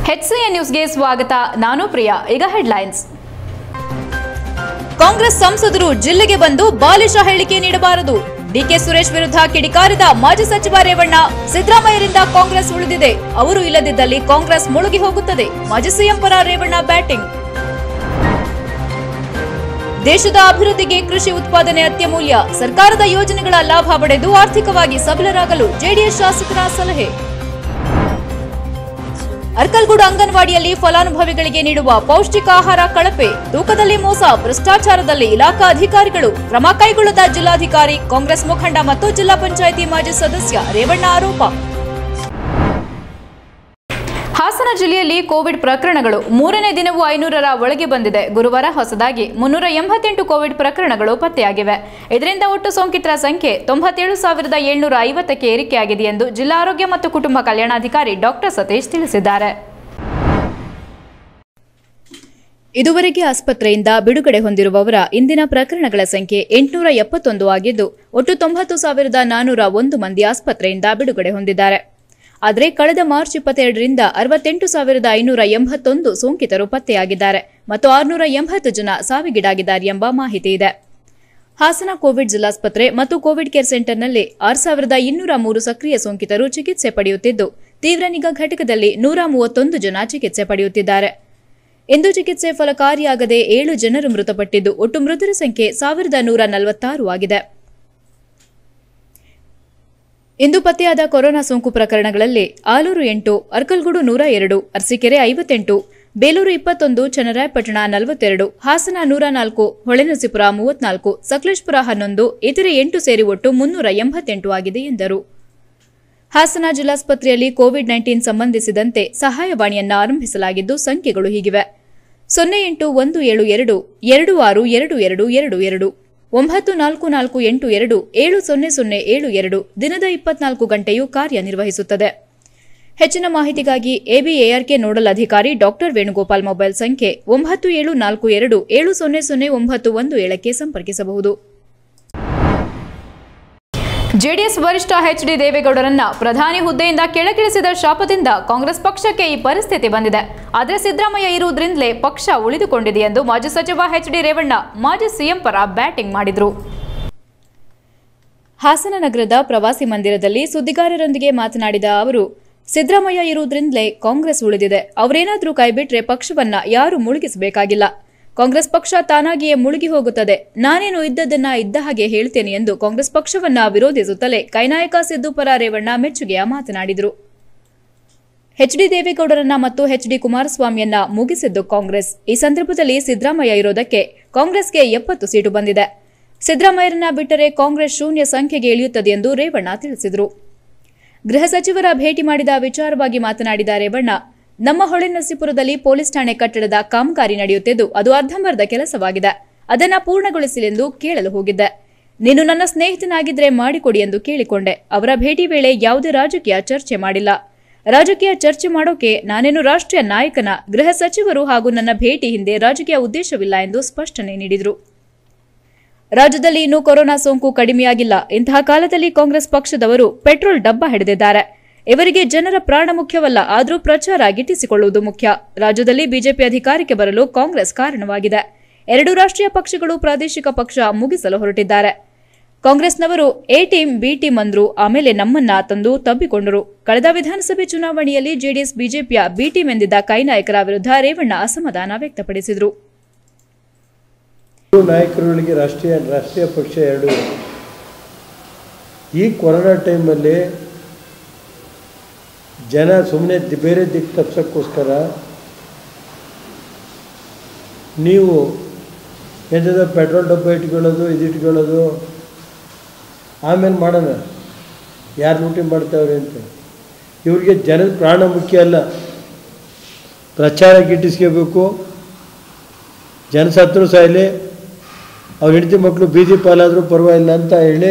HCN ನ್ಯೂಸ್ಗೆ ಸ್ವಾಗತ ನಾನು ಪ್ರಿಯಾ ಈಗ ಹೆಡ್ಲೈನ್ಸ್ ಕಾಂಗ್ರೆಸ್ ಸಂಸದರು ಜಿಲ್ಲೆಗೆ ಬಂದು ಬಾಲಿಶ ಹೇಳಿಕೆ ನೀಡಬಾರದು ಡಿಕೆ ಸುರೇಶ್ ವಿರುದ್ಧ ಕಿಡಿಕಾರಿದ ಮಾಜಿ ಸಚಿವ ರೇವಣ್ಣ ಸಿದ್ದರಾಮಯ್ಯರಿಂದ ಕಾಂಗ್ರೆಸ್ ಉಳಿದಿದೆ ಅವರು ಇಲ್ಲದಿದ್ದಲ್ಲಿ ಕಾಂಗ್ರೆಸ್ ಮುಳುಗಿ ಹೋಗುತ್ತದೆ ಮಾಜಿ ಸಿಎಂ ಪರ ರೇವಣ್ಣ ಬ್ಯಾಟಿಂಗ್ ದೇಶದ ಅಭಿವೃದ್ಧಿಗೆ ಕೃಷಿ ಉತ್ಪಾದನೆ ಅತ್ಯಮೂಲ್ಯ ಸರ್ಕಾರದ ಯೋಜನೆಗಳ ಲಾಭ ಪಡೆದು ಆರ್ಥಿಕವಾಗಿ ಸಬಲರಾಗಲು ಜೆಡಿಎಸ್ ಶಾಸಕರ ಸಲಹೆ ಅರ್ಕಲ್ಗೂಡು ಅಂಗನವಾಡಿಯಲ್ಲಿ ಫಲಾನುಭವಿಗಳಿಗೆ ನೀಡುವ ಪೌಷ್ಟಿಕಾಹಾರ ಕಳಪೆ ತೂಕದಲ್ಲಿ ಮೋಸ ಭ್ರಷ್ಟಾಚಾರದಲ್ಲಿ ಇಲಾಖಾ ಅಧಿಕಾರಿಗಳು ಕ್ರಮ ಕೈಗೊಳ್ಳದ ಜಿಲ್ಲಾಧಿಕಾರಿ ಕಾಂಗ್ರೆಸ್ ಮುಖಂಡ ಮತ್ತು ಜಿಲ್ಲಾ ಪಂಚಾಯಿತಿ ಮಾಜಿ ಸದಸ್ಯ ರೇವಣ್ಣ ಆರೋಪ ಹಾಸನ ಜಿಲ್ಲೆಯಲ್ಲಿ ಕೋವಿಡ್ ಪ್ರಕರಣಗಳು ಮೂರನೇ ದಿನವೂ ಐನೂರರ ಒಳಗೆ ಬಂದಿದೆ ಗುರುವಾರ ಹೊಸದಾಗಿ ಮುನ್ನೂರ ಎಂಬತ್ತೆಂಟು ಕೋವಿಡ್ ಪ್ರಕರಣಗಳು ಪತ್ತೆಯಾಗಿವೆ ಇದರಿಂದ ಒಟ್ಟು ಸೋಂಕಿತರ ಸಂಖ್ಯೆ ತೊಂಬತ್ತೇಳು ಸಾವಿರದ ಏಳ್ನೂರ ಐವತ್ತಕ್ಕೆ ಏರಿಕೆಯಾಗಿದೆ ಎಂದು ಜಿಲ್ಲಾ ಆರೋಗ್ಯ ಮತ್ತು ಕುಟುಂಬ ಕಲ್ಯಾಣಾಧಿಕಾರಿ ಡಾಕ್ಟರ್ ಸತೀಶ್ ತಿಳಿಸಿದ್ದಾರೆ ಇದುವರೆಗೆ ಆಸ್ಪತ್ರೆಯಿಂದ ಬಿಡುಗಡೆ ಹೊಂದಿರುವವರ ಇಂದಿನ ಪ್ರಕರಣಗಳ ಸಂಖ್ಯೆ ಎಂಟುನೂರ ಎಪ್ಪತ್ತೊಂದು ಆಗಿದ್ದು ಒಟ್ಟು ತೊಂಬತ್ತು ಸಾವಿರದ ನಾನೂರ ಒಂದು ಮಂದಿ ಆಸ್ಪತ್ರೆಯಿಂದ ಬಿಡುಗಡೆ ಹೊಂದಿದ್ದಾರೆ ಆದರೆ ಕಳೆದ ಮಾರ್ಚ್ ಇಪ್ಪತ್ತೆರಡರಿಂದ ಅರವತ್ತೆಂಟು ಸಾವಿರದ ಐನೂರ ಎಂಬತ್ತೊಂದು ಸೋಂಕಿತರು ಪತ್ತೆಯಾಗಿದ್ದಾರೆ ಮತ್ತು ಆರುನೂರ ಎಂಬತ್ತು ಜನ ಸಾವಿಗೀಡಾಗಿದ್ದಾರೆ ಎಂಬ ಮಾಹಿತಿ ಇದೆ ಹಾಸನ ಕೋವಿಡ್ ಜಿಲ್ಲಾಸ್ಪತ್ರೆ ಮತ್ತು ಕೋವಿಡ್ ಕೇರ್ ಸೆಂಟರ್ನಲ್ಲಿ ಆರು ಸಾವಿರದ ಇನ್ನೂರ ಮೂರು ಸಕ್ರಿಯ ಸೋಂಕಿತರು ಚಿಕಿತ್ಸೆ ಪಡೆಯುತ್ತಿದ್ದು ತೀವ್ರ ನಿಗಾ ಘಟಕದಲ್ಲಿ ನೂರ ಮೂವತ್ತೊಂದು ಜನ ಚಿಕಿತ್ಸೆ ಪಡೆಯುತ್ತಿದ್ದಾರೆ ಇಂದು ಚಿಕಿತ್ಸೆ ಫಲಕಾರಿಯಾಗದೆ ಏಳು ಜನರು ಮೃತಪಟ್ಟಿದ್ದು ಒಟ್ಟು ಮೃತರ ಸಂಖ್ಯೆ ಸಾವಿರದ ನೂರ ನಲವತ್ತಾರು ಆಗಿದೆ ಇಂದು ಪತ್ತೆಯಾದ ಕೊರೋನಾ ಸೋಂಕು ಪ್ರಕರಣಗಳಲ್ಲಿ ಆಲೂರು ಎಂಟು ಅರ್ಕಲ್ಗೂಡು ನೂರ ಎರಡು ಅರಸೀಕೆರೆ ಐವತ್ತೆಂಟು ಬೇಲೂರು ಇಪ್ಪತ್ತೊಂದು ಚನ್ನರಾಯಪಟ್ಟಣ ನಲವತ್ತೆರಡು ಹಾಸನ ನೂರ ನಾಲ್ಕು ಹೊಳೆನರಸೀಪುರ ಮೂವತ್ನಾಲ್ಕು ಸಕಲೇಶ್ಪುರ ಹನ್ನೊಂದು ಇತರೆ ಎಂಟು ಸೇರಿ ಒಟ್ಟು ಮುನ್ನೂರ ಎಂಬತ್ತೆಂಟು ಆಗಿದೆ ಎಂದರು ಹಾಸನ ಜಿಲ್ಲಾಸ್ಪತ್ರೆಯಲ್ಲಿ ಕೋವಿಡ್ ನೈನ್ಟೀನ್ ಸಂಬಂಧಿಸಿದಂತೆ ಸಹಾಯವಾಣಿಯನ್ನ ಆರಂಭಿಸಲಾಗಿದ್ದು ಸಂಖ್ಯೆಗಳು ಹೀಗಿವೆ ಸೊನ್ನೆ ಎಂಟು ಒಂದು ಏಳು ಎರಡು ಎರಡು ಆರು ಎರಡು ಎರಡು ಎರಡು ಎರಡು ಒಂಬತ್ತು ನಾಲ್ಕು ನಾಲ್ಕು ಎಂಟು ಎರಡು ಏಳು ಸೊನ್ನೆ ಸೊನ್ನೆ ಏಳು ಎರಡು ದಿನದ ಇಪ್ಪತ್ನಾಲ್ಕು ಗಂಟೆಯೂ ಕಾರ್ಯನಿರ್ವಹಿಸುತ್ತದೆ ಹೆಚ್ಚಿನ ಮಾಹಿತಿಗಾಗಿ ಎಬಿಎಆರ್ಕೆ ನೋಡಲ್ ಅಧಿಕಾರಿ ಡಾಕ್ಟರ್ ವೇಣುಗೋಪಾಲ್ ಮೊಬೈಲ್ ಸಂಖ್ಯೆ ಒಂಬತ್ತು ಏಳು ನಾಲ್ಕು ಎರಡು ಏಳು ಸೊನ್ನೆ ಸೊನ್ನೆ ಒಂಬತ್ತು ಒಂದು ಏಳಕ್ಕೆ ಸಂಪರ್ಕಿಸಬಹುದು ಜೆಡಿಎಸ್ ವರಿಷ್ಠ ಎಚ್ ಡಿ ದೇವೇಗೌಡರನ್ನ ಪ್ರಧಾನಿ ಹುದ್ದೆಯಿಂದ ಕೆಳಗಿಳಿಸಿದ ಶಾಪದಿಂದ ಕಾಂಗ್ರೆಸ್ ಪಕ್ಷಕ್ಕೆ ಈ ಪರಿಸ್ಥಿತಿ ಬಂದಿದೆ ಆದರೆ ಸಿದ್ದರಾಮಯ್ಯ ಇರುವುದರಿಂದಲೇ ಪಕ್ಷ ಉಳಿದುಕೊಂಡಿದೆ ಎಂದು ಮಾಜಿ ಸಚಿವ ಎಚ್ ಡಿ ರೇವಣ್ಣ ಮಾಜಿ ಸಿಎಂ ಪರ ಬ್ಯಾಟಿಂಗ್ ಮಾಡಿದ್ರು ಹಾಸನ ನಗರದ ಪ್ರವಾಸಿ ಮಂದಿರದಲ್ಲಿ ಸುದ್ದಿಗಾರರೊಂದಿಗೆ ಮಾತನಾಡಿದ ಅವರು ಸಿದ್ದರಾಮಯ್ಯ ಇರುವುದರಿಂದಲೇ ಕಾಂಗ್ರೆಸ್ ಉಳಿದಿದೆ ಅವರೇನಾದ್ರೂ ಕೈಬಿಟ್ರೆ ಪಕ್ಷವನ್ನ ಯಾರು ಮುಳುಗಿಸಬೇಕಾಗಿಲ್ಲ ಕಾಂಗ್ರೆಸ್ ಪಕ್ಷ ತಾನಾಗಿಯೇ ಮುಳುಗಿ ಹೋಗುತ್ತದೆ ನಾನೇನು ಇದ್ದದನ್ನ ಇದ್ದ ಹಾಗೆ ಹೇಳ್ತೇನೆ ಎಂದು ಕಾಂಗ್ರೆಸ್ ಪಕ್ಷವನ್ನ ವಿರೋಧಿಸುತ್ತಲೇ ಕೈನಾಯಕ ಸಿದ್ದು ಪರ ರೇವಣ್ಣ ಮೆಚ್ಚುಗೆಯ ಮಾತನಾಡಿದರು ಎಚ್ ಡಿ ದೇವೇಗೌಡರನ್ನ ಮತ್ತು ಎಚ್ ಡಿ ಕುಮಾರಸ್ವಾಮಿಯನ್ನ ಮುಗಿಸಿದ್ದು ಕಾಂಗ್ರೆಸ್ ಈ ಸಂದರ್ಭದಲ್ಲಿ ಸಿದ್ದರಾಮಯ್ಯ ಇರೋದಕ್ಕೆ ಕಾಂಗ್ರೆಸ್ಗೆ ಎಪ್ಪತ್ತು ಸೀಟು ಬಂದಿದೆ ಸಿದ್ದರಾಮಯ್ಯರನ್ನ ಬಿಟ್ಟರೆ ಕಾಂಗ್ರೆಸ್ ಶೂನ್ಯ ಸಂಖ್ಯೆಗೆ ಇಳಿಯುತ್ತದೆ ಎಂದು ರೇವಣ್ಣ ತಿಳಿಸಿದರು ಗೃಹ ಸಚಿವರ ಭೇಟಿ ಮಾಡಿದ ವಿಚಾರವಾಗಿ ಮಾತನಾಡಿದ ರೇವಣ್ಣ ನಮ್ಮ ಹೊಳೆನರಸೀಪುರದಲ್ಲಿ ಪೊಲೀಸ್ ಠಾಣೆ ಕಟ್ಟಡದ ಕಾಮಗಾರಿ ನಡೆಯುತ್ತಿದ್ದು ಅದು ಅರ್ಧಂಬರ್ಧ ಕೆಲಸವಾಗಿದೆ ಅದನ್ನ ಪೂರ್ಣಗೊಳಿಸಿಲೆಂದು ಕೇಳಲು ಹೋಗಿದ್ದೆ ನೀನು ನನ್ನ ಸ್ನೇಹಿತನಾಗಿದ್ರೆ ಮಾಡಿಕೊಡಿ ಎಂದು ಕೇಳಿಕೊಂಡೆ ಅವರ ಭೇಟಿ ವೇಳೆ ಯಾವುದೇ ರಾಜಕೀಯ ಚರ್ಚೆ ಮಾಡಿಲ್ಲ ರಾಜಕೀಯ ಚರ್ಚೆ ಮಾಡೋಕೆ ನಾನೇನು ರಾಷ್ಟ್ರೀಯ ನಾಯಕನ ಗೃಹ ಸಚಿವರು ಹಾಗೂ ನನ್ನ ಭೇಟಿ ಹಿಂದೆ ರಾಜಕೀಯ ಉದ್ದೇಶವಿಲ್ಲ ಎಂದು ಸ್ಪಷ್ಟನೆ ನೀಡಿದರು ರಾಜ್ಯದಲ್ಲಿ ಇನ್ನೂ ಕೊರೋನಾ ಸೋಂಕು ಕಡಿಮೆಯಾಗಿಲ್ಲ ಇಂತಹ ಕಾಲದಲ್ಲಿ ಕಾಂಗ್ರೆಸ್ ಪಕ್ಷದವರು ಪೆಟ್ರೋಲ್ ಡಬ್ಬ ಹಿಡಿದಿದ್ದಾರೆ ಇವರಿಗೆ ಜನರ ಪ್ರಾಣ ಮುಖ್ಯವಲ್ಲ ಆದರೂ ಪ್ರಚಾರ ಗಿಟ್ಟಿಸಿಕೊಳ್ಳುವುದು ಮುಖ್ಯ ರಾಜ್ಯದಲ್ಲಿ ಬಿಜೆಪಿ ಅಧಿಕಾರಕ್ಕೆ ಬರಲು ಕಾಂಗ್ರೆಸ್ ಕಾರಣವಾಗಿದೆ ಎರಡು ರಾಷ್ಟ್ರೀಯ ಪಕ್ಷಗಳು ಪ್ರಾದೇಶಿಕ ಪಕ್ಷ ಮುಗಿಸಲು ಹೊರಟಿದ್ದಾರೆ ಕಾಂಗ್ರೆಸ್ನವರು ಎ ಟೀಮ್ ಬಿ ಟೀಮ್ ಅಂದ್ರು ಆಮೇಲೆ ನಮ್ಮನ್ನ ತಂದು ತಬ್ಬಿಕೊಂಡರು ಕಳೆದ ವಿಧಾನಸಭೆ ಚುನಾವಣೆಯಲ್ಲಿ ಜೆಡಿಎಸ್ ಬಿಜೆಪಿಯ ಬಿ ಟೀಮ್ ಎಂದಿದ್ದ ಕೈ ನಾಯಕರ ವಿರುದ್ಧ ರೇವಣ್ಣ ಅಸಮಾಧಾನ ವ್ಯಕ್ತಪಡಿಸಿದರು ನಾಯಕರುಗಳಿಗೆ ರಾಷ್ಟ್ರೀಯ ರಾಷ್ಟ್ರೀಯ ಪಕ್ಷ ಎರಡು ಇದೆ. ಈ ಕೊರೋನಾ ಟೈಮಲ್ಲಿ ಜನ ಸುಮ್ಮನೆ ಬೇರೆ ದಿಕ್ಕು ತಪ್ಸೋಕ್ಕೋಸ್ಕರ ನೀವು ಎಂಥದ ಪೆಟ್ರೋಲ್ ಡಬ್ಬ ಇಟ್ಕೊಳ್ಳೋದು ಇದು ಇಟ್ಕೊಳ್ಳೋದು ಆಮೇಲೆ ಮಾಡೋಣ ಯಾರು ಲೂಟಿ ಮಾಡ್ತಾವ್ರೆ ಅಂತ ಇವ್ರಿಗೆ ಜನದ ಪ್ರಾಣ ಮುಖ್ಯ ಅಲ್ಲ ಪ್ರಚಾರ ಗಿಟ್ಟಿಸ್ಕೋಬೇಕು ಜನ ಸತ್ರು ಸಾಯಲಿ ಅವ್ರ ಹೆಂಡತಿ ಮಕ್ಕಳು ಬೀದಿ ಪಾಲಾದರೂ ಪರವಾಗಿಲ್ಲ ಅಂತ ಹೇಳಿ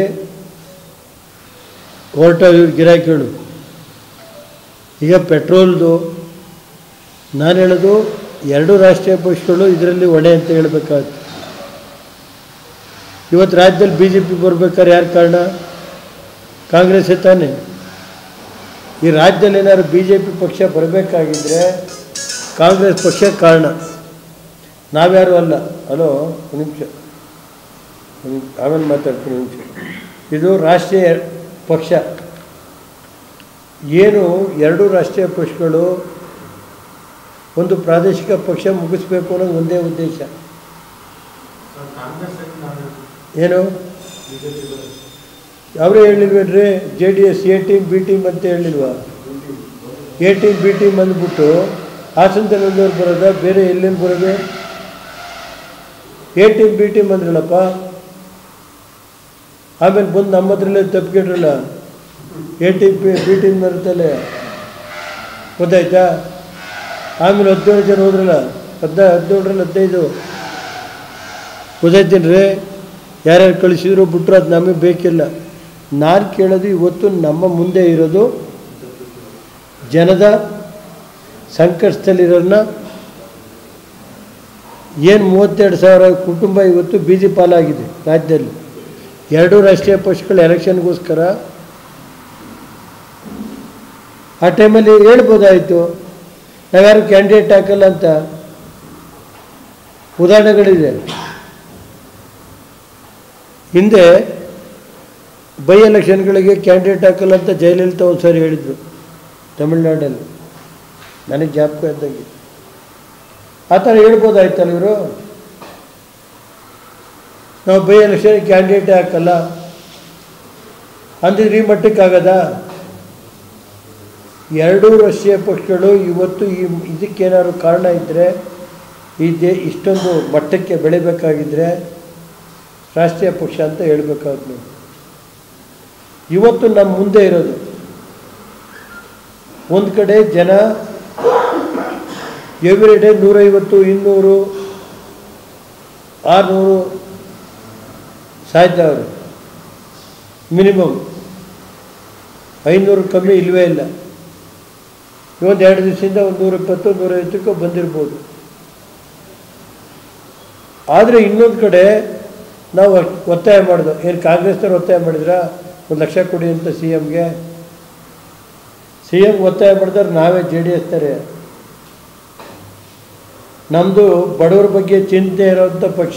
ಹೊರಟ ಇವ್ರ ಗಿರಾಕಿಗಳು ಈಗ ಪೆಟ್ರೋಲ್ದು ನಾನು ಹೇಳೋದು ಎರಡು ರಾಷ್ಟ್ರೀಯ ಪಕ್ಷಗಳು ಇದರಲ್ಲಿ ಹೊಣೆ ಅಂತ ಹೇಳಬೇಕಾಗುತ್ತೆ ಇವತ್ತು ರಾಜ್ಯದಲ್ಲಿ ಬಿ ಜೆ ಪಿ ಬರ್ಬೇಕಾದ್ರೆ ಯಾರು ಕಾರಣ ಕಾಂಗ್ರೆಸ್ಸೇ ತಾನೆ ಈ ರಾಜ್ಯದಲ್ಲಿ ಏನಾದ್ರು ಬಿ ಜೆ ಪಿ ಪಕ್ಷ ಬರಬೇಕಾಗಿದ್ದರೆ ಕಾಂಗ್ರೆಸ್ ಪಕ್ಷ ಕಾರಣ ನಾವ್ಯಾರು ಅಲ್ಲ ಹಲೋ ಒಂದು ನಿಮಿಷ ಒಂದು ನಿಮಿಷ ಆಮೇಲೆ ಮಾತಾಡ್ತೀನಿ ಒಂದು ನಿಮಿಷ ಇದು ರಾಷ್ಟ್ರೀಯ ಪಕ್ಷ ಏನು ಎರಡು ರಾಷ್ಟ್ರೀಯ ಪಕ್ಷಗಳು ಒಂದು ಪ್ರಾದೇಶಿಕ ಪಕ್ಷ ಮುಗಿಸ್ಬೇಕು ಅನ್ನೋದು ಒಂದೇ ಉದ್ದೇಶ ಏನು ಅವರೇ ಹೇಳಿಲ್ವೇನ್ರಿ J D S A team B team ಅಂತ ಹೇಳಿಲ್ವಾ ಎ ಟೀಮ್ ಬಿ ಟೀಮ್ ಅಂದ್ಬಿಟ್ಟು ಹಾಸನದಲ್ಲಿ ಒಂದವ್ರು ಬರೋದ ಬೇರೆ ಎಲ್ಲೆಲ್ಲಿ ಬರೋದು ಎ ಟೀಮ್ ಬಿ ಟೀಮ್ ಅಂದ್ರಲ್ಲಪ್ಪ ಆಮೇಲೆ ಬಂದು ನಮ್ಮ ಹತ್ರಲ್ಲೇ ತಪ್ಪಿಟ್ರಲ್ಲ A team B B team ಬರುತ್ತಲ್ಲ ಗೊತ್ತಾಯ್ತಾ ಆಮೇಲೆ ಹದಿನೇಳು ಜನ ಹೋದ್ರಲ್ಲ ಹದಿನ ಹದಿನೇಳರಲ್ಲಿ ಹದಿನೈದು ಗೊತ್ತಾಯ್ತೀನಿ ರೀ ಯಾರ್ಯಾರು ಕಳಿಸಿದ್ರು ಬಿಟ್ಟರು ಅದು ನಮಗೆ ಬೇಕಿಲ್ಲ ನಾನು ಕೇಳೋದು ಇವತ್ತು ನಮ್ಮ ಮುಂದೆ ಇರೋದು ಜನದ ಸಂಕಷ್ಟದಲ್ಲಿರೋರನ್ನ ಏನು ಮೂವತ್ತೆರಡು ಸಾವಿರ ಕುಟುಂಬ ಇವತ್ತು ಬೀದಿ ಪಾಲಾಗಿದೆ ರಾಜ್ಯದಲ್ಲಿ ಎರಡೂ ರಾಷ್ಟ್ರೀಯ ಪಕ್ಷಗಳು ಎಲೆಕ್ಷನ್ಗೋಸ್ಕರ ಆ ಟೈಮಲ್ಲಿ ಹೇಳ್ಬೋದಾಯಿತು ನಾವ್ಯಾರು ಕ್ಯಾಂಡಿಡೇಟ್ ಹಾಕಲ್ಲ ಅಂತ ಉದಾಹರಣೆಗಳಿದೆ ಹಿಂದೆ ಬೈ ಎಲೆಕ್ಷನ್ಗಳಿಗೆ ಕ್ಯಾಂಡಿಡೇಟ್ ಹಾಕಲ್ಲ ಅಂತ ಜಯಲಲಿತಾ ಒಂದು ಸಾರಿ ಹೇಳಿದರು ತಮಿಳ್ನಾಡಲ್ಲಿ ನನಗೆ ಜ್ಞಾಪಕ ಇದ್ದಂಗೆ ಆ ಥರ ಹೇಳ್ಬೋದಾಯ್ತಲ್ಲ ಇವರು ನಾವು ಬೈ ಎಲೆಕ್ಷನ್ ಕ್ಯಾಂಡಿಡೇಟೇ ಹಾಕಲ್ಲ ಅಂದಿದ್ರೆ ಈ ಮಟ್ಟಕ್ಕಾಗದಾ ಎರಡೂ ರಾಷ್ಟ್ರೀಯ ಪಕ್ಷಗಳು ಇವತ್ತು ಈ ಇದಕ್ಕೇನಾದ್ರು ಕಾರಣ ಇದ್ದರೆ ಈ ದೇ ಇಷ್ಟೊಂದು ಮಟ್ಟಕ್ಕೆ ಬೆಳಿಬೇಕಾಗಿದ್ದರೆ ರಾಷ್ಟ್ರೀಯ ಪಕ್ಷ ಅಂತ ಹೇಳ್ಬೇಕಾದ್ರು ನಾವು ಇವತ್ತು ನಮ್ಮ ಮುಂದೆ ಇರೋದು ಒಂದು ಕಡೆ ಜನ ಎವ್ರಿ ಡೇ ನೂರೈವತ್ತು ಇನ್ನೂರು ಆರುನೂರು ಸಾಯ್ತಾವ್ರು ಮಿನಿಮಮ್ ಐನೂರು ಕಮ್ಮಿ ಇಲ್ಲವೇ ಇಲ್ಲ ಇವತ್ತು ಎರಡು ದಿವಸದಿಂದ ಒಂದು ನೂರ ಇಪ್ಪತ್ತು ನೂರೈವತ್ತಕ್ಕೂ ಬಂದಿರ್ಬೋದು ಆದರೆ ಇನ್ನೊಂದು ಕಡೆ ನಾವು ಅಷ್ಟ್ ಒತ್ತಾಯ ಮಾಡಿದ್ವು ಏನು ಕಾಂಗ್ರೆಸ್ನವ್ರು ಒತ್ತಾಯ ಮಾಡಿದ್ರಾ ಒಂದು ಲಕ್ಷ ಕೊಡಿ ಅಂತ ಸಿ ಎಮ್ಗೆ ಸಿ ಎಮ್ ಒತ್ತಾಯ ಮಾಡಿದ್ರೆ ನಾವೇ ಜೆ ಡಿ ಎಸ್ತಾರೆ ನಮ್ಮದು ಬಡವರ ಬಗ್ಗೆ ಚಿಂತೆ ಇರೋವಂಥ ಪಕ್ಷ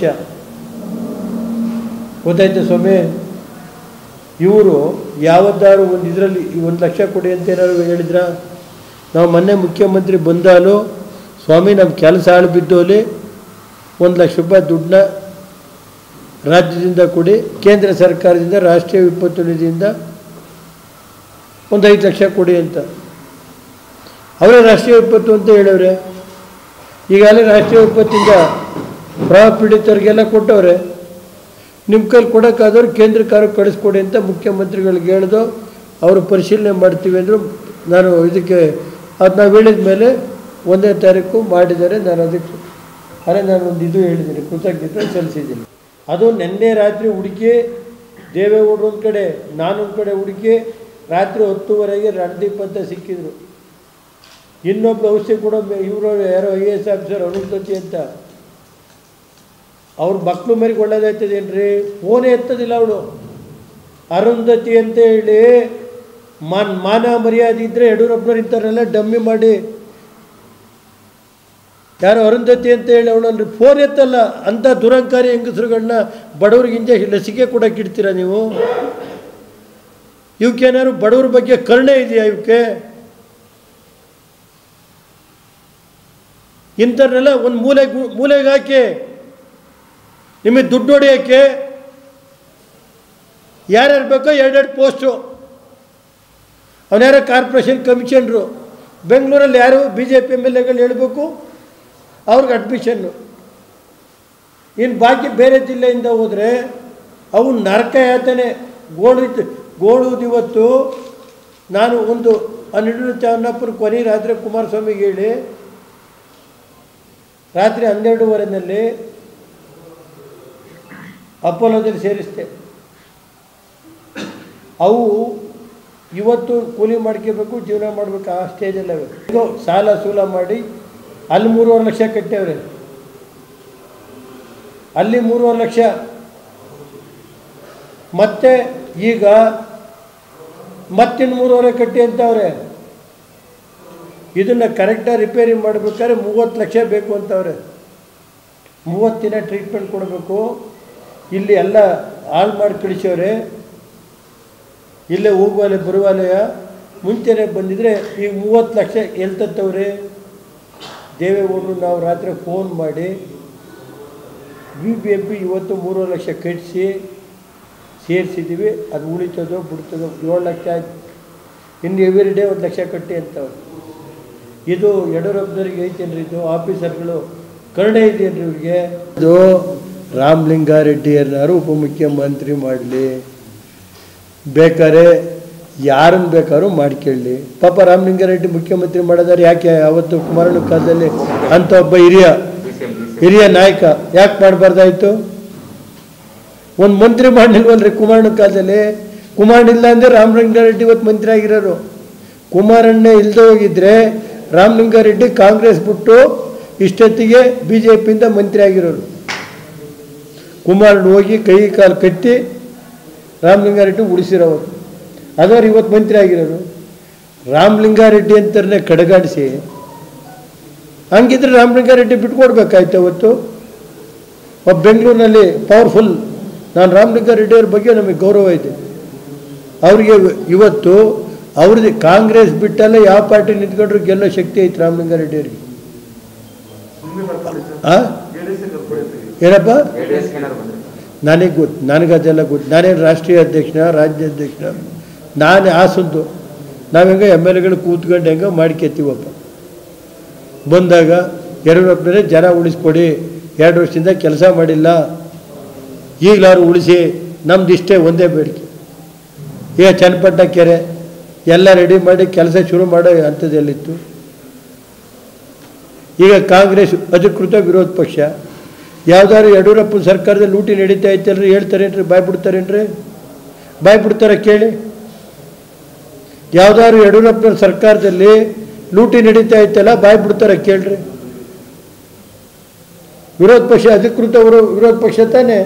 ಗೊತ್ತಾಯ್ತು ಸ್ವಾಮಿ ಇವರು ಯಾವತ್ತಾರು ಒಂದು ಇದರಲ್ಲಿ ಒಂದು ಲಕ್ಷ ಕೊಡಿ ಅಂತ ಏನಾದ್ರು ಹೇಳಿದ್ರ ನಾವು ಮೊನ್ನೆ ಮುಖ್ಯಮಂತ್ರಿ ಬಂದಾಲು ಸ್ವಾಮಿ ನಮ್ಮ ಕೆಲಸ ಹಾಳು ಬಿದ್ದೋಲಿ ಒಂದು ಲಕ್ಷ ರೂಪಾಯಿ ದುಡ್ಡನ್ನ ರಾಜ್ಯದಿಂದ ಕೊಡಿ ಕೇಂದ್ರ ಸರ್ಕಾರದಿಂದ ರಾಷ್ಟ್ರೀಯ ವಿಪತ್ತು ನಿಧಿಯಿಂದ ಒಂದು ಐದು ಲಕ್ಷ ಕೊಡಿ ಅಂತ ಅವರೇ ರಾಷ್ಟ್ರೀಯ ವಿಪತ್ತು ಅಂತ ಹೇಳವ್ರೆ ಈಗಾಗಲೇ ರಾಷ್ಟ್ರೀಯ ವಿಪತ್ತಿಂದ ಪ್ರವಾಹ ಪೀಡಿತರಿಗೆಲ್ಲ ಕೊಟ್ಟವ್ರೆ ನಿಮ್ಮ ಕೈಲಿ ಕೊಡೋಕ್ಕಾದವ್ರು ಕೇಂದ್ರ ಕಾರ್ಯಕ್ಕೆ ಕಳಿಸ್ಕೊಡಿ ಅಂತ ಮುಖ್ಯಮಂತ್ರಿಗಳಿಗೆ ಹೇಳ್ದು ಅವರು ಪರಿಶೀಲನೆ ಮಾಡ್ತೀವಿ ಅಂದರು ನಾನು ಇದಕ್ಕೆ ಅದು ನಾವು ಹೇಳಿದ ಮೇಲೆ ಒಂದನೇ ತಾರೀಕು ಮಾಡಿದ್ದಾರೆ ನಾನು ಅದಕ್ಕೆ ಅರೆ ನಾನು ಒಂದು ಇದು ಹೇಳಿದ್ದೀನಿ ಕೃತಜ್ಞತೆ ಸಲ್ಲಿಸಿದ್ದೀನಿ ಅದು ನಿನ್ನೆ ರಾತ್ರಿ ಹುಡುಕಿ ದೇವೇಗೌಡರು ಒಂದು ಕಡೆ ನಾನೊಂದು ಕಡೆ ಹುಡುಕಿ ರಾತ್ರಿ ಹತ್ತುವರೆಗೆ ರಣದೀಪ್ ಅಂತ ಸಿಕ್ಕಿದ್ರು ಇನ್ನೊಬ್ಬ ಔಷಧಿ ಕೊಡೋ ಇವರು ಯಾರೋ I A S officer Arundhati ಅಂತ ಅವ್ರ ಮಕ್ಕಳು ಮರಿಗೆ ಒಳ್ಳೇದಾಯ್ತದೇನ್ರಿ ಫೋನೇ ಎತ್ತದಿಲ್ಲ ಅವಳು ಅರುಂಧತಿ ಅಂತ ಹೇಳಿ ಮಾನ್ ಮಾನ ಮರ್ಯಾದೆ ಇದ್ದರೆ ಯಡಿಯೂರಪ್ಪನವ್ರು ಇಂಥವ್ರೆಲ್ಲ ಡಮ್ಮಿ ಮಾಡಿ ಯಾರು ಅರುಂಧತಿ ಅಂತ ಹೇಳಿ ಅವಳಲ್ಲಿ ಫೋನ್ ಎತ್ತಲ್ಲ ಅಂಥ ದುರಂಕಾರಿ ಹೆಂಗಸರುಗಳನ್ನ ಬಡವ್ರಿಗೆ ಇಂಜೆ ಲಸಿಕೆ ಕೊಡೋಕೆ ಇಡ್ತೀರಾ ನೀವು ಇವಕ್ಕೇನಾದ್ರು ಬಡವ್ರ ಬಗ್ಗೆ ಕರುಣೆ ಇದೆಯಾ ಇವಕ್ಕೆ ಇಂಥವ್ರನ್ನೆಲ್ಲ ಒಂದು ಮೂಲೆಗೆ ಮೂಲೆಗೆ ಹಾಕಿ ನಿಮಗೆ ದುಡ್ಡು ಹೊಡೆಯೋಕ್ಕೆ ಯಾರ್ಯಾರು ಬೇಕೋ ಎರಡೆರಡು ಪೋಸ್ಟು ಅವನ್ಯಾರೋ ಕಾರ್ಪೊರೇಷನ್ ಕಮಿಷನ್ರು ಬೆಂಗಳೂರಲ್ಲಿ ಯಾರು B J P M L ಎಗಳು ಹೇಳಬೇಕು ಅವ್ರಿಗೆ ಅಡ್ಮಿಷನ್ನು ಇನ್ನು ಬಾಕಿ ಬೇರೆ ಜಿಲ್ಲೆಯಿಂದ ಹೋದರೆ ಅವು ನರಕ ಯಾತನೆ ಗೋಡು ಗೋಡುವುದು ಇವತ್ತು ನಾನು ಒಂದು ಹನ್ನೆರಡು ಚಾವನ್ನಪ್ಪನ ಕೊನೆ ರಾತ್ರಿ ಕುಮಾರಸ್ವಾಮಿಗೆ ಹೇಳಿ ರಾತ್ರಿ ಹನ್ನೆರಡೂವರೆನಲ್ಲಿ ಅಪೋಲೋದಲ್ಲಿ ಸೇರಿಸ್ದೆ ಅವು ಇವತ್ತು ಕೂಲಿ ಮಾಡ್ಕೋಬೇಕು ಜೀವನ ಮಾಡಬೇಕು ಆ ಸ್ಟೇಜಲ್ಲವೆ ಇದು ಸಾಲ ಸೂಲ ಮಾಡಿ ಅಲ್ಲಿ ಮೂರುವರೆ ಲಕ್ಷ ಕಟ್ಟವ್ರೆ ಅಲ್ಲಿ ಮೂರುವರೆ ಲಕ್ಷ ಮತ್ತೆ ಈಗ ಮತ್ತಿನ್ನು ಮೂರುವರೆ ಕಟ್ಟಿ ಅಂತವ್ರೆ ಇದನ್ನು ಕರೆಕ್ಟಾಗಿ ರಿಪೇರಿ ಮಾಡಬೇಕಾದ್ರೆ ಮೂವತ್ತು ಲಕ್ಷ ಬೇಕು ಅಂತವ್ರೆ ಮೂವತ್ತು ದಿನ ಟ್ರೀಟ್ಮೆಂಟ್ ಕೊಡಬೇಕು ಇಲ್ಲಿ ಎಲ್ಲ ಹಾಳು ಮಾಡಿ ಕಳಿಸೋರೆ ಇಲ್ಲೇ ಹೋಗುವಲೆ ಬರುವಲೆಯ ಮುಂಚೆನೇ ಬಂದಿದ್ರೆ ಈಗ ಮೂವತ್ತು ಲಕ್ಷ ಎಲ್ಲಿ ತತ್ತವ್ರೆ ದೇವೇಗೌಡರು ನಾವು ರಾತ್ರಿ ಫೋನ್ ಮಾಡಿ ಬಿ ಬಿ ಎಂ ಪಿ ಇವತ್ತು ಮೂರುವರೆ ಲಕ್ಷ ಕಟ್ಟಿಸಿ ಸೇರಿಸಿದ್ದೀವಿ ಅದು ಉಳಿತದೋ ಬಿಡ್ತದೋ ಏಳು ಲಕ್ಷ ಆಯ್ತು ಇನ್ನು ಎವ್ರಿ ಡೇ ಒಂದು ಲಕ್ಷ ಕಟ್ಟಿ ಅಂತವ್ರು ಇದು ಯಡಿಯೂರಪ್ಪನವ್ರಿಗೆ ಐತೇನ್ರಿ ಇದು ಆಫೀಸರ್ಗಳು ಕರುಣೆ ಇದೆಯೇನ್ರಿ ಇವ್ರಿಗೆ ಇದು ರಾಮಲಿಂಗಾರೆಡ್ಡಿಯನ್ನಾರು ಉಪಮುಖ್ಯಮಂತ್ರಿ ಮಾಡಲಿ ಬೇಕಾದ್ರೆ ಯಾರನ್ನು ಬೇಕಾದ್ರೂ ಮಾಡ್ಕೊಳ್ಳಿ ಪಾಪ ರಾಮಲಿಂಗಾರೆಡ್ಡಿ ಮುಖ್ಯಮಂತ್ರಿ ಮಾಡೋದಾರೆ ಯಾಕೆ ಅವತ್ತು ಕುಮಾರಣ್ಣ ಕಾಲದಲ್ಲಿ ಅಂಥ ಒಬ್ಬ ಹಿರಿಯ ಹಿರಿಯ ನಾಯಕ ಯಾಕೆ ಮಾಡಬಾರ್ದಾಯ್ತು ಒಂದು ಮಂತ್ರಿ ಮಾಡಲಿಲ್ವಲ್ರಿ ಕುಮಾರಣ್ಣ ಕಾಲದಲ್ಲಿ ಕುಮಾರಣ್ಣ ಇಲ್ಲ ಅಂದರೆ ರಾಮಲಿಂಗಾರೆಡ್ಡಿ ಇವತ್ತು ಮಂತ್ರಿ ಆಗಿರೋರು ಕುಮಾರಣ್ಣ ಇಲ್ಲದೆ ಹೋಗಿದ್ರೆ ರಾಮಲಿಂಗಾರೆಡ್ಡಿ ಕಾಂಗ್ರೆಸ್ ಬಿಟ್ಟು ಇಷ್ಟೊತ್ತಿಗೆ ಬಿ ಜೆ ಪಿಯಿಂದ ಮಂತ್ರಿ ಆಗಿರೋರು ಕುಮಾರಣ್ಣ ಹೋಗಿ ಕೈ ಕಾಲು ಕಟ್ಟಿ ರಾಮಲಿಂಗಾರೆಡ್ಡಿ ಉಳಿಸಿರೋರು ಅದವ್ರು ಇವತ್ತು ಮಂತ್ರಿ ಆಗಿರೋರು ರಾಮಲಿಂಗಾರೆಡ್ಡಿ ಅಂತಾರನ್ನೇ ಕಡೆಗಾಡಿಸಿ ಹಂಗಿದ್ರೆ ರಾಮಲಿಂಗಾರೆಡ್ಡಿ ಬಿಟ್ಕೊಡ್ಬೇಕಾಯ್ತು ಅವತ್ತು ಒಬ್ಬ ಬೆಂಗಳೂರಿನಲ್ಲಿ ಪವರ್ಫುಲ್ ನಾನು ರಾಮಲಿಂಗಾರೆಡ್ಡಿ ಅವ್ರ ಬಗ್ಗೆ ನಮಗೆ ಗೌರವ ಇದೆ ಅವ್ರಿಗೆ ಇವತ್ತು ಅವ್ರದ್ದು ಕಾಂಗ್ರೆಸ್ ಬಿಟ್ಟಲ್ಲ ಯಾವ ಪಾರ್ಟಿ ನಿಂತ್ಕೊಂಡ್ರು ಗೆಲ್ಲೋ ಶಕ್ತಿ ಐತೆ ರಾಮಲಿಂಗಾರೆಡ್ಡಿ ಅವ್ರಿಗೆ ಆ? ಏನಪ್ಪ ನನಗೆ ಗೊತ್ತು ನನಗೆ ಅದೆಲ್ಲ ಗೊತ್ತು ನಾನೇನು ರಾಷ್ಟ್ರೀಯ ಅಧ್ಯಕ್ಷನ ರಾಜ್ಯ ಅಧ್ಯಕ್ಷನ ನಾನು ಆಸಂದು ನಾವು ಹೆಂಗೆ ಎಮ್ ಎಲ್ ಎಗಳು ಕೂತ್ಕೊಂಡು ಹೆಂಗೆ ಮಾಡ್ಕೊತೀವಪ್ಪ ಬಂದಾಗ ಯಡಿಯೂರಪ್ಪನವರೇ ಜನ ಉಳಿಸ್ಕೊಡಿ ಎರಡು ವರ್ಷದಿಂದ ಕೆಲಸ ಮಾಡಿಲ್ಲ ಈಗಲಾರು ಉಳಿಸಿ ನಮ್ದು ಇಷ್ಟೇ ಒಂದೇ ಬೇಡಿಕೆ ಈಗ ಚನ್ನಪಟ್ಟ ಕೆರೆ ಎಲ್ಲ ರೆಡಿ ಮಾಡಿ ಕೆಲಸ ಶುರು ಮಾಡೋ ಅಂಥದ್ದೆಲ್ಲಿತ್ತು ಈಗ ಕಾಂಗ್ರೆಸ್ ಅಧಿಕೃತ ವಿರೋಧ ಪಕ್ಷ ಯಾವ್ದಾದ್ರು ಯಡಿಯೂರಪ್ಪನ ಸರ್ಕಾರದಲ್ಲಿ ಲೂಟಿ ನಡೀತಾ ಐತಲ್ರಿ ಹೇಳ್ತಾರೇನ್ರಿ ಬಾಯ್ ಬಿಡ್ತಾರೇನ್ರಿ ಬಾಯ್ ಬಿಡ್ತಾರ ಕೇಳಿ ಯಾವ್ದಾದ್ರು ಯಡಿಯೂರಪ್ಪನ ಸರ್ಕಾರದಲ್ಲಿ ಲೂಟಿ ನಡೀತಾ ಐತಲ್ಲ ಬಾಯ್ ಬಿಡ್ತಾರ ಕೇಳ್ರಿ ವಿರೋಧ ಪಕ್ಷ ಅಧಿಕೃತ ವಿರೋ- ವಿರೋಧ ಪಕ್ಷ ತಾನೇ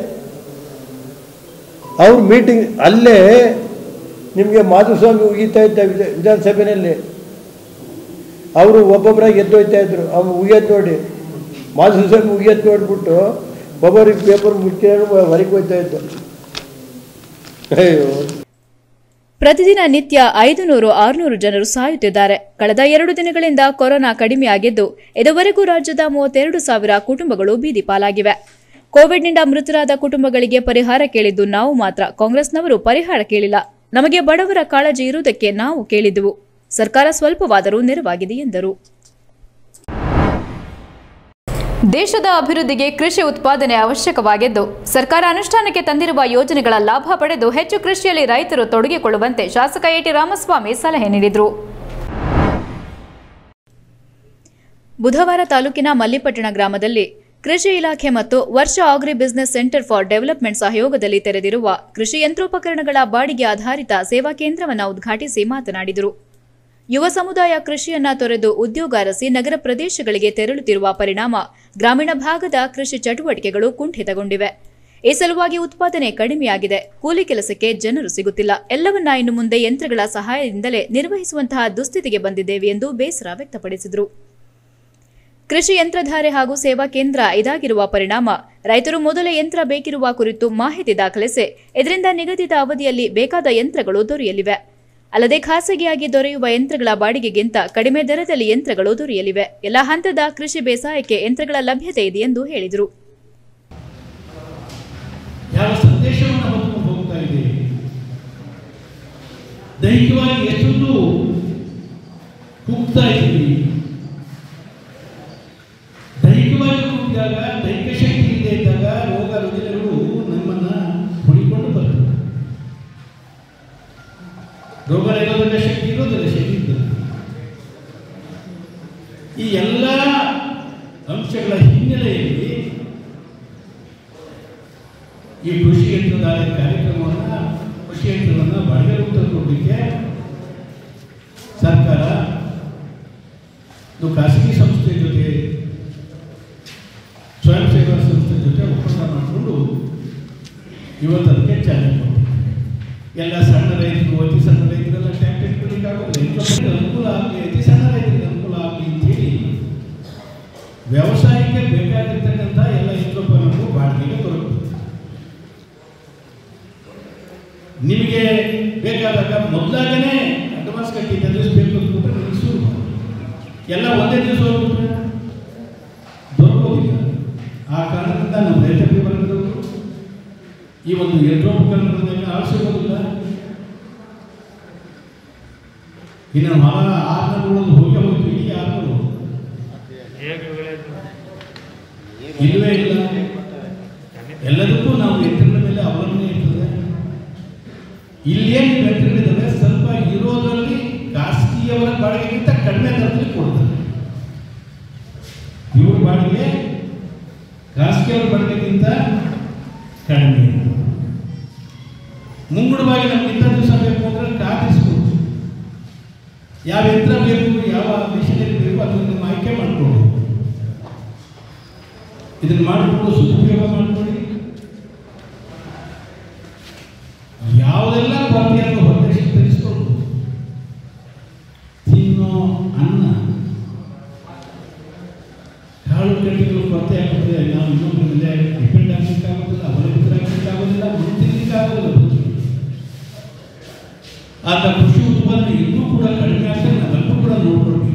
ಅವ್ರ ಮೀಟಿಂಗ್ ಅಲ್ಲೇ ನಿಮಗೆ ಮಾಧುಸ್ವಾಮಿ ಉಗಿತಾ ಇದ್ದ ವಿಧ- ವಿಧಾನಸಭೆಯಲ್ಲಿ ಅವರು ಒಬ್ಬೊಬ್ಬರಾಗಿ ಎದ್ದೋಯ್ತಾ ಇದ್ರು ಅವ್ನು ಉಗಿಯೋದು ನೋಡಿ ಮಾಧುಸ್ವಾಮಿ ಉಗಿಯೋದು ನೋಡ್ಬಿಟ್ಟು ಒಬ್ಬೊಬ್ಬರಿಗೆ ಪೇಪರ್ ಮುಚ್ಚಿಕೊಂಡು ಹೊರಗೆ ಹೋಗ್ತಾ ಇದ್ದು ಅಯ್ಯೋ ಪ್ರತಿದಿನ ನಿತ್ಯ ಐದು ನೂರು ಆರುನೂರು ಜನರು ಸಾಯುತ್ತಿದ್ದಾರೆ ಕಳೆದ ಎರಡು ದಿನಗಳಿಂದ ಕೊರೋನಾ ಕಡಿಮೆಯಾಗಿದ್ದು ಇದುವರೆಗೂ ರಾಜ್ಯದ ಮೂವತ್ತೆರಡು ಸಾವಿರ ಕುಟುಂಬಗಳು ಬೀದಿ ಪಾಲಾಗಿವೆ ಕೋವಿಡ್ನಿಂದ ಮೃತರಾದ ಕುಟುಂಬಗಳಿಗೆ ಪರಿಹಾರ ಕೇಳಿದ್ದು ನಾವು ಮಾತ್ರ ಕಾಂಗ್ರೆಸ್ನವರು ಪರಿಹಾರ ಕೇಳಿಲ್ಲ ನಮಗೆ ಬಡವರ ಕಾಳಜಿ ಇರುವುದಕ್ಕೆ ನಾವು ಕೇಳಿದ್ದೆವು ಸರ್ಕಾರ ಸ್ವಲ್ಪವಾದರೂ ನೆರವಾಗಿದೆ ಎಂದರು ದೇಶದ ಅಭಿವೃದ್ಧಿಗೆ ಕೃಷಿ ಉತ್ಪಾದನೆ ಅವಶ್ಯಕವಾಗಿದ್ದು ಸರ್ಕಾರ ಅನುಷ್ಠಾನಕ್ಕೆ ತಂದಿರುವ ಯೋಜನೆಗಳ ಲಾಭ ಪಡೆದು ಹೆಚ್ಚು ಕೃಷಿಯಲ್ಲಿ ರೈತರು ತೊಡಗಿಕೊಳ್ಳುವಂತೆ ಶಾಸಕ ಎಟಿ ರಾಮಸ್ವಾಮಿ ಸಲಹೆ ನೀಡಿದರು ಬುಧವಾರ ತಾಲೂಕಿನ ಮಲ್ಲಿಪಟ್ಟಣ ಗ್ರಾಮದಲ್ಲಿ ಕೃಷಿ ಇಲಾಖೆ ಮತ್ತು ವರ್ಷ agri business centre for development ಸಹಯೋಗದಲ್ಲಿ ತೆರೆದಿರುವ ಕೃಷಿ ಯಂತ್ರೋಪಕರಣಗಳ ಬಾಡಿಗೆ ಆಧಾರಿತ ಸೇವಾ ಕೇಂದ್ರವನ್ನು ಉದ್ಘಾಟಿಸಿ ಮಾತನಾಡಿದರು ಯುವ ಸಮುದಾಯ ಕೃಷಿಯನ್ನ ತೊರೆದು ಉದ್ಯೋಗ ಅರಸಿ ನಗರ ಪ್ರದೇಶಗಳಿಗೆ ತೆರಳುತ್ತಿರುವ ಪರಿಣಾಮ ಗ್ರಾಮೀಣ ಭಾಗದ ಕೃಷಿ ಚಟುವಟಿಕೆಗಳು ಕುಂಠಿತಗೊಂಡಿವೆ ಈ ಸಲುವಾಗಿ ಉತ್ಪಾದನೆ ಕಡಿಮೆಯಾಗಿದೆ ಕೂಲಿ ಕೆಲಸಕ್ಕೆ ಜನರು ಸಿಗುತ್ತಿಲ್ಲ ಎಲ್ಲವನ್ನ ಇನ್ನು ಮುಂದೆ ಯಂತ್ರಗಳ ಸಹಾಯದಿಂದಲೇ ನಿರ್ವಹಿಸುವಂತಹ ದುಸ್ಥಿತಿಗೆ ಬಂದಿದ್ದೇವೆ ಎಂದು ಬೇಸರ ವ್ಯಕ್ತಪಡಿಸಿದರು ಕೃಷಿ ಯಂತ್ರಧಾರೆ ಹಾಗೂ ಸೇವಾ ಕೇಂದ್ರ ಇದಾಗಿರುವ ಪರಿಣಾಮ ರೈತರು ಮೊದಲೇ ಯಂತ್ರ ಬೇಕಿರುವ ಕುರಿತು ಮಾಹಿತಿ ದಾಖಲಿಸಿ ಇದರಿಂದ ನಿಗದಿತ ಅವಧಿಯಲ್ಲಿ ಬೇಕಾದ ಯಂತ್ರಗಳು ದೊರೆಯಲಿವೆ ಅಲ್ಲದೆ ಖಾಸಗಿಯಾಗಿ ದೊರೆಯುವ ಯಂತ್ರಗಳ ಬಾಡಿಗೆಗಿಂತ ಕಡಿಮೆ ದರದಲ್ಲಿ ಯಂತ್ರಗಳು ದೊರೆಯಲಿವೆ ಎಲ್ಲ ಹಂತದ ಕೃಷಿ ಬೇಸಾಯಕ್ಕೆ ಯಂತ್ರಗಳ ಲಭ್ಯತೆ ಇದೆ ಎಂದು ಹೇಳಿದರು ಯಾವ ಸಂದೇಶವನ್ನು ಹೊತ್ತು ಹೋಗ್ತಾ ಇದೆ ದೈಹಿಕವಾಗಿ ಎಷ್ಟೊಂದು ಕುಗ್ತಾ ಇದ್ದೀವಿ ದೈಹಿಕವಾಗಿ ಕುಗ್ಗಿದಾಗ ದೈಹಿಕ ಶಕ್ತಿ ಇಲ್ಲದೆ ಇದ್ದಾಗ ರೋಗ ರುಜಿನಗಳು ನಮ್ಮನ್ನ ಹುಡಿಕೊಂಡು ಬರ್ತವೆ ರೋಗ ನಿರೋಧಕ ಶಕ್ತಿ ಇರೋದಿಲ್ಲ ಶರೀರದಲ್ಲಿ ಈ ಎಲ್ಲ ಅಂಶಗಳ ಹಿನ್ನೆಲೆಯಲ್ಲಿ ಈ ಕೃಷಿ ಯಂತ್ರಧಾರೆ ಕಾರ್ಯಕ್ರಮವನ್ನು ಕೃಷಿ ಯಂತ್ರವನ್ನು ಬಾಡಿಗೆ ಕೊಡಲಿಕ್ಕೆ ಸರ್ಕಾರ ಒಂದು ಖಾಸಗಿ ಸಂಸ್ಥೆ ಜೊತೆ ಸ್ವಯಂ ಸೇವಾ ಸಂಸ್ಥೆ ಜೊತೆ ಒಪ್ಪಂದ ಮಾಡಿಕೊಂಡು ಇವತ್ತು ಅದಕ್ಕೆ ಚಾಲನೆ ಕೊಟ್ಟಿದೆ ಎಲ್ಲ ಸಣ್ಣ ರೈತರು ಅತಿ ಸಣ್ಣ ರೈತರೆಲ್ಲ ಟ್ಯಾಕ್ಟರ್ ಕೊಡಲಿಕ್ಕೆ ಆಗೋದಿಲ್ಲ ಅನುಕೂಲ ಆಗಲಿ ಅತಿ ಸಣ್ಣ ರೈತರಿಗೆ ಅನುಕೂಲ ನಿಮಗೆ ಬೇಕಾದಾಗ ಮೊದಲಾಗನೇ ಅಡ್ವಾನ್ಸ್ ಕಟ್ಟಿ ತಿಳಿಸ್ಬೇಕು ಅಂದ್ಬಿಟ್ರೆ ನಿಮಗೆ ಶುರು ಎಲ್ಲ ಒಂದೇ ದಿವಸ ಹೋಗ್ಬಿಟ್ರೆ ದೊರಕೋದಿಲ್ಲ ಆ ಕಾರಣದಿಂದ ನಮ್ಮ ರೈತ ವರ್ಗದವರು ಈ ಒಂದು ಯಂತ್ರೋಪಕರಣಗಳನ್ನೆಲ್ಲ ಆರಿಸಿರೋದಿಲ್ಲ ಇನ್ನು ಹೊಲ ಆರ್ನೂರು ಹೋಗಿ ಹೋಗ್ತು ಇಡೀ ಆರ್ನೂರು ಇಲ್ಲವೇ ಇಲ್ಲ ಎಲ್ಲದಕ್ಕೂ ನಾವು ಯಂತ್ರದ ಮೇಲೆ ಅವಲಂಬನೆ ಇರ್ತದೆ ಇಲ್ಲೇನು ಯಂತ್ರಗಳಿದ್ದಾವೆ ಸ್ವಲ್ಪ ಇರೋದ್ರಲ್ಲಿ ಖಾಸಗಿಯವರ ಬಾಡಿಗೆಗಿಂತ ಕಡಿಮೆ ದರದಲ್ಲಿ ಕೊಡ್ತಾರೆ ಇವ್ರ ಬಾಡಿಗೆ ಖಾಸಗಿಯವರ ಬಾಡಿಗೆಗಿಂತ ಕಡಿಮೆ ಮುಂಗಡವಾಗಿ ನಮ್ಗೆ ಇಂಥ ದಿವಸ ಬೇಕು ಅಂದ್ರೆ ಕಾದಿಸ್ಬೇಕು ಯಾವ ಯಂತ್ರ ಬೇಕು ಯಾವ ಮಿಷನರಿ ಬೇಕು ಅದನ್ನು ನೀವು ಆಯ್ಕೆ ಮಾಡ್ಕೊಳ್ಳಿ ಇದನ್ನು ಮಾಡಿಕೊಂಡು ಸದುಪಯೋಗ ಮಾಡ್ಕೊಳ್ಳಿ ಯಾವುದೆಲ್ಲ ಕೊರತೆಯನ್ನು ಹೊರದೇಶ ತರಿಸ್ಕೊಂಡು ತಿನ್ನೋ ಅನ್ನ ಕಾಳು ಕಡ್ಡಿಗಳು ಕೊರತೆ ಆಗ್ತದೆ ನಾವು ಇನ್ನೊಬ್ಬರ ಮೇಲೆ ಡಿಪೆಂಡ್ ಆಗಲಿಕ್ಕಾಗೋದಿಲ್ಲ ಅವಲಂಬಿತರಾಗಲಿಕ್ಕಾಗೋದಿಲ್ಲ ಮುಂದಿರ್ಲಿಕ್ಕಾಗೋದಿಲ್ಲ ಆದ ಕೃಷಿ ಉತ್ಪಾದನೆ ಇನ್ನೂ ಕೂಡ ಕಡಿಮೆ ಆಗ್ತದೆ ನಾವೆಲ್ಲರೂ ಕೂಡ ನೋಡ್ಕೊಳ್ಬೇಕು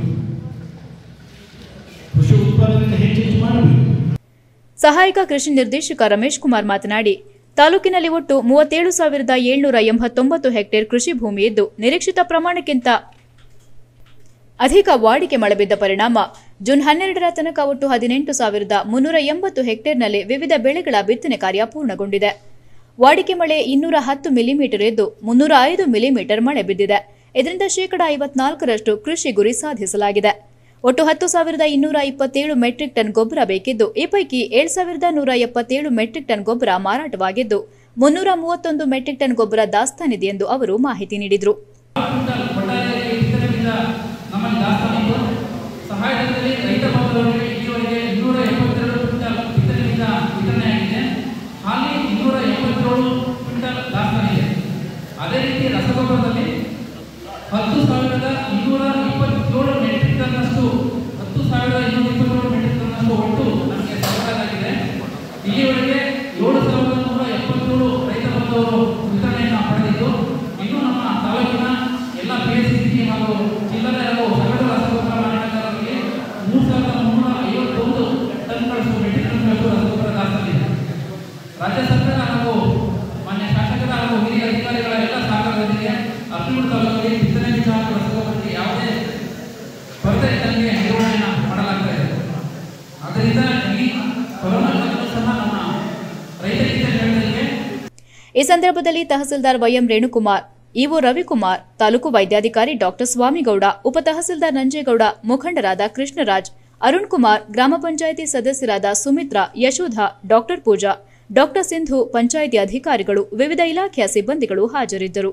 ಕೃಷಿ ಉತ್ಪಾದನೆ ಹೆಚ್ಚು ಹೆಚ್ಚು ಮಾಡಬೇಕು ಸಹಾಯಕ ಕೃಷಿ ನಿರ್ದೇಶಕ ರಮೇಶ್ ಕುಮಾರ್ ಮಾತನಾಡಿ ತಾಲೂಕಿನಲ್ಲಿ ಒಟ್ಟು ಮೂವತ್ತೇಳು ಸಾವಿರದ ಏಳ್ನೂರ ಎಂಬತ್ತೊಂಬತ್ತು ಹೆಕ್ಟೇರ್ ಕೃಷಿ ಭೂಮಿ ಇದ್ದು ನಿರೀಕ್ಷಿತ ಪ್ರಮಾಣಕ್ಕಿಂತ ಅಧಿಕ ವಾಡಿಕೆ ಮಳೆ ಬಿದ್ದ ಪರಿಣಾಮ ಜೂನ್ ಹನ್ನೆರಡರ ತನಕ ಒಟ್ಟು ಹದಿನೆಂಟು ಸಾವಿರದ ಮುನ್ನೂರ ಎಂಬತ್ತು ಹೆಕ್ಟೇರ್ನಲ್ಲಿ ವಿವಿಧ ಬೆಳೆಗಳ ಬಿತ್ತನೆ ಕಾರ್ಯ ಪೂರ್ಣಗೊಂಡಿದೆ ವಾಡಿಕೆ ಮಳೆ ಇನ್ನೂರ ಹತ್ತು ಮಿಲಿಮೀಟರ್ ಇದ್ದು ಮುನ್ನೂರ ಐದು ಮಿಲಿಮೀಟರ್ ಮಳೆ ಬಿದ್ದಿದೆ ಇದರಿಂದ ಶೇಕಡಾ ಐವತ್ನಾಲ್ಕರಷ್ಟು ಕೃಷಿ ಗುರಿ ಸಾಧಿಸಲಾಗಿದೆ ಒಟ್ಟು ಹತ್ತು ಸಾವಿರದ ಇನ್ನೂರ ಇಪ್ಪತ್ತೇಳು ಮೆಟ್ರಿಕ್ ಟನ್ ಗೊಬ್ಬರ ಬೇಕಿದ್ದು ಈ ಪೈಕಿ ಏಳು ಸಾವಿರದ ನೂರ ಎಪ್ಪತ್ತೇಳು ಮೆಟ್ರಿಕ್ ಟನ್ ಗೊಬ್ಬರ ಮಾರಾಟವಾಗಿದ್ದು ಮುನ್ನೂರ ಮೂವತ್ತೊಂದು ಮೆಟ್ರಿಕ್ ಟನ್ ಗೊಬ್ಬರ ದಾಸ್ತಾನಿದೆ ಎಂದು ಅವರು ಮಾಹಿತಿ ನೀಡಿದರು ಕ್ವಿಂಟಲ್ ಒಟ್ಟಾರೆಯಾಗಿ ವಿತರಣೆಯಿಂದ ನಮ್ಮಲ್ಲಿ ದಾಸ್ತಾನಿದ್ದು ಸಹಾಯಧನದಲ್ಲಿ ರೈತ ಬಾಂಧವರಿಗೆ ಇಲ್ಲಿವರೆಗೆ ಇನ್ನೂರ ಎಪ್ಪತ್ತೆರಡು ಕ್ವಿಂಟಲ್ ವಿತರಣೆಯಿಂದ ವಿತರಣೆಯಾಗಿದೆ ಹಾಲಿ ಇನ್ನೂರ ಎಂಬತ್ತೇಳು ಕ್ವಿಂಟಲ್ ದಾಸ್ತಾನಿದೆ ಅದೇ ರೀತಿ ರಸಗೊಬ್ಬರದಲ್ಲಿ ಹತ್ತು ಸಾವಿರದ ಇನ್ನೂರ ಇಪ್ಪತ್ತೇಳು ಮೆಟ್ರಿಕ್ ಟನ್ನಷ್ಟು ಹತ್ತು ಸಾವಿರದ ಇನ್ನೂರ ಇಪ್ಪತ್ತೇಳು ಮೆಟ್ರಿಕ್ ಟನ್ನಷ್ಟು ಒಟ್ಟು ನಮಗೆ ಸರಬರಾಜಾಗಿದೆ ಇಲ್ಲಿವರೆಗೆ ಏಳು ಸಾವಿರದ ನೂರ ಎಪ್ಪತ್ತೇಳು ರೈತ ಬಾಂಧವರು ವಿತರಣೆಯನ್ನು ಪಡೆದಿದ್ದು ಇನ್ನು ನಮ್ಮ ತಾಲೂಕಿನ ಎಲ್ಲ ಪಿ ಎಸ್ ಸಿ ಹಾಗೂ ಜಿಲ್ಲಾ ಹಾಗೂ ಸಗಟು ರಸಗೊಬ್ಬರ ಮಾರಾಟಗಾರರಿಗೆ ಮೂರು ಸಾವಿರದ ಮುನ್ನೂರ ಐವತ್ತೊಂದು ಟನ್ಗಳಷ್ಟು ಮೆಟ್ರಿಕ್ ಟನ್ಗಳಷ್ಟು ರಸಗೊಬ್ಬರ ದಾಸ್ತಾನಿದೆ ರಾಜ್ಯ ಸರ್ಕಾರ ಹಾಗೂ ಮಾನ್ಯ ಶಾಸಕರ ಹಾಗೂ ಹಿರಿಯ ಅಧಿಕಾರಿಗಳ ಎಲ್ಲ ಸಹಕಾರದೊಂದಿಗೆ ಅರ್ಪಿಮುಡ್ ತಾಲೂಕಿನಲ್ಲಿ ಬಿತ್ತನೆ ಬೀಜ ಹಾಗೂ ರಸಗೊಬ್ಬರಕ್ಕೆ ಯಾವುದೇ ಕೊರತೆ ಇದ್ದಂಗೆ ನಿರ್ವಹಣೆಯನ್ನು ಮಾಡಲಾಗ್ತಾ ಇದೆ ಆದ್ದರಿಂದ ಈ ಕೊರೋನಾ ಕಾಲದಲ್ಲೂ ಸಹ ನಮ್ಮ ರೈತರಿಗೆ ಹೇಳಿದಂಗೆ ಈ ಸಂದರ್ಭದಲ್ಲಿ ತಹಸೀಲ್ದಾರ್ ವೈಎಂ ರೇಣುಕುಮಾರ್ ಇಒ ರವಿಕುಮಾರ್ ತಾಲೂಕು ವೈದ್ಯಾಧಿಕಾರಿ ಡಾಕ್ಟರ್ ಸ್ವಾಮಿಗೌಡ ಉಪ ತಹಸೀಲ್ದಾರ್ ನಂಜೇಗೌಡ ಮುಖಂಡರಾದ ಕೃಷ್ಣರಾಜ್ ಅರುಣ್ ಕುಮಾರ್ ಗ್ರಾಮ ಪಂಚಾಯಿತಿ ಸದಸ್ಯರಾದ ಸುಮಿತ್ರಾ ಯಶೋಧ ಡಾಕ್ಟರ್ ಪೂಜಾ ಡಾಕ್ಟರ್ ಸಿಂಧು ಪಂಚಾಯಿತಿ ಅಧಿಕಾರಿಗಳು ವಿವಿಧ ಇಲಾಖೆಯ ಸಿಬ್ಬಂದಿಗಳು ಹಾಜರಿದ್ದರು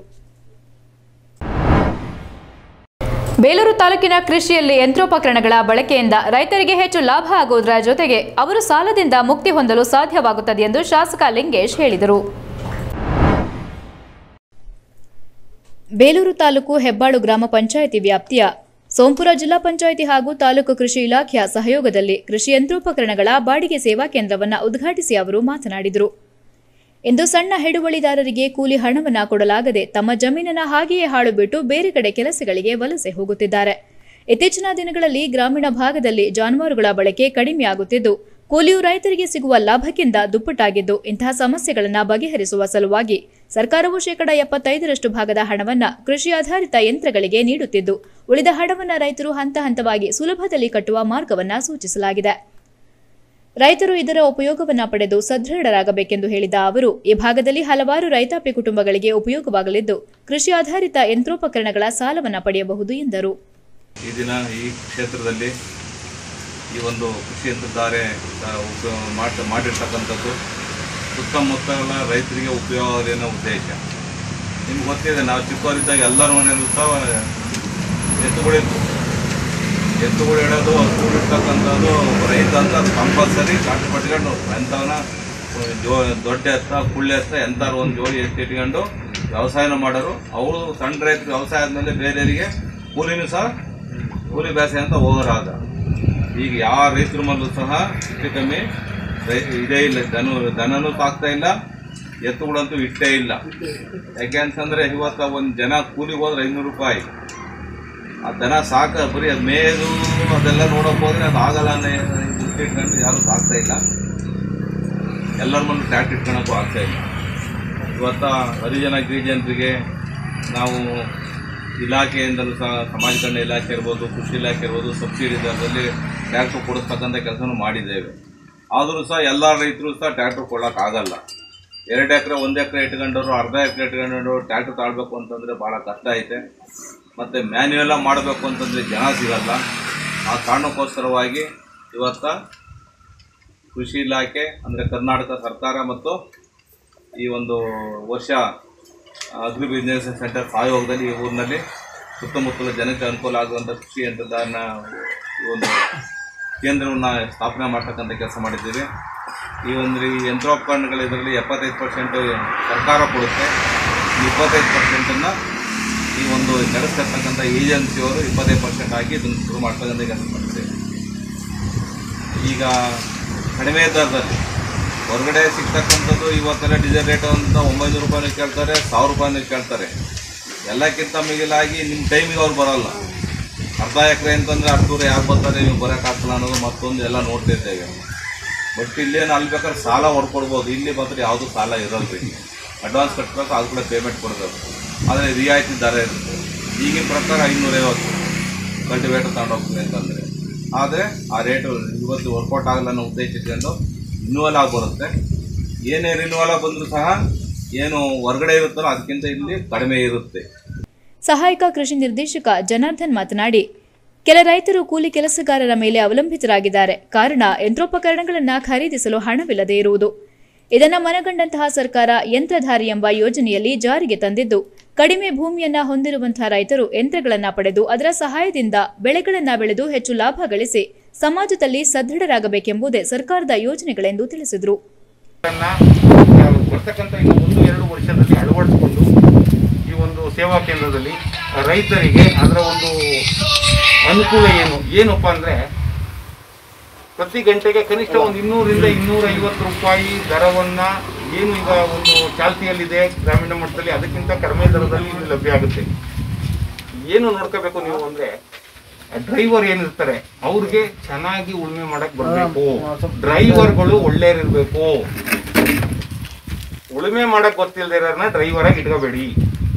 ಬೇಲೂರು ತಾಲೂಕಿನ ಕೃಷಿಯಲ್ಲಿ ಯಂತ್ರೋಪಕರಣಗಳ ಬಳಕೆಯಿಂದ ರೈತರಿಗೆ ಹೆಚ್ಚು ಲಾಭ ಆಗುವುದರ ಜೊತೆಗೆ ಅವರು ಸಾಲದಿಂದ ಮುಕ್ತಿ ಹೊಂದಲು ಸಾಧ್ಯವಾಗುತ್ತದೆ ಎಂದು ಶಾಸಕ ಲಿಂಗೇಶ್ ಹೇಳಿದರು ಬೇಲೂರು ತಾಲೂಕು ಹೆಬ್ಬಾಳು ಗ್ರಾಮ ಪಂಚಾಯಿತಿ ವ್ಯಾಪ್ತಿಯ ಸೋಂಪುರ ಜಿಲ್ಲಾ ಪಂಚಾಯಿತಿ ಹಾಗೂ ತಾಲೂಕು ಕೃಷಿ ಇಲಾಖೆಯ ಸಹಯೋಗದಲ್ಲಿ ಕೃಷಿ ಯಂತ್ರೋಪಕರಣಗಳ ಬಾಡಿಗೆ ಸೇವಾ ಕೇಂದ್ರವನ್ನು ಉದ್ಘಾಟಿಸಿ ಅವರು ಮಾತನಾಡಿದರು ಇಂದು ಸಣ್ಣ ಹಿಡುವಳಿದಾರರಿಗೆ ಕೂಲಿ ಹಣವನ್ನ ಕೊಡಲಾಗದೆ ತಮ್ಮ ಜಮೀನನ್ನ ಹಾಗೆಯೇ ಹಾಳು ಬಿಟ್ಟು ಬೇರೆ ಕಡೆ ಕೆಲಸಗಳಿಗೆ ವಲಸೆ ಹೋಗುತ್ತಿದ್ದಾರೆ ಇತ್ತೀಚಿನ ದಿನಗಳಲ್ಲಿ ಗ್ರಾಮೀಣ ಭಾಗದಲ್ಲಿ ಜಾನುವಾರುಗಳ ಬಳಕೆ ಕಡಿಮೆಯಾಗುತ್ತಿದ್ದು ಕೂಲಿಯು ರೈತರಿಗೆ ಸಿಗುವ ಲಾಭಕ್ಕಿಂತ ದುಪ್ಪಟ್ಟಾಗಿದ್ದು ಇಂತಹ ಸಮಸ್ಯೆಗಳನ್ನು ಬಗೆಹರಿಸುವ ಸಲುವಾಗಿ ಸರ್ಕಾರವು ಶೇಕಡ ಎಪ್ಪತ್ತೈದರಷ್ಟು ಭಾಗದ ಹಣವನ್ನ ಕೃಷಿ ಆಧಾರಿತ ಯಂತ್ರಗಳಿಗೆ ನೀಡುತ್ತಿದ್ದು ಉಳಿದ ಹಣವನ್ನ ರೈತರು ಹಂತ ಹಂತವಾಗಿ ಸುಲಭದಲ್ಲಿ ಕಟ್ಟುವ ಮಾರ್ಗವನ್ನ ಸೂಚಿಸಲಾಗಿದೆ ರೈತರು ಇದರ ಉಪಯೋಗವನ್ನ ಪಡೆದು ಸದೃಢರಾಗಬೇಕೆಂದು ಹೇಳಿದ ಅವರು ಈ ಭಾಗದಲ್ಲಿ ಹಲವಾರು ರೈತಾಪಿ ಕುಟುಂಬಗಳಿಗೆ ಉಪಯೋಗವಾಗಲಿದ್ದು ಕೃಷಿ ಆಧಾರಿತ ಯಂತ್ರೋಪಕರಣಗಳ ಸಾಲವನ್ನ ಪಡೆಯಬಹುದು ಎಂದರು ಈ ದಿನ ಈ ಕ್ಷೇತ್ರದಲ್ಲಿ ಈ ಒಂದು ಕೃಷಿ ಯಂತ್ರಧಾರೆ ಆ, ಉಪ ಮಾಡ್ ಮಾಡಿರ್ತಕ್ಕಂಥದ್ದು ಸುತ್ತಮುತ್ತಲ ರೈತರಿಗೆ ಉಪಯೋಗ ಆಗಲಿ ಅನ್ನೋ ಉದ್ದೇಶ ನಿಮ್ಗೆ ಗೊತ್ತಿದೆ ನಾವು ಚಿಕ್ಕವರಿದ್ದಾಗ ಎಲ್ಲರ ಮನೆಯಲ್ಲೂ ಸಹ ಎತ್ತುಗಳಿತ್ತು ಎತ್ತುಗಳು ಇಡೋದು ಹಸು ಇರ್ತಕ್ಕಂಥದ್ದು ರೈತ ಅಂತ ಕಂಪಲ್ಸರಿ ಕಾಟು ಪಟ್ಕೊಂಡು ಎಂಥವನ್ನ ಜೋ ದೊಡ್ಡ ಎತ್ತ ಕುಳ್ಳೆ ಎತ್ತ ಎಂಥವ್ರು ಒಂದು ಜೋಡಿ ಎತ್ತು ಇಟ್ಕೊಂಡು ವ್ಯವಸಾಯನ ಮಾಡೋರು ಅವರು ಸಣ್ಣ ರೈತರು ವ್ಯವಸಾಯ ಆದಮೇಲೆ ಬೇರೆಯವರಿಗೆ ಕೂಲಿನೂ ಸಹ ಕೂಲಿ ಬೇಸಾಯ ಅಂತ ಹೋಗೋರಾದ ಈಗ ಯಾವ ರೈತರ ಮಲ್ಲೂ ಸಹ ಹೆಚ್ಚು ಕಮ್ಮಿ ರೈ ಇದೇ ಇಲ್ಲ ದನ ದನನೂ ಸಾಕ್ತಾ ಇಲ್ಲ ಎತ್ತುಗಳಂತೂ ಇಟ್ಟೇ ಇಲ್ಲ ಯಾಕೆ ಅಂತಂದರೆ ಇವತ್ತು ಒಂದು ಜನ ಕೂಲಿಗೆ ಹೋದ್ರೆ ಐನೂರು ರೂಪಾಯಿ ಆ ದನ ಸಾಕ ಬರೀ ಅದು ಮೇದು ಅದೆಲ್ಲ ನೋಡೋಕೆ ಹೋದ್ರೆ ಅದು ಆಗಲ್ಲ ಅನ್ನೋ ದೃಷ್ಟಿ ಇಟ್ಕೊಂಡು ಯಾರೂ ಸಾಕ್ತಾ ಇಲ್ಲ ಎಲ್ಲರ ಮುಂದೆ ಟ್ಯಾಕ್ಟ್ ಇಟ್ಕೊಳಕ್ಕೂ ಆಗ್ತಾ ಇಲ್ಲ ಇವತ್ತು ಹರಿಜನ ಗಿರಿಜನರಿಗೆ ನಾವು ಇಲಾಖೆಯಿಂದಲೂ ಸಹ ಸಮಾಜ ಕಲ್ಯಾಣ ಇಲಾಖೆ ಇರ್ಬೋದು ಕೃಷಿ ಇಲಾಖೆ ಇರ್ಬೋದು ಸಬ್ಸಿಡಿ ದರದಲ್ಲಿ ಟ್ಯಾಕ್ಟ್ರ್ ಕೊಡಿಸ್ತಕ್ಕಂಥ ಕೆಲಸನೂ ಮಾಡಿದ್ದೇವೆ ಆದರೂ ಸಹ ಎಲ್ಲ ರೈತರು ಸಹ ಟ್ಯಾಕ್ಟ್ರ್ ಕೊಡೋಕ್ಕಾಗಲ್ಲ ಎರಡು ಎಕರೆ ಒಂದು ಎಕರೆ ಇಟ್ಕೊಂಡವರು ಅರ್ಧ ಎಕರೆ ಇಟ್ಕೊಂಡವರು ಟ್ಯಾಕ್ಟ್ರ್ ತಾಳ್ಬೇಕು ಅಂತಂದರೆ ಭಾಳ ಕಷ್ಟ ಐತೆ ಮತ್ತು ಮ್ಯಾನ್ಯುಯಲ್ಲ ಮಾಡಬೇಕು ಅಂತಂದರೆ ಜನ ಸಿಗಲ್ಲ ಆ ಕಾರಣಕ್ಕೋಸ್ಕರವಾಗಿ ಇವತ್ತು ಕೃಷಿ ಇಲಾಖೆ ಅಂದರೆ ಕರ್ನಾಟಕ ಸರ್ಕಾರ ಮತ್ತು ಈ ಒಂದು ವರ್ಷ ಅಗ್ರಿ ಬಿಸ್ನೆಸ್ ಸೆಂಟರ್ ಸಹಯೋಗದಲ್ಲಿ ಈ ಊರಿನಲ್ಲಿ ಸುತ್ತಮುತ್ತಲ ಜನಕ್ಕೆ ಅನುಕೂಲ ಆಗುವಂಥ ಕೃಷಿ ಯಂತ್ರಧಾರಣ ಈ ಒಂದು ಕೇಂದ್ರವನ್ನು ಸ್ಥಾಪನೆ ಮಾಡ್ತಕ್ಕಂಥ ಕೆಲಸ ಮಾಡಿದ್ದೀವಿ ಈ ಒಂದು ಈ ಯಂತ್ರೋಪಕರಣಗಳು ಇದರಲ್ಲಿ ಎಪ್ಪತ್ತೈದು ಪರ್ಸೆಂಟ್ ಸರ್ಕಾರ ಕೊಡುತ್ತೆ ಈ ಇಪ್ಪತ್ತೈದು ಪರ್ಸೆಂಟನ್ನು ಈ ಒಂದು ನಡೆಸ್ತಿರ್ತಕ್ಕಂಥ ಏಜೆನ್ಸಿಯವರು ಇಪ್ಪತ್ತೈದು ಪರ್ಸೆಂಟ್ ಹಾಕಿ ಇದನ್ನು ಶುರು ಮಾಡ್ತಕ್ಕಂಥ ಕೆಲಸ ಮಾಡ್ತೀವಿ ಈಗ ಕಡಿಮೆ ದರದಲ್ಲಿ ಹೊರಗಡೆ ಸಿಗ್ತಕ್ಕಂಥದ್ದು ಇವತ್ತೆಲ್ಲ ಡೀಸೆಲ್ ರೇಟ್ ಅಂತ ಒಂಬೈನೂರು ರೂಪಾಯಿನೂ ಕೇಳ್ತಾರೆ ಸಾವಿರ ರೂಪಾಯಿನೂ ಕೇಳ್ತಾರೆ ಎಲ್ಲಕ್ಕಿಂತ ಮಿಗಿಲಾಗಿ ನಿಮ್ಮ ಟೈಮಿಗೆ ಅವ್ರು ಬರಲ್ಲ ಅರ್ಧ ಎಕರೆ ಅಂತಂದರೆ ಅಷ್ಟೂರು ಯಾರು ಬರ್ತಾರೆ ನೀವು ಬರೋಕ್ಕಾಗಲ್ಲ ಅನ್ನೋದು ಮತ್ತೊಂದು ಎಲ್ಲ ನೋಡ್ತಿದ್ದೇವೆ ಬಟ್ ಇಲ್ಲೇನು ಅಲ್ಲಿ ಬೇಕಾದ್ರೆ ಸಾಲ ಹೊಡ್ಕೊಡ್ಬೋದು ಇಲ್ಲಿ ಬಂದರೆ ಯಾವುದೂ ಸಾಲ ಇರಲ್ಲ ರೀ ಅಡ್ವಾನ್ಸ್ ಕಟ್ಟಬೇಕು ಅದು ಕೂಡ ಪೇಮೆಂಟ್ ಕೊಡಬೇಕು ಆದರೆ ರಿಯಾಯಿತಿ ದರ ಇರುತ್ತೆ ಈಗಿನ ಪ್ರಕಾರ ಐನೂರೈವತ್ತು ಕಲ್ಟಿವೇಟರ್ ತಗೊಂಡು ಹೋಗ್ತೀನಿ ಅಂತಂದರೆ ಆದರೆ ಆ ರೇಟು ಇವತ್ತು ವರ್ಕೌಟ್ ಆಗಲ್ಲ ಅನ್ನೋ ಉದ್ದೇಶ ಇಟ್ಕೊಂಡು ರಿನ್ಯೂವಲ್ ಆಗಿ ಬರುತ್ತೆ ಏನೇ ರಿನ್ಯೂವಲ್ ಆಗಿ ಬಂದರೂ ಸಹ ಏನು ಹೊರಗಡೆ ಇರುತ್ತೋ ಅದಕ್ಕಿಂತ ಇಲ್ಲಿ ಕಡಿಮೆ ಇರುತ್ತೆ ಸಹಾಯಕ ಕೃಷಿ ನಿರ್ದೇಶಕ ಜನಾರ್ದನ್ ಮಾತನಾಡಿ ಕೆಲ ರೈತರು ಕೂಲಿ ಕೆಲಸಗಾರರ ಮೇಲೆ ಅವಲಂಬಿತರಾಗಿದ್ದಾರೆ ಕಾರಣ ಯಂತ್ರೋಪಕರಣಗಳನ್ನು ಖರೀದಿಸಲು ಹಣವಿಲ್ಲದೆ ಇರುವುದು ಇದನ್ನು ಮನಗಂಡಂತಹ ಸರ್ಕಾರ ಯಂತ್ರಧಾರಿ ಎಂಬ ಯೋಜನೆಯಲ್ಲಿ ಜಾರಿಗೆ ತಂದಿದ್ದು ಕಡಿಮೆ ಭೂಮಿಯನ್ನ ಹೊಂದಿರುವಂತಹ ರೈತರು ಯಂತ್ರಗಳನ್ನ ಪಡೆದು ಅದರ ಸಹಾಯದಿಂದ ಬೆಳೆಗಳನ್ನ ಬೆಳೆದು ಹೆಚ್ಚು ಲಾಭ ಗಳಿಸಿ ಸಮಾಜದಲ್ಲಿ ಸದೃಢರಾಗಬೇಕೆಂಬುದೇ ಸರ್ಕಾರದ ಯೋಜನೆಗಳೆಂದು ತಿಳಿಸಿದರು ಅದನ್ನ ಬರ್ತಕ್ಕಂಥ ಇನ್ನು ಒಂದು ಎರಡು ವರ್ಷದಲ್ಲಿ ಅಳವಡಿಸಿಕೊಂಡು ಈ ಒಂದು ಸೇವಾ ಕೇಂದ್ರದಲ್ಲಿ ರೈತರಿಗೆ ಅದರ ಒಂದು ಅನುಕೂಲ ಏನು ಏನಪ್ಪ ಅಂದರೆ ಪ್ರತಿ ಗಂಟೆಗೆ ಕನಿಷ್ಠ ಒಂದು ಇನ್ನೂರಿಂದ ಇನ್ನೂರ ಐವತ್ತು ರೂಪಾಯಿ ದರವನ್ನು ಏನು ಈಗ ಒಂದು ಚಾಲ್ತಿಯಲ್ಲಿದೆ ಗ್ರಾಮೀಣ ಮಟ್ಟದಲ್ಲಿ ಅದಕ್ಕಿಂತ ಕಡಿಮೆ ದರದಲ್ಲಿ ಇದು ಲಭ್ಯ ಆಗುತ್ತೆ ಏನು ನೋಡ್ಕೋಬೇಕು ನೀವು ಅಂದರೆ ಡ್ರೈವರ್ ಏನಿರ್ತಾರೆ ಅವ್ರಿಗೆ ಚೆನ್ನಾಗಿ ಉಳುಮೆ ಮಾಡಕ್ ಬರಬೇಕು ಡ್ರೈವರ್ಗಳು ಒಳ್ಳೆಯರಿರ್ಬೇಕು ಉಳುಮೆ ಮಾಡಕ್ ಗೊತ್ತಿಲ್ಲದೆ ಇರೋರ್ನ ಡ್ರೈವರ್ ಆಗಿ ಇಟ್ಕೋಬೇಡಿ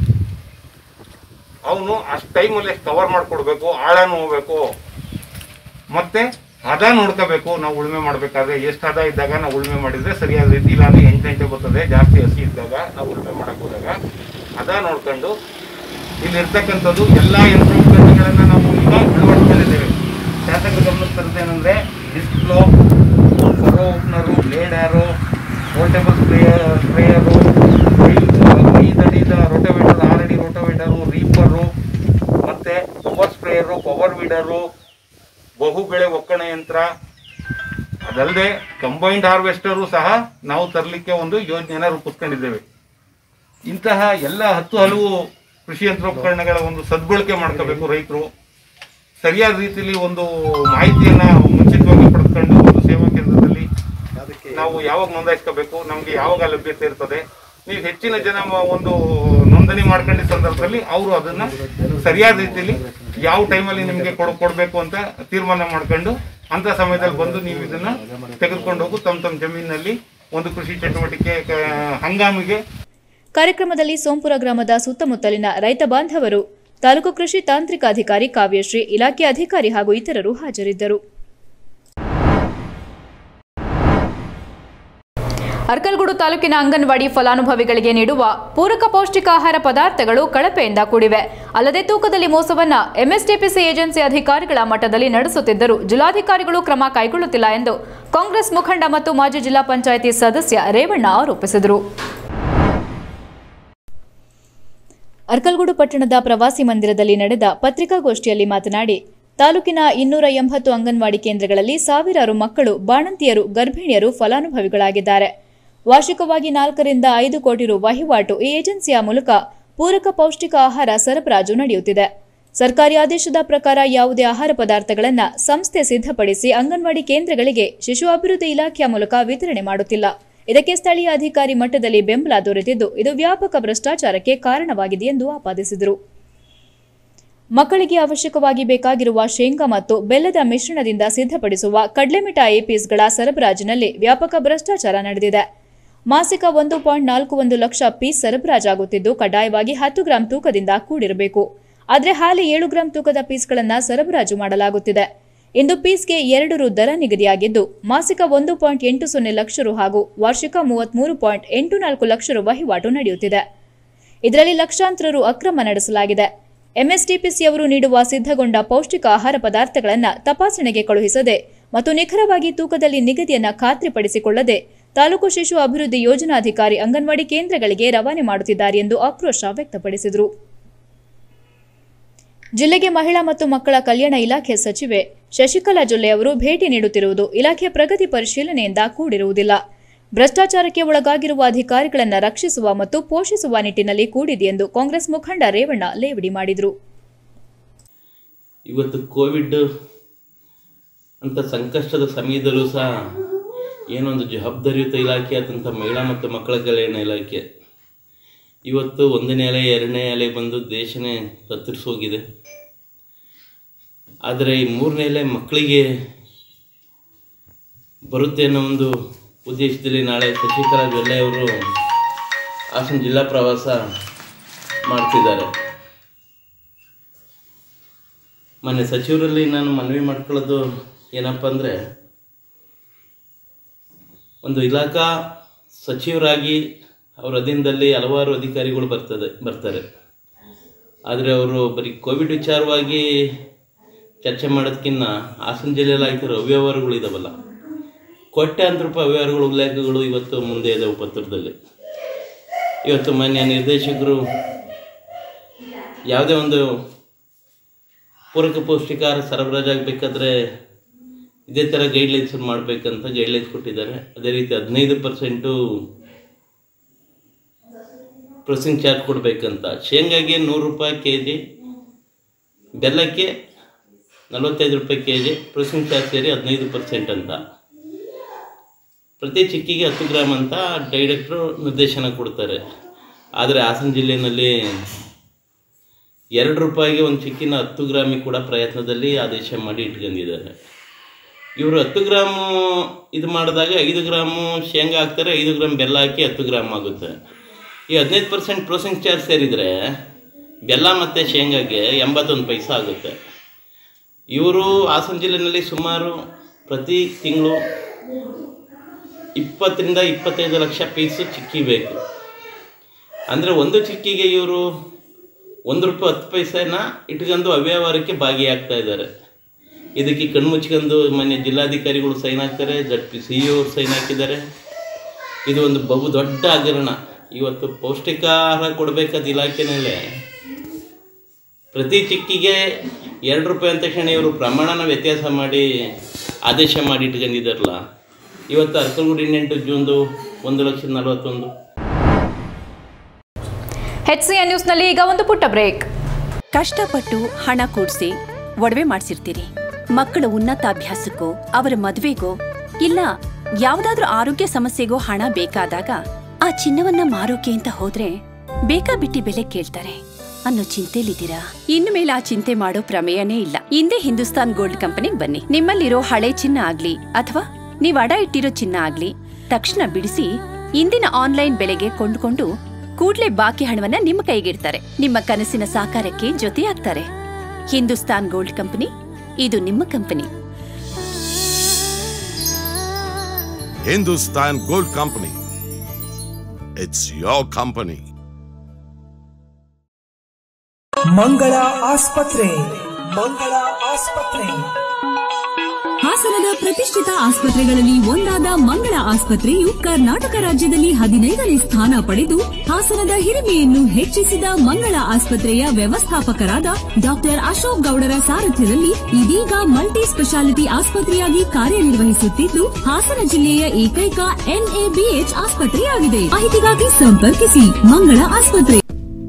ಅವನು ಅಷ್ಟು ಟೈಮಲ್ಲಿ ಎಷ್ಟು ಕವರ್ ಮಾಡ್ಕೊಡ್ಬೇಕು ಆಳನು ಹೋಗ್ಬೇಕು ಮತ್ತೆ ಹದ ನೋಡ್ಕೋಬೇಕು ನಾವು ಉಳುಮೆ ಮಾಡ್ಬೇಕಾದ್ರೆ ಎಷ್ಟು ಹದ ಇದ್ದಾಗ ನಾವು ಉಳುಮೆ ಮಾಡಿದ್ರೆ ಸರಿಯಾದ ರೀತಿ ಇಲ್ಲ ಅಂದ್ರೆ ಎಂಟು ಗಂಟೆ ಬರ್ತದೆ ಜಾಸ್ತಿ ಹಸಿ ಇದ್ದಾಗ ನಾವು ಉಳುಮೆ ಮಾಡಕ್ ಹೋದಾಗ ಹದ ನೋಡ್ಕೊಂಡು ಇಲ್ಲಿ ಇರ್ತಕ್ಕಂಥದ್ದು ಎಲ್ಲಾ ಯಂತ್ರೋಪಕರಣಗಳನ್ನ ನಾವು ಈಗ ಅಳವಡಿಸ್ಕೊಂಡಿದ್ದೇವೆ ಶಾಸಕರ ಗಮನಕ್ಕೆ ತರದೇನೆಂದ್ರೆ ಡಿಸ್ಪ್ಲೋ ಫರೋ ಓಪನರು ಬ್ಲೇಡ್ ಆರು ಪೋರ್ಟೇಬಲ್ ಸ್ಪ್ರೇಯರ್ ಸ್ಪ್ರೇಯರು ಐದು ಅಡಿದ ರೋಟೋವೇಟರ್ ಆರು ಅಡಿ ರೋಟೋವೇಟರು ರೀಪರು ಮತ್ತೆ ಪವರ್ ಸ್ಪ್ರೇಯರು ಪವರ್ ವೀಡರು ಬಹು ಬೆಳೆ ಒಕ್ಕಣೆ ಯಂತ್ರ ಅದಲ್ಲದೆ ಕಂಬೈನ್ಡ್ ಹಾರ್ವೆಸ್ಟರು ಸಹ ನಾವು ತರಲಿಕ್ಕೆ ಒಂದು ಯೋಜನೆಯನ್ನ ರೂಪಿಸ್ಕೊಂಡಿದ್ದೇವೆ ಇಂತಹ ಎಲ್ಲ ಹತ್ತು ಹಲವು ಕೃಷಿ ಯಂತ್ರೋಪಕರಣಗಳ ಒಂದು ಸದ್ಬಳಕೆ ಮಾಡ್ಕೋಬೇಕು ರೈತರು ಸರಿಯಾದ ರೀತಿಯಲ್ಲಿ ಒಂದು ಮಾಹಿತಿಯನ್ನ ಮುಂಚಿತವಾಗಿ ಪಡೆದುಕೊಂಡು ಒಂದು ಸೇವಾ ಕೇಂದ್ರದಲ್ಲಿ ನಾವು ಯಾವಾಗ ನೋಂದಾಯಿಸ್ಕೋಬೇಕು ನಮಗೆ ಯಾವಾಗ ಲಭ್ಯತೆ ಇರ್ತದೆ ನೀವು ಹೆಚ್ಚಿನ ಜನ ಮ- ಒಂದು ನೋಂದಣಿ ಮಾಡ್ಕೊಂಡಿದ್ದ ಸಂದರ್ಭದಲ್ಲಿ ಅವರು ಅದನ್ನ ಸರಿಯಾದ ರೀತಿಯಲ್ಲಿ ಯಾವ ಟೈಮಲ್ಲಿ ನಿಮಗೆ ಕೊಡ್ ಕೊಡಬೇಕು ಅಂತ ತೀರ್ಮಾನ ಮಾಡ್ಕೊಂಡು ಅಂತ ಸಮಯದಲ್ಲಿ ಬಂದು ನೀವು ಇದನ್ನ ತೆಗೆದುಕೊಂಡು ಹೋಗು ತಮ್ಮ ತಮ್ಮ ಜಮೀನಿನಲ್ಲಿ ಒಂದು ಕೃಷಿ ಚಟುವಟಿಕೆ ಕ- ಹಂಗಾಮಿಗೆ ಕಾರ್ಯಕ್ರಮದಲ್ಲಿ ಸೋಂಪುರ ಗ್ರಾಮದ ಸುತ್ತಮುತ್ತಲಿನ ರೈತ ಬಾಂಧವರು ತಾಲೂಕು ಕೃಷಿ ತಾಂತ್ರಿಕ ಅಧಿಕಾರಿ ಕಾವ್ಯಶ್ರೀ ಇಲಾಖೆ ಅಧಿಕಾರಿ ಹಾಗೂ ಇತರರು ಹಾಜರಿದ್ದರು ಅರ್ಕಲ್ಗೂಡು ತಾಲೂಕಿನ ಅಂಗನವಾಡಿ ಫಲಾನುಭವಿಗಳಿಗೆ ನೀಡುವ ಪೂರಕ ಪೌಷ್ಟಿಕಾಹಾರ ಪದಾರ್ಥಗಳು ಕಳಪೆಯಿಂದ ಕೂಡಿವೆ ಅಲ್ಲದೆ ತೂಕದಲ್ಲಿ ಮೋಸವನ್ನ ಎಂಎಸ್ಟಿಪಿಸಿ ಏಜೆನ್ಸಿ ಅಧಿಕಾರಿಗಳ ಮಟ್ಟದಲ್ಲಿ ನಡೆಸುತ್ತಿದ್ದರೂ ಜಿಲ್ಲಾಧಿಕಾರಿಗಳು ಕ್ರಮ ಕೈಗೊಳ್ಳುತ್ತಿಲ್ಲ ಎಂದು ಕಾಂಗ್ರೆಸ್ ಮುಖಂಡ ಮತ್ತು ಮಾಜಿ ಜಿಲ್ಲಾ ಪಂಚಾಯಿತಿ ಸದಸ್ಯ ರೇವಣ್ಣ ಆರೋಪಿಸಿದರು ಅರ್ಕಲ್ಗೂಡು ಪಟ್ಟಣದ ಪ್ರವಾಸಿ ಮಂದಿರದಲ್ಲಿ ನಡೆದ ಪತ್ರಿಕಾಗೋಷ್ಠಿಯಲ್ಲಿ ಮಾತನಾಡಿ ತಾಲೂಕಿನ ಇನ್ನೂರ ಎಂಬತ್ತು ಅಂಗನವಾಡಿ ಕೇಂದ್ರಗಳಲ್ಲಿ ಸಾವಿರಾರು ಮಕ್ಕಳು ಬಾಣಂತಿಯರು ಗರ್ಭಿಣಿಯರು ಫಲಾನುಭವಿಗಳಾಗಿದ್ದಾರೆ ವಾರ್ಷಿಕವಾಗಿ ನಾಲ್ಕರಿಂದ ಐದು ಕೋಟಿ ರು ವಹಿವಾಟು ಈ ಏಜೆನ್ಸಿಯ ಮೂಲಕ ಪೂರಕ ಪೌಷ್ಟಿಕ ಆಹಾರ ಸರಬರಾಜು ನಡೆಯುತ್ತಿದೆ ಸರ್ಕಾರಿ ಆದೇಶದ ಪ್ರಕಾರ ಯಾವುದೇ ಆಹಾರ ಪದಾರ್ಥಗಳನ್ನು ಸಂಸ್ಥೆ ಸಿದ್ಧಪಡಿಸಿ ಅಂಗನವಾಡಿ ಕೇಂದ್ರಗಳಿಗೆ ಶಿಶು ಅಭಿವೃದ್ಧಿ ಇಲಾಖೆಯ ಮೂಲಕ ವಿತರಣೆ ಮಾಡುತ್ತಿಲ್ಲ ಇದಕ್ಕೆ ಸ್ಥಳೀಯ ಅಧಿಕಾರಿ ಮಟ್ಟದಲ್ಲಿ ಬೆಂಬಲ ದೊರೆತಿದ್ದು ಇದು ವ್ಯಾಪಕ ಭ್ರಷ್ಟಾಚಾರಕ್ಕೆ ಕಾರಣವಾಗಿದೆ ಎಂದು ಆಪಾದಿಸಿದರು ಮಕ್ಕಳಿಗೆ ಅವಶ್ಯಕವಾಗಿ ಬೇಕಾಗಿರುವ ಶೇಂಗಾ ಮತ್ತು ಬೆಲ್ಲದ ಮಿಶ್ರಣದಿಂದ ಸಿದ್ಧಪಡಿಸುವ ಕಡ್ಲೆಮಿಠಾಯಿ ಪೀಸ್ಗಳ ಸರಬರಾಜಿನಲ್ಲಿ ವ್ಯಾಪಕ ಭ್ರಷ್ಟಾಚಾರ ನಡೆದಿದೆ ಮಾಸಿಕ ಒಂದು ಪಾಯಿಂಟ್ ನಾಲ್ಕು ಒಂದು ಲಕ್ಷ ಪೀಸ್ ಸರಬರಾಜಾಗುತ್ತಿದ್ದು ಕಡ್ಡಾಯವಾಗಿ ಹತ್ತು ಗ್ರಾಂ ತೂಕದಿಂದ ಕೂಡಿರಬೇಕು ಆದರೆ ಹಾಲಿ ಏಳು ಗ್ರಾಂ ತೂಕದ ಪೀಸ್ಗಳನ್ನು ಸರಬರಾಜು ಮಾಡಲಾಗುತ್ತಿದೆ ಇಂದು ಪೀಸ್ಗೆ ಎರಡು ರು ದರ ನಿಗದಿಯಾಗಿದ್ದು ಮಾಸಿಕ ಒಂದು ಪಾಯಿಂಟ್ ಎಂಟು ಸೊನ್ನೆ ಲಕ್ಷ ರು ಹಾಗೂ ವಾರ್ಷಿಕ ಮೂವತ್ಮೂರು ಪಾಯಿಂಟ್ ಎಂಟು ನಾಲ್ಕು ಲಕ್ಷ ರು ವಹಿವಾಟು ನಡೆಯುತ್ತಿದೆ ಇದರಲ್ಲಿ ಲಕ್ಷಾಂತರ ರು ಅಕ್ರಮ ನಡೆಸಲಾಗಿದೆ ಎಂಎಸ್ಟಿಪಿಸಿಯವರು ನೀಡುವ ಸಿದ್ಧಗೊಂಡ ಪೌಷ್ಟಿಕ ಆಹಾರ ಪದಾರ್ಥಗಳನ್ನು ತಪಾಸಣೆಗೆ ಕಳುಹಿಸದೆ ಮತ್ತು ನಿಖರವಾಗಿ ತೂಕದಲ್ಲಿ ನಿಗದಿಯನ್ನ ಖಾತ್ರಿಪಡಿಸಿಕೊಳ್ಳದೆ ತಾಲೂಕು ಶಿಶು ಅಭಿವೃದ್ಧಿ ಯೋಜನಾಧಿಕಾರಿ ಅಂಗನವಾಡಿ ಕೇಂದ್ರಗಳಿಗೆ ರವಾನೆ ಮಾಡುತ್ತಿದ್ದಾರೆ ಎಂದು ಆಕ್ರೋಶ ವ್ಯಕ್ತಪಡಿಸಿದರು ಜಿಲ್ಲೆಗೆ ಮಹಿಳಾ ಮತ್ತು ಮಕ್ಕಳ ಕಲ್ಯಾಣ ಇಲಾಖೆ ಸಚಿವೆ ಶಶಿಕಲಾ ಜೊಲ್ಲೆ ಅವರು ಭೇಟಿ ನೀಡುತ್ತಿರುವುದು ಇಲಾಖೆ ಪ್ರಗತಿ ಪರಿಶೀಲನೆಯಿಂದ ಕೂಡಿರುವುದಿಲ್ಲ ಭ್ರಷ್ಟಾಚಾರಕ್ಕೆ ಒಳಗಾಗಿರುವ ಅಧಿಕಾರಿಗಳನ್ನು ರಕ್ಷಿಸುವ ಮತ್ತು ಪೋಷಿಸುವ ನಿಟ್ಟಿನಲ್ಲಿ ಕೂಡಿದೆ ಎಂದು ಕಾಂಗ್ರೆಸ್ ಮುಖಂಡ ರೇವಣ್ಣ ಲೇವಡಿ ಮಾಡಿದರು ಇವತ್ತು ಕೋವಿಡ್ ಅಂತ ಸಂಕಷ್ಟದ ಸಮಯದಲ್ಲೂ ಸಹ ಏನೊಂದು ಜವಾಬ್ದಾರಿಯುತ ಇಲಾಖೆ ಆದಂಥ ಮಹಿಳಾ ಮತ್ತು ಮಕ್ಕಳ ಕಲ್ಯಾಣ ಇಲಾಖೆ ಇವತ್ತು ಒಂದನೇ ಅಲೆ ಎರಡನೇ ಅಲೆ ಬಂದು ದೇಶನೇ ತತ್ತರಿಸೋಗಿದೆ ಆದರೆ ಈ ಮೂರನೇ ಅಲೆ ಮಕ್ಕಳಿಗೆ ಬರುತ್ತೆ ಅನ್ನೋ ಒಂದು ಉದ್ದೇಶದಲ್ಲಿ ನಾಳೆ ಶಶಿಕಲಾ ಜೊಲ್ಲೆ ಅವರು ಹಾಸನ ಜಿಲ್ಲಾ ಪ್ರವಾಸ ಮಾಡ್ತಿದ್ದಾರೆ ಮೊನ್ನೆ ಸಚಿವರಲ್ಲಿ ನಾನು ಮನವಿ ಮಾಡ್ಕೊಳ್ಳೋದು ಏನಪ್ಪ ಅಂದರೆ ಒಂದು ಇಲಾಖಾ ಸಚಿವರಾಗಿ ಅವರ ಅಧೀನದಲ್ಲಿ ಹಲವಾರು ಅಧಿಕಾರಿಗಳು ಬರ್ತದೆ ಬರ್ತಾರೆ ಆದರೆ ಅವರು ಬರೀ ಕೋವಿಡ್ ವಿಚಾರವಾಗಿ ಚರ್ಚೆ ಮಾಡೋದಕ್ಕಿಂತ ಹಾಸನ ಜಿಲ್ಲೆಯಲ್ಲಿ ಆಗ್ತಿರೋ ಅವ್ಯವಹಾರಗಳು ಇದಾವಲ್ಲ ಕೋಟ್ಯಾಂತರ ರೂಪಾಯಿ ಅವ್ಯವಹಾರಗಳು ಉಲ್ಲೇಖಗಳು ಇವತ್ತು ಮುಂದೆ ಇದಾವೆ ಪತ್ರದಲ್ಲಿ ಇವತ್ತು ಮಾನ್ಯ ನಿರ್ದೇಶಕರು ಯಾವುದೇ ಒಂದು ಪೂರಕ ಪೌಷ್ಟಿಕಾಹಾರ ಸರಬರಾಜಾಗಬೇಕಾದ್ರೆ ಇದೇ ಥರ ಗೈಡ್ಲೈನ್ಸ್ ಮಾಡಬೇಕಂತ ಗೈಡ್ಲೈನ್ಸ್ ಕೊಟ್ಟಿದ್ದಾರೆ ಅದೇ ರೀತಿ ಹದಿನೈದು ಪರ್ಸೆಂಟು ಪ್ರೊಸೆಸಿಂಗ್ ಚಾರ್ಜ್ ಕೊಡಬೇಕಂತ ಶೇಂಗಾಗೆ ನೂರು ರೂಪಾಯಿ ಕೆ ಜಿ ಬೆಲ್ಲಕ್ಕೆ ನಲವತ್ತೈದು ರೂಪಾಯಿ ಕೆ ಜಿ ಪ್ರೊಸೆಸಿಂಗ್ ಚಾರ್ಜ್ ಸೇರಿ ಹದಿನೈದು ಪರ್ಸೆಂಟ್ ಅಂತ ಪ್ರತಿ ಚಿಕ್ಕಿಗೆ ಹತ್ತು ಗ್ರಾಮ್ ಅಂತ ಡೈರೆಕ್ಟ್ರು ನಿರ್ದೇಶನ ಕೊಡ್ತಾರೆ ಆದರೆ ಹಾಸನ ಜಿಲ್ಲೆಯಲ್ಲಿ ಎರಡು ರೂಪಾಯಿಗೆ ಒಂದು ಚಿಕ್ಕಿನ ಹತ್ತು ಗ್ರಾಮಿಗೆ ಕೂಡ ಪ್ರಯತ್ನದಲ್ಲಿ ಆದೇಶ ಮಾಡಿ ಇಟ್ಕೊಂಡಿದ್ದಾರೆ ಇವರು ಹತ್ತು ಗ್ರಾಮು ಇದು ಮಾಡಿದಾಗ ಐದು ಗ್ರಾಮು ಶೇಂಗಾ ಹಾಕ್ತಾರೆ ಐದು ಗ್ರಾಮ್ ಬೆಲ್ಲ ಹಾಕಿ ಹತ್ತು ಗ್ರಾಮ್ ಆಗುತ್ತೆ ಈ ಹದಿನೈದು ಪರ್ಸೆಂಟ್ ಪ್ರೊಸೆಸಿಂಗ್ ಚಾರ್ಜ್ ಸೇರಿದರೆ ಬೆಲ್ಲ ಮತ್ತು ಶೇಂಗಾಗೆ ಎಂಬತ್ತೊಂದು ಪೈಸೆ ಆಗುತ್ತೆ ಇವರು ಹಾಸನ ಜಿಲ್ಲೆಯಲ್ಲಿ ಸುಮಾರು ಪ್ರತಿ ತಿಂಗಳು ಇಪ್ಪತ್ತರಿಂದ ಇಪ್ಪತ್ತೈದು ಲಕ್ಷ ಪೀಸು ಚಿಕ್ಕಿ ಬೇಕು ಅಂದರೆ ಒಂದು ಚಿಕ್ಕಿಗೆ ಇವರು ಒಂದು ರೂಪಾಯಿ ಹತ್ತು ಪೈಸೆನ ಇಟ್ಕೊಂಡು ಅವ್ಯವಹಾರಕ್ಕೆ ಭಾಗಿಯಾಗ್ತಾ ಇದ್ದಾರೆ ಇದಕ್ಕೆ ಕಣ್ಮುಚ್ಕೊಂಡು ಮೊನ್ನೆ ಜಿಲ್ಲಾಧಿಕಾರಿಗಳು ಸೈನ್ ಹಾಕ್ತಾರೆ ಜಡ್ ಪಿ ಸಿ ಇ ಅವ್ರು ಸೈನ್ ಹಾಕಿದ್ದಾರೆ ಇದು ಒಂದು ಬಹು ದೊಡ್ಡ ಹಗರಣ ಇವತ್ತು ಪೌಷ್ಟಿಕಾಹಾರ ಕೊಡಬೇಕಾದ ಇಲಾಖೆನಲ್ಲೇ ಪ್ರತಿ ಚಿಕ್ಕಿಗೆ ಎರಡು ರೂಪಾಯಿ ಅಂದ ತಕ್ಷಣ ಇವರು ಪ್ರಮಾಣನ ವ್ಯತ್ಯಾಸ ಮಾಡಿ ಆದೇಶ ಮಾಡಿ ಇಟ್ಕೊಂಡಿದ್ದಾರಲ್ಲ ಇವತ್ತು ಅರ್ಕಲ್ಗೂಡು ಇನ್ನೆಂಟು ಜೂನ್ದು ಒಂದು ಲಕ್ಷದ ನಲವತ್ತೊಂದು ಎಚ್ಸಿಎನ್ ನ್ಯೂಸ್ನಲ್ಲಿ ಈಗ ಒಂದು ಪುಟ್ಟ ಬ್ರೇಕ್ ಕಷ್ಟಪಟ್ಟು ಹಣ ಕೂಡಿಸಿ ಒಡವೆ ಮಾಡಿಸಿರ್ತೀರಿ ಮಕ್ಕಳ ಉನ್ನತಾಭ್ಯಾಸಕ್ಕೋ ಅವರ ಮದುವೆಗೋ ಇಲ್ಲ ಯಾವ್ದಾದ್ರೂ ಆರೋಗ್ಯ ಸಮಸ್ಯೆಗೋ ಹಣ ಬೇಕಾದಾಗ ಆ ಚಿನ್ನವನ್ನ ಮಾರೋಕೆ ಅಂತ ಹೋದ್ರೆ ಬೇಕಾ ಬಿಟ್ಟಿ ಬೆಲೆ ಕೇಳ್ತಾರೆ ಅನ್ನೋ ಚಿಂತೆಲಿದ್ದೀರಾ ಇನ್ನು ಮೇಲೆ ಆ ಚಿಂತೆ ಮಾಡೋ ಪ್ರಮೇಯನೇ ಇಲ್ಲ ಹಿಂದೆ ಹಿಂದೂಸ್ತಾನ್ ಗೋಲ್ಡ್ ಕಂಪನಿಗೆ ಬನ್ನಿ ನಿಮ್ಮಲ್ಲಿರೋ ಹಳೆ ಚಿನ್ನ ಆಗ್ಲಿ ಅಥವಾ ನೀವ್ ಅಡ ಇಟ್ಟಿರೋ ಚಿನ್ನ ಆಗ್ಲಿ ತಕ್ಷಣ ಬಿಡಿಸಿ ಇಂದಿನ ಆನ್ಲೈನ್ ಬೆಲೆಗೆ ಕೊಂಡುಕೊಂಡು ಕೂಡ್ಲೆ ಬಾಕಿ ಹಣವನ್ನ ನಿಮ್ಮ ಕೈಗಿಡ್ತಾರೆ ನಿಮ್ಮ ಕನಸಿನ ಸಾಕಾರಕ್ಕೆ ಜೊತೆಯಾಗ್ತಾರೆ ಹಿಂದೂಸ್ತಾನ್ ಗೋಲ್ಡ್ ಕಂಪನಿ ಇದು ನಿಮ್ಮ company Hindustan Gold Company. It's your company. ಮಂಗಳ ಆಸ್ಪತ್ರೆ ಮಂಗಳ ಆಸ್ಪತ್ರೆ ಹಾಸನದ ಪ್ರತಿಷ್ಠಿತ ಆಸ್ಪತ್ರೆಗಳಲ್ಲಿ ಒಂದಾದ ಮಂಗಳ ಆಸ್ಪತ್ರೆಯು ಕರ್ನಾಟಕ ರಾಜ್ಯದಲ್ಲಿ ಹದಿನೈದನೇ ಸ್ಥಾನ ಪಡೆದು ಹಾಸನದ ಹಿರಿಮೆಯನ್ನು ಹೆಚ್ಚಿಸಿದ ಮಂಗಳ ಆಸ್ಪತ್ರೆಯ ವ್ಯವಸ್ಥಾಪಕರಾದ ಡಾಕ್ಟರ್ ಅಶೋಕ್ ಗೌಡರ ಸಾರಥ್ಯದಲ್ಲಿ ಇದೀಗ ಮಲ್ಟಿ ಸ್ಪೆಷಾಲಿಟಿ ಆಸ್ಪತ್ರೆಯಾಗಿ ಕಾರ್ಯನಿರ್ವಹಿಸುತ್ತಿದ್ದು ಹಾಸನ ಜಿಲ್ಲೆಯ ಏಕೈಕ ಎನ್ಎಬಿಎಚ್ ಆಸ್ಪತ್ರೆಯಾಗಿದೆ ಮಾಹಿತಿಗಾಗಿ ಸಂಪರ್ಕಿಸಿ ಮಂಗಳ ಆಸ್ಪತ್ರೆ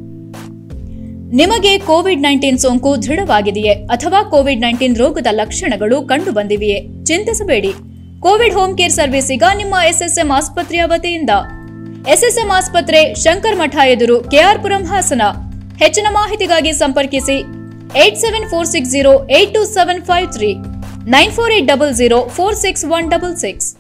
ನಿಮಗೆ ಕೋವಿಡ್ ನೈನ್ಟೀನ್ ಸೋಂಕು ದೃಢವಾಗಿದೆಯೇ ಅಥವಾ ಕೋವಿಡ್ ನೈನ್ಟೀನ್ ರೋಗದ ಲಕ್ಷಣಗಳು ಕಂಡುಬಂದಿವೆಯೇ ಚಿಂತಿಸಬೇಡಿ ಕೋವಿಡ್ ಹೋಮ್ ಕೇರ್ ಸರ್ವಿಸ್ ಈಗ ನಿಮ್ಮ ಎಸ್ಎಸ್ಎಂ ಆಸ್ಪತ್ರೆಯ ವತಿಯಿಂದ ಎಸ್ಎಸ್ಎಂ ಆಸ್ಪತ್ರೆ ಶಂಕರ್ ಮಠ ಎದುರು ಕೆಆರ್ಪುರಂ ಹಾಸನ ಹೆಚ್ಚಿನ ಮಾಹಿತಿಗಾಗಿ ಸಂಪರ್ಕಿಸಿ eight seven four six zero eight two seven five three nine four eight double zero four six one double six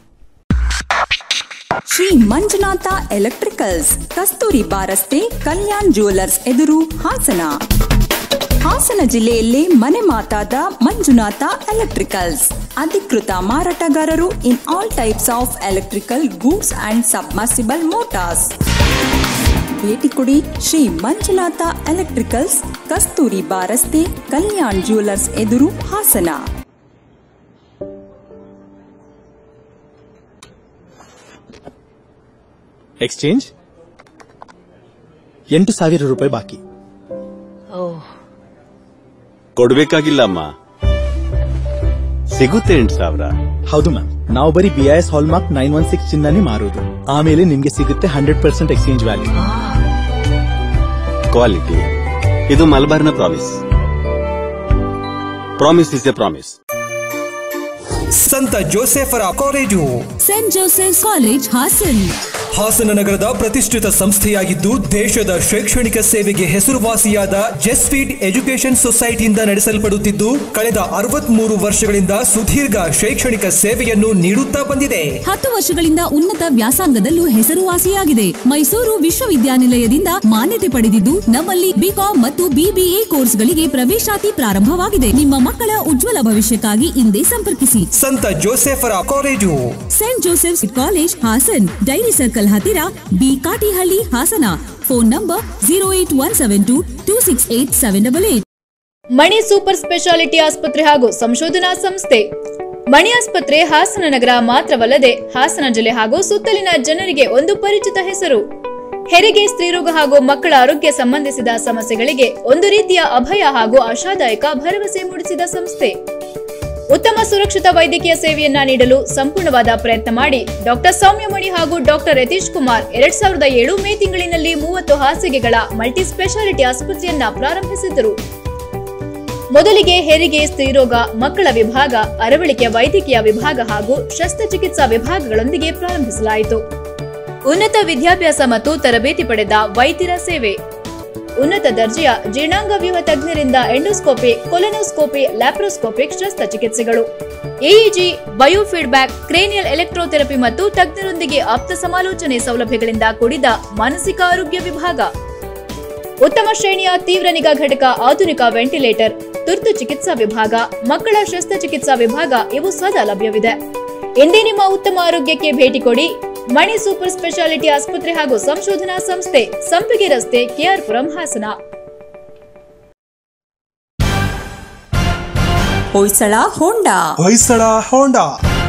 Shri Manjunatha electricals Kasturi ಬಾರಸ್ತೆ ಕಲ್ಯಾಣ್ ಜ್ಯುವೆಲರ್ಸ್ ಎದುರು ಹಾಸನ ಹಾಸನ ಜಿಲ್ಲೆಯಲ್ಲೇ ಮನೆ ಮಾತಾದ ಮಂಜುನಾಥ ಎಲೆಕ್ಟ್ರಿಕಲ್ಸ್ ಅಧಿಕೃತ ಮಾರಾಟಗಾರರು in all types of electrical goods and submersible motors ಭೇಟಿ ಕೊಡಿ Shri Manjunatha electricals Kasturi ಬಾರಸ್ತೆ Kalyan jewellers ಎದುರು ಹಾಸನ ಎಕ್ಸ್ಚೇಂಜ್ ಎಂಟು ಸಾವಿರ ರೂಪಾಯಿ ಬಾಕಿ ಕೊಡ್ಬೇಕಾಗಿಲ್ಲ ಅಮ್ಮ ಸಿಗುತ್ತೆ ಎಂಟು ಸಾವಿರ ಹೌದು ಮ್ಯಾಮ್ ನಾವು ಬರೀ B I S hallmark nine one six ಚಿನ್ನನೇ ಮಾರೋದು ಆಮೇಲೆ ನಿಮ್ಗೆ ಸಿಗುತ್ತೆ hundred percent exchange value quality ಇದು ಮಲಬಾರ್ನ promise promise is a promise ಸಂತ ಜೋಸೆಫರ college Saint Joseph college Hassan Hassan ನಗರದ ಪ್ರತಿಷ್ಠಿತ ಸಂಸ್ಥೆಯಾಗಿದ್ದು ದೇಶದ ಶೈಕ್ಷಣಿಕ ಸೇವೆಗೆ ಹೆಸರುವಾಸಿಯಾದ ಜೆಸ್ಫೀಡ್ ಎಜುಕೇಶನ್ ಸೊಸೈಟಿಯಿಂದ ನಡೆಸಲ್ಪಡುತ್ತಿದ್ದು ಕಳೆದ ಅರವತ್ಮೂರು ವರ್ಷಗಳಿಂದ ಸುದೀರ್ಘ ಶೈಕ್ಷಣಿಕ ಸೇವೆಯನ್ನು ನೀಡುತ್ತಾ ಬಂದಿದೆ ಹತ್ತು ವರ್ಷಗಳಿಂದ ಉನ್ನತ ವ್ಯಾಸಂಗದಲ್ಲೂ ಹೆಸರುವಾಸಿಯಾಗಿದೆ ಮೈಸೂರು ವಿಶ್ವವಿದ್ಯಾನಿಲಯದಿಂದ ಮಾನ್ಯತೆ ಪಡೆದಿದ್ದು ನಮ್ಮಲ್ಲಿ ಬಿಕಾಂ ಮತ್ತು ಬಿಬಿಎ ಕೋರ್ಸ್ಗಳಿಗೆ ಪ್ರವೇಶಾತಿ ಪ್ರಾರಂಭವಾಗಿದೆ ನಿಮ್ಮ ಮಕ್ಕಳ ಉಜ್ವಲ ಭವಿಷ್ಯಕ್ಕಾಗಿ ಹಿಂದೆ ಸಂಪರ್ಕಿಸಿ ಸಂತ ಜೋಸೆಫರ college Saint Joseph's college Hassan dairy circle ಹತ್ತಿರ B Katihalli Hassan phone number zero eight one seven two two six eight seven double eight Mani super speciality ಆಸ್ಪತ್ರೆ ಹಾಗೂ ಸಂಶೋಧನಾ ಸಂಸ್ಥೆ ಮಣಿ ಆಸ್ಪತ್ರೆ ಹಾಸನ ನಗರ ಮಾತ್ರವಲ್ಲದೆ ಹಾಸನ ಜಿಲ್ಲೆ ಹಾಗೂ ಸುತ್ತಲಿನ ಜನರಿಗೆ ಒಂದು ಪರಿಚಿತ ಹೆಸರು ಹೆರಿಗೆ ಸ್ತ್ರೀರೋಗ ಹಾಗೂ ಮಕ್ಕಳ ಆರೋಗ್ಯ ಸಂಬಂಧಿಸಿದ ಸಮಸ್ಯೆಗಳಿಗೆ ಒಂದು ರೀತಿಯ ಅಭಯ ಹಾಗೂ ಆಶಾದಾಯಕ ಭರವಸೆ ಮೂಡಿಸಿದ ಸಂಸ್ಥೆ ಉತ್ತಮ ಸುರಕ್ಷಿತ ವೈದ್ಯಕೀಯ ಸೇವೆಯನ್ನ ನೀಡಲು ಸಂಪೂರ್ಣವಾದ ಪ್ರಯತ್ನ ಮಾಡಿ ಡಾಕ್ಟರ್ ಸೌಮ್ಯಮಣಿ ಹಾಗೂ ಡಾಕ್ಟರ್ ಯತೀಶ್ ಕುಮಾರ್ ಎರಡ್ ಸಾವಿರದ ಏಳು ಮೇ ತಿಂಗಳಿನಲ್ಲಿ ಮೂವತ್ತು ಹಾಸಿಗೆಗಳ ಮಲ್ಟಿ ಸ್ಪೆಷಾಲಿಟಿ ಆಸ್ಪತ್ರೆಯನ್ನ ಪ್ರಾರಂಭಿಸಿದ್ದರು ಮೊದಲಿಗೆ ಹೆರಿಗೆ ಸ್ತ್ರೀರೋಗ ಮಕ್ಕಳ ವಿಭಾಗ ಅರವಳಿಕೆ ವೈದ್ಯಕೀಯ ವಿಭಾಗ ಹಾಗೂ ಶಸ್ತ್ರಚಿಕಿತ್ಸಾ ವಿಭಾಗಗಳೊಂದಿಗೆ ಪ್ರಾರಂಭಿಸಲಾಯಿತು ಉನ್ನತ ವಿದ್ಯಾಭ್ಯಾಸ ಮತ್ತು ತರಬೇತಿ ಪಡೆದ ವೈದ್ಯರ ಸೇವೆ ಉನ್ನತ ದರ್ಜೆಯ ಜೀರ್ಣಾಂಗ ವ್ಯೂಹ ತಜ್ಞರಿಂದ ಎಂಡೋಸ್ಕೋಪಿ ಕೊಲೆನೋಸ್ಕೋಪಿ ಲ್ಯಾಪ್ರೋಸ್ಕೋಪಿಕ್ ಶಸ್ತ್ರಚಿಕಿತ್ಸೆಗಳು ಎಇಜಿ ಬಯೋಫೀಡ್ಬ್ಯಾಕ್ ಕ್ರೇನಿಯಲ್ ಎಲೆಕ್ಟ್ರೋಥೆರಪಿ ಮತ್ತು ತಜ್ಞರೊಂದಿಗೆ ಆಪ್ತ ಸಮಾಲೋಚನೆ ಸೌಲಭ್ಯಗಳಿಂದ ಕೂಡಿದ ಮಾನಸಿಕ ಆರೋಗ್ಯ ವಿಭಾಗ ಉತ್ತಮ ಶ್ರೇಣಿಯ ತೀವ್ರ ನಿಗಾ ಘಟಕ ಆಧುನಿಕ ವೆಂಟಿಲೇಟರ್ ತುರ್ತು ಚಿಕಿತ್ಸಾ ವಿಭಾಗ ಮಕ್ಕಳ ಶಸ್ತ್ರಚಿಕಿತ್ಸಾ ವಿಭಾಗ ಇವು ಸದಾ ಲಭ್ಯವಿದೆ ಎಂದೇ ನಿಮ್ಮ ಉತ್ತಮ ಆರೋಗ್ಯಕ್ಕೆ ಭೇಟಿ ಕೊಡಿ ಮಣಿ ಸೂಪರ್ ಸ್ಪೆಷಾಲಿಟಿ ಆಸ್ಪತ್ರೆ ಹಾಗೂ ಸಂಶೋಧನಾ ಸಂಸ್ಥೆ ಸಂಪಿಗೆ ರಸ್ತೆ ಕೆಆರ್ಪುರಂ ಹಾಸನ ಹೊಯ್ಸಳ ಹೋಂಡಾ ಹೊಯ್ಸಳ ಹೋಂಡಾ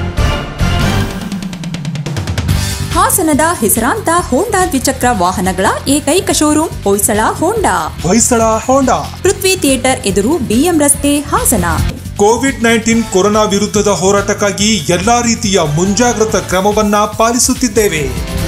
ಹಾಸನದ ಹೆಸರಾಂತ ಹೋಂಡಾ ದ್ವಿಚಕ್ರ ವಾಹನಗಳ ಏಕೈಕ showroom Hoysala Honda Hoysala Honda Prithvi theatre ಎದುರು ಬಿಎಂ ರಸ್ತೆ ಹಾಸನ ಕೋವಿಡ್ ನೈನ್ಟೀನ್ ಕೊರೋನಾ ವಿರುದ್ಧದ ಹೋರಾಟಕ್ಕಾಗಿ ಎಲ್ಲಾ ರೀತಿಯ ಮುಂಜಾಗ್ರತಾ ಕ್ರಮವನ್ನ ಪಾಲಿಸುತ್ತಿದ್ದೇವೆ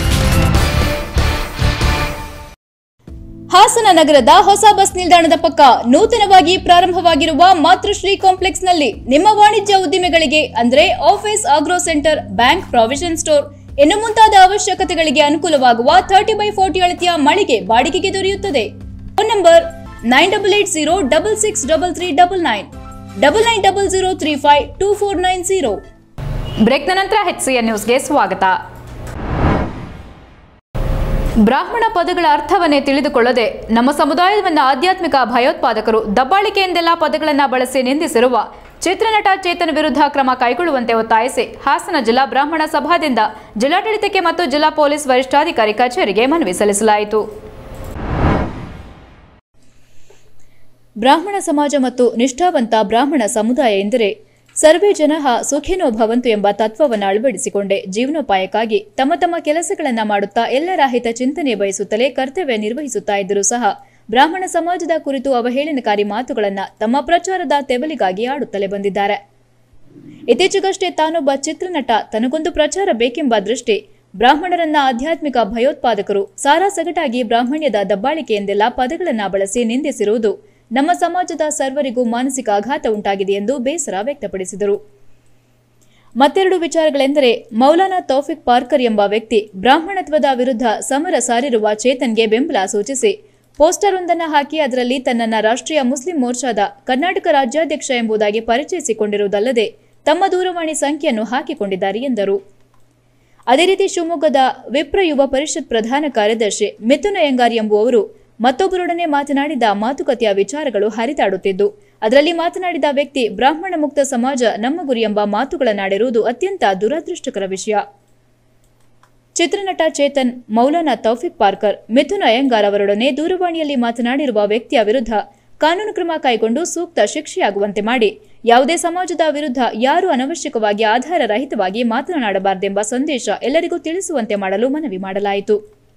ಹಾಸನ ನಗರದ ಹೊಸ ಬಸ್ ನಿಲ್ದಾಣದ ಪಕ್ಕ ನೂತನವಾಗಿ ಪ್ರಾರಂಭವಾಗಿರುವ ಮಾತೃಶ್ರೀ ಕಾಂಪ್ಲೆಕ್ಸ್ನಲ್ಲಿ ನಿಮ್ಮ ವಾಣಿಜ್ಯ ಉದ್ದಿಮೆಗಳಿಗೆ ಅಂದ್ರೆ office agro centre bank provision store ಇನ್ನು ಮುಂತಾದ ಅವಶ್ಯಕತೆಗಳಿಗೆ ಅನುಕೂಲವಾಗುವ ತರ್ಟಿ ಬೈ ಫೋರ್ಟಿ ಅಳತೆಯ ಮಳಿಗೆ ಬಾಡಿಗೆಗೆ ದೊರೆಯುತ್ತದೆ phone number nine double eight zero double six double three double nine double nine double zero three five two four nine zero ಬ್ರೇಕ್ನ ನಂತರ ಹೆಚ್ಸಿಎನ್ ನ್ಯೂಸ್ಗೆ ಸ್ವಾಗತ ಬ್ರಾಹ್ಮಣ ಪದಗಳ ಅರ್ಥವನ್ನೇ ತಿಳಿದುಕೊಳ್ಳದೆ ನಮ್ಮ ಸಮುದಾಯವನ್ನ ಆಧ್ಯಾತ್ಮಿಕ ಭಯೋತ್ಪಾದಕರು ದಬ್ಬಾಳಿಕೆ ಎಂದೆಲ್ಲ ಪದಗಳನ್ನು ಬಳಸಿ ನಿಂದಿಸಿರುವ ಚಿತ್ರನಟ ಚೇತನ್ ವಿರುದ್ಧ ಕ್ರಮ ಕೈಗೊಳ್ಳುವಂತೆ ಒತ್ತಾಯಿಸಿ ಹಾಸನ ಜಿಲ್ಲಾ ಬ್ರಾಹ್ಮಣ ಸಭಾದಿಂದ ಜಿಲ್ಲಾಡಳಿತಕ್ಕೆ ಮತ್ತು ಜಿಲ್ಲಾ ಪೊಲೀಸ್ ವರಿಷ್ಠಾಧಿಕಾರಿ ಕಚೇರಿಗೆ ಮನವಿ ಸಲ್ಲಿಸಲಾಯಿತು ಬ್ರಾಹ್ಮಣ ಸಮಾಜ ಮತ್ತು ನಿಷ್ಠಾವಂತ ಬ್ರಾಹ್ಮಣ ಸಮುದಾಯ ಎಂದರೆ ಸರ್ವೇ ಜನಃ ಸುಖಿನೋ ಭವಂತು ಎಂಬ ತತ್ವವನ್ನು ಅಳವಡಿಸಿಕೊಂಡೇ ಜೀವನೋಪಾಯಕ್ಕಾಗಿ ತಮ್ಮ ತಮ್ಮ ಕೆಲಸಗಳನ್ನ ಮಾಡುತ್ತಾ ಎಲ್ಲರ ಹಿತ ಚಿಂತನೆ ಬಯಸುತ್ತಲೇ ಕರ್ತವ್ಯ ನಿರ್ವಹಿಸುತ್ತಾ ಇದ್ದರೂ ಸಹ ಬ್ರಾಹ್ಮಣ ಸಮಾಜದ ಕುರಿತು ಅವಹೇಳನಕಾರಿ ಮಾತುಗಳನ್ನ ತಮ್ಮ ಪ್ರಚಾರದ ತೆವಲಿಗಾಗಿ ಆಡುತ್ತಲೇ ಬಂದಿದ್ದಾರೆ ಇತ್ತೀಚೆಗಷ್ಟೇ ತಾನೊಬ್ಬ ಚಿತ್ರನಟ ತನಗೊಂದು ಪ್ರಚಾರ ಬೇಕೆಂಬ ದೃಷ್ಟಿ ಬ್ರಾಹ್ಮಣರನ್ನ ಆಧ್ಯಾತ್ಮಿಕ ಭಯೋತ್ಪಾದಕರು ಸಾರಾಸಗಟಾಗಿ ಬ್ರಾಹ್ಮಣ್ಯದ ದಬ್ಬಾಳಿಕೆ ಎಂದೆಲ್ಲ ಪದಗಳನ್ನ ಬಳಸಿ ನಿಂದಿಸಿರುವುದು ನಮ್ಮ ಸಮಾಜದ ಸರ್ವರಿಗೂ ಮಾನಸಿಕ ಆಘಾತ ಉಂಟಾಗಿದೆ ಎಂದು ಬೇಸರ ವ್ಯಕ್ತಪಡಿಸಿದರು ಮತ್ತೆರಡು ವಿಚಾರಗಳೆಂದರೆ ಮೌಲಾನಾ ತೌಫಿಕ್ ಪಾರ್ಕರ್ ಎಂಬ ವ್ಯಕ್ತಿ ಬ್ರಾಹ್ಮಣತ್ವದ ವಿರುದ್ಧ ಸಮರ ಸಾರಿರುವ ಚೇತನ್ಗೆ ಬೆಂಬಲ ಸೂಚಿಸಿ ಪೋಸ್ಟರ್ ಒಂದನ್ನು ಹಾಕಿ ಅದರಲ್ಲಿ ತನ್ನನ್ನ ರಾಷ್ಟ್ರೀಯ ಮುಸ್ಲಿಂ ಮೋರ್ಚಾದ ಕರ್ನಾಟಕ ರಾಜ್ಯಾಧ್ಯಕ್ಷ ಎಂಬುದಾಗಿ ಪರಿಚಯಿಸಿಕೊಂಡಿರುವುದಲ್ಲದೆ ತಮ್ಮ ದೂರವಾಣಿ ಸಂಖ್ಯೆಯನ್ನು ಹಾಕಿಕೊಂಡಿದ್ದಾರೆ ಎಂದರು ಅದೇ ರೀತಿ ಶಿವಮೊಗ್ಗದ ವಿಪ್ರ ಯುವ ಪರಿಷತ್ ಪ್ರಧಾನ ಕಾರ್ಯದರ್ಶಿ ಮಿಥುನ್ ಅಯ್ಯಂಗಾರ್ ಎಂಬುವವರು ಮತ್ತೊಬ್ಬರೊಡನೆ ಮಾತನಾಡಿದ ಮಾತುಕತೆಯ ವಿಚಾರಗಳು ಹರಿದಾಡುತ್ತಿದ್ದು ಅದರಲ್ಲಿ ಮಾತನಾಡಿದ ವ್ಯಕ್ತಿ ಬ್ರಾಹ್ಮಣ ಮುಕ್ತ ಸಮಾಜ ನಮ್ಮ ಗುರಿ ಎಂಬ ಮಾತುಗಳನ್ನಾಡಿರುವುದು ಅತ್ಯಂತ ದುರದೃಷ್ಟಕರ ವಿಷಯ ಚಿತ್ರನಟ ಚೇತನ್ ಮೌಲಾನಾ ತೌಫಿಕ್ ಪಾರ್ಕರ್ ಮಿಥುನ್ ಅಯ್ಯಂಗಾರ್ ಅವರೊಡನೆ ದೂರವಾಣಿಯಲ್ಲಿ ಮಾತನಾಡಿರುವ ವ್ಯಕ್ತಿಯ ವಿರುದ್ಧ ಕಾನೂನು ಕ್ರಮ ಕೈಗೊಂಡು ಸೂಕ್ತ ಶಿಕ್ಷೆಯಾಗುವಂತೆ ಮಾಡಿ ಯಾವುದೇ ಸಮಾಜದ ವಿರುದ್ಧ ಯಾರೂ ಅನವಶ್ಯಕವಾಗಿ ಆಧಾರರಹಿತವಾಗಿ ಮಾತನಾಡಬಾರದೆಂಬ ಸಂದೇಶ ಎಲ್ಲರಿಗೂ ತಿಳಿಸುವಂತೆ ಮಾಡಲು ಮನವಿ ಮಾಡಲಾಯಿತು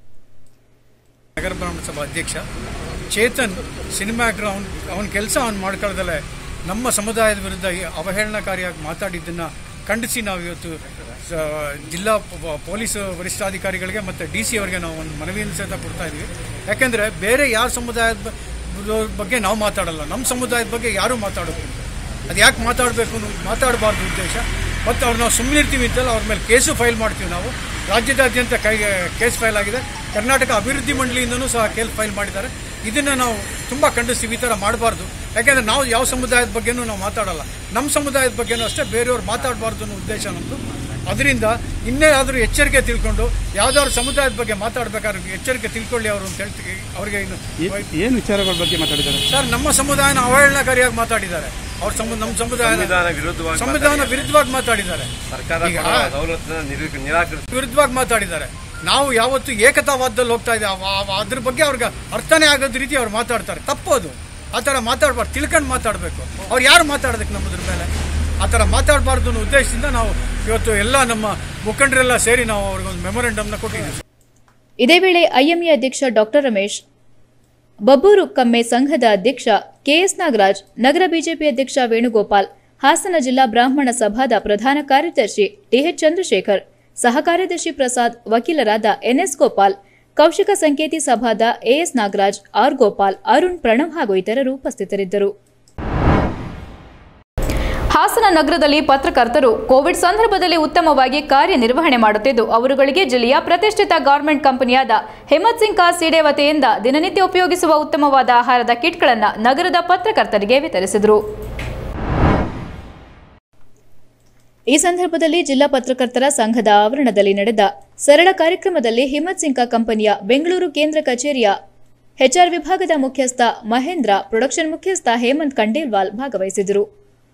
ನಗರ ಬ್ರಾಹ್ಮಣ ಸಭಾ ಅಧ್ಯಕ್ಷ ಚೇತನ್ ಸಿನಿಮಾ ಗ್ರೌಂಡ್ ಅವನ ಕೆಲಸ ಅವನು ಮಾಡ್ಕೊಳ್ಳದಲ್ಲೇ ನಮ್ಮ ಸಮುದಾಯದ ವಿರುದ್ಧ ಈ ಅವಹೇಳನಕಾರಿಯಾಗಿ ಮಾತಾಡಿದ್ದನ್ನು ಖಂಡಿಸಿ ನಾವು ಇವತ್ತು ಸ- ಜಿಲ್ಲಾ ಪ- ಪೊಲೀಸ್ ವರಿಷ್ಠಾಧಿಕಾರಿಗಳಿಗೆ ಮತ್ತು ಡಿ ಸಿ ಅವರಿಗೆ ನಾವು ಒಂದು ಮನವಿಯನ್ನು ಸಹಿತ ಕೊಡ್ತಾ ಇದ್ವಿ ಯಾಕೆಂದರೆ ಬೇರೆ ಯಾರ ಸಮುದಾಯದ ಬ- ಬಗ್ಗೆ ನಾವು ಮಾತಾಡಲ್ಲ ನಮ್ಮ ಸಮುದಾಯದ ಬಗ್ಗೆ ಯಾರೂ ಮಾತಾಡೋದಿಲ್ಲ ಅದು ಯಾಕೆ ಮಾತಾಡಬೇಕು ಮಾತಾಡಬಾರ್ದು ಉದ್ದೇಶ ಮತ್ತು ಅವ್ರು ನಾವು ಸುಮ್ಮನೆ ಇರ್ತೀವಿ ಅಂತಲ್ಲ ಅವ್ರ ಮೇಲೆ ಕೇಸು ಫೈಲ್ ಮಾಡ್ತೀವಿ ನಾವು ರಾಜ್ಯದಾದ್ಯಂತ ಕೈ ಕೇಸ್ ಫೈಲ್ ಆಗಿದೆ ಕರ್ನಾಟಕ ಅಭಿವೃದ್ಧಿ ಮಂಡಳಿಯಿಂದನೂ ಸಹ ಕೇಸ್ ಫೈಲ್ ಮಾಡಿದ್ದಾರೆ ಇದನ್ನು ನಾವು ತುಂಬ ಖಂಡಿಸ್ತೀವಿ ಈ ಥರ ಮಾಡಬಾರ್ದು ಯಾಕೆಂದರೆ ನಾವು ಯಾವ ಸಮುದಾಯದ ಬಗ್ಗೆನೂ ನಾವು ಮಾತಾಡಲ್ಲ ನಮ್ಮ ಸಮುದಾಯದ ಬಗ್ಗೆನೂ ಅಷ್ಟೇ ಬೇರೆಯವ್ರು ಮಾತಾಡಬಾರ್ದು ಅನ್ನೋ ಉದ್ದೇಶ ನಮ್ಮದು ಅದರಿಂದ ಇನ್ನೇ ಆದರೂ ಎಚ್ಚರಿಕೆ ತಿಳ್ಕೊಂಡು ಯಾವ್ದಾದ್ರು ಸಮುದಾಯದ ಬಗ್ಗೆ ಮಾತಾಡಬೇಕಾದ್ರೆ ಎಚ್ಚರಿಕೆ ತಿಳ್ಕೊಳ್ಳಿ ಅವರು ಅಂತ ಹೇಳ್ತೀವಿ ಅವರಿಗೆ ಇನ್ನು ಏನು ವಿಚಾರಗಳ ಬಗ್ಗೆ ಮಾತಾಡಿದ್ದಾರೆ ಸರ್ ನಮ್ಮ ಸಮುದಾಯನ ಅವಹೇಳನಕಾರಿಯಾಗಿ ಮಾತಾಡಿದ್ದಾರೆ ಅವ್ರ ಸಮ ನಮ್ಮ ಸಮುದಾಯ ಸಂವಿಧಾನ ವಿರುದ್ಧವಾಗಿ ಸಂವಿಧಾನ ಮಾತಾಡಿದ್ದಾರೆ. ವಿರುದ್ಧವಾಗಿ ಮಾತಾಡಿದ್ದಾರೆ ಸರ್ಕಾರ ಈಗ ಕೊಡುವ ಸವಲತ್ತನ್ನ ನಿರಾ- ನಿರಾಕರಿಸಿ ವಿರುದ್ಧವಾಗಿ ಮಾತಾಡಿದ್ದಾರೆ ನಾವು ಯಾವತ್ತು ಏಕತಾವಾದದಲ್ಲಿ ಹೋಗ್ತಾ ಇದ್ದೀವಿ ಆ- ಆ- ಅದ್ರ ಬಗ್ಗೆ ಅವ್ರಿಗೆ ಅರ್ಥನೇ ಆಗೋದ್ ರೀತಿ ಅವ್ರು ಮಾತಾಡ್ತಾರೆ ತಪ್ಪೋದು ಆ ಥರ ಮಾತಾಡಬಾರ್ದು ತಿಳ್ಕೊಂಡು ಮಾತಾಡಬೇಕು ಅವ್ರು ಯಾರು ಮಾತಾಡೋದಕ್ಕೆ ನಮ್ಮದ್ರ ಮೇಲೆ ಆ ಥರ ಮಾತಾಡಬಾರ್ದು ಅನ್ನೋ ಉದ್ದೇಶದಿಂದ ನಾವು ಇವತ್ತು ಎಲ್ಲ ನಮ್ಮ ಮುಖಂಡರೆಲ್ಲ ಸೇರಿ ನಾವು ಅವ್ರಿಗೆ ಒಂದು ಮೆಮೊರೆಂಡಮ್ನ ಕೊಟ್ಟಿದ್ದೀವಿ ಇದೇ ವೇಳೆ ಐಎಂಎ ಅಧ್ಯಕ್ಷ ಡಾಕ್ಟರ್ ರಮೇಶ್ ಬಬ್ಬೂರು ಕಮ್ಮೆ ಸಂಘದ ಅಧ್ಯಕ್ಷ ಕೆಎಸ್ ನಾಗರಾಜ್ ನಗರ ಬಿಜೆಪಿ ಅಧ್ಯಕ್ಷ ವೇಣುಗೋಪಾಲ್ ಹಾಸನ ಜಿಲ್ಲಾ ಬ್ರಾಹ್ಮಣ ಸಭಾದ ಪ್ರಧಾನ ಕಾರ್ಯದರ್ಶಿ ಟಿಎಚ್ ಚಂದ್ರಶೇಖರ್ ಸಹ ಕಾರ್ಯದರ್ಶಿ ಪ್ರಸಾದ್ ವಕೀಲರಾದ ಎನ್ಎಸ್ ಗೋಪಾಲ್ ಕೌಶಿಕ ಸಂಕೇತಿ ಸಭಾದ ಎಎಸ್ ನಾಗರಾಜ್ ಆರ್ ಗೋಪಾಲ್ ಅರುಣ್ ಪ್ರಣವ್ ಹಾಗೂ ಇತರರು ಉಪಸ್ಥಿತರಿದ್ದರು ಹಾಸನ ನಗರದಲ್ಲಿ ಪತ್ರಕರ್ತರು ಕೋವಿಡ್ ಸಂದರ್ಭದಲ್ಲಿ ಉತ್ತಮವಾಗಿ ಕಾರ್ಯನಿರ್ವಹಣೆ ಮಾಡುತ್ತಿದ್ದು ಅವರುಗಳಿಗೆ ಜಿಲ್ಲೆಯ ಪ್ರತಿಷ್ಠಿತ ಗಾರ್ಮೆಂಟ್ ಕಂಪನಿಯಾದ ಹಿಮತ್ ಸಿಂಗ್ ಕಾ ಸೀಡೆ ವತಿಯಿಂದ ದಿನನಿತ್ಯ ಉಪಯೋಗಿಸುವ ಉತ್ತಮವಾದ ಆಹಾರದ ಕಿಟ್ಗಳನ್ನು ನಗರದ ಪತ್ರಕರ್ತರಿಗೆ ವಿತರಿಸಿದರು ಈ ಸಂದರ್ಭದಲ್ಲಿ ಜಿಲ್ಲಾ ಪತ್ರಕರ್ತರ ಸಂಘದ ಆವರಣದಲ್ಲಿ ನಡೆದ ಸರಳ ಕಾರ್ಯಕ್ರಮದಲ್ಲಿ ಹಿಮತ್ ಸಿಂಕ ಕಂಪನಿಯ ಬೆಂಗಳೂರು ಕೇಂದ್ರ ಕಚೇರಿಯ ಹೆಚ್ಆರ್ ವಿಭಾಗದ ಮುಖ್ಯಸ್ಥ ಮಹೇಂದ್ರ ಪ್ರೊಡಕ್ಷನ್ ಮುಖ್ಯಸ್ಥ ಹೇಮಂತ್ ಕಂಡೇಲ್ವಾಲ್ ಭಾಗವಹಿಸಿದರು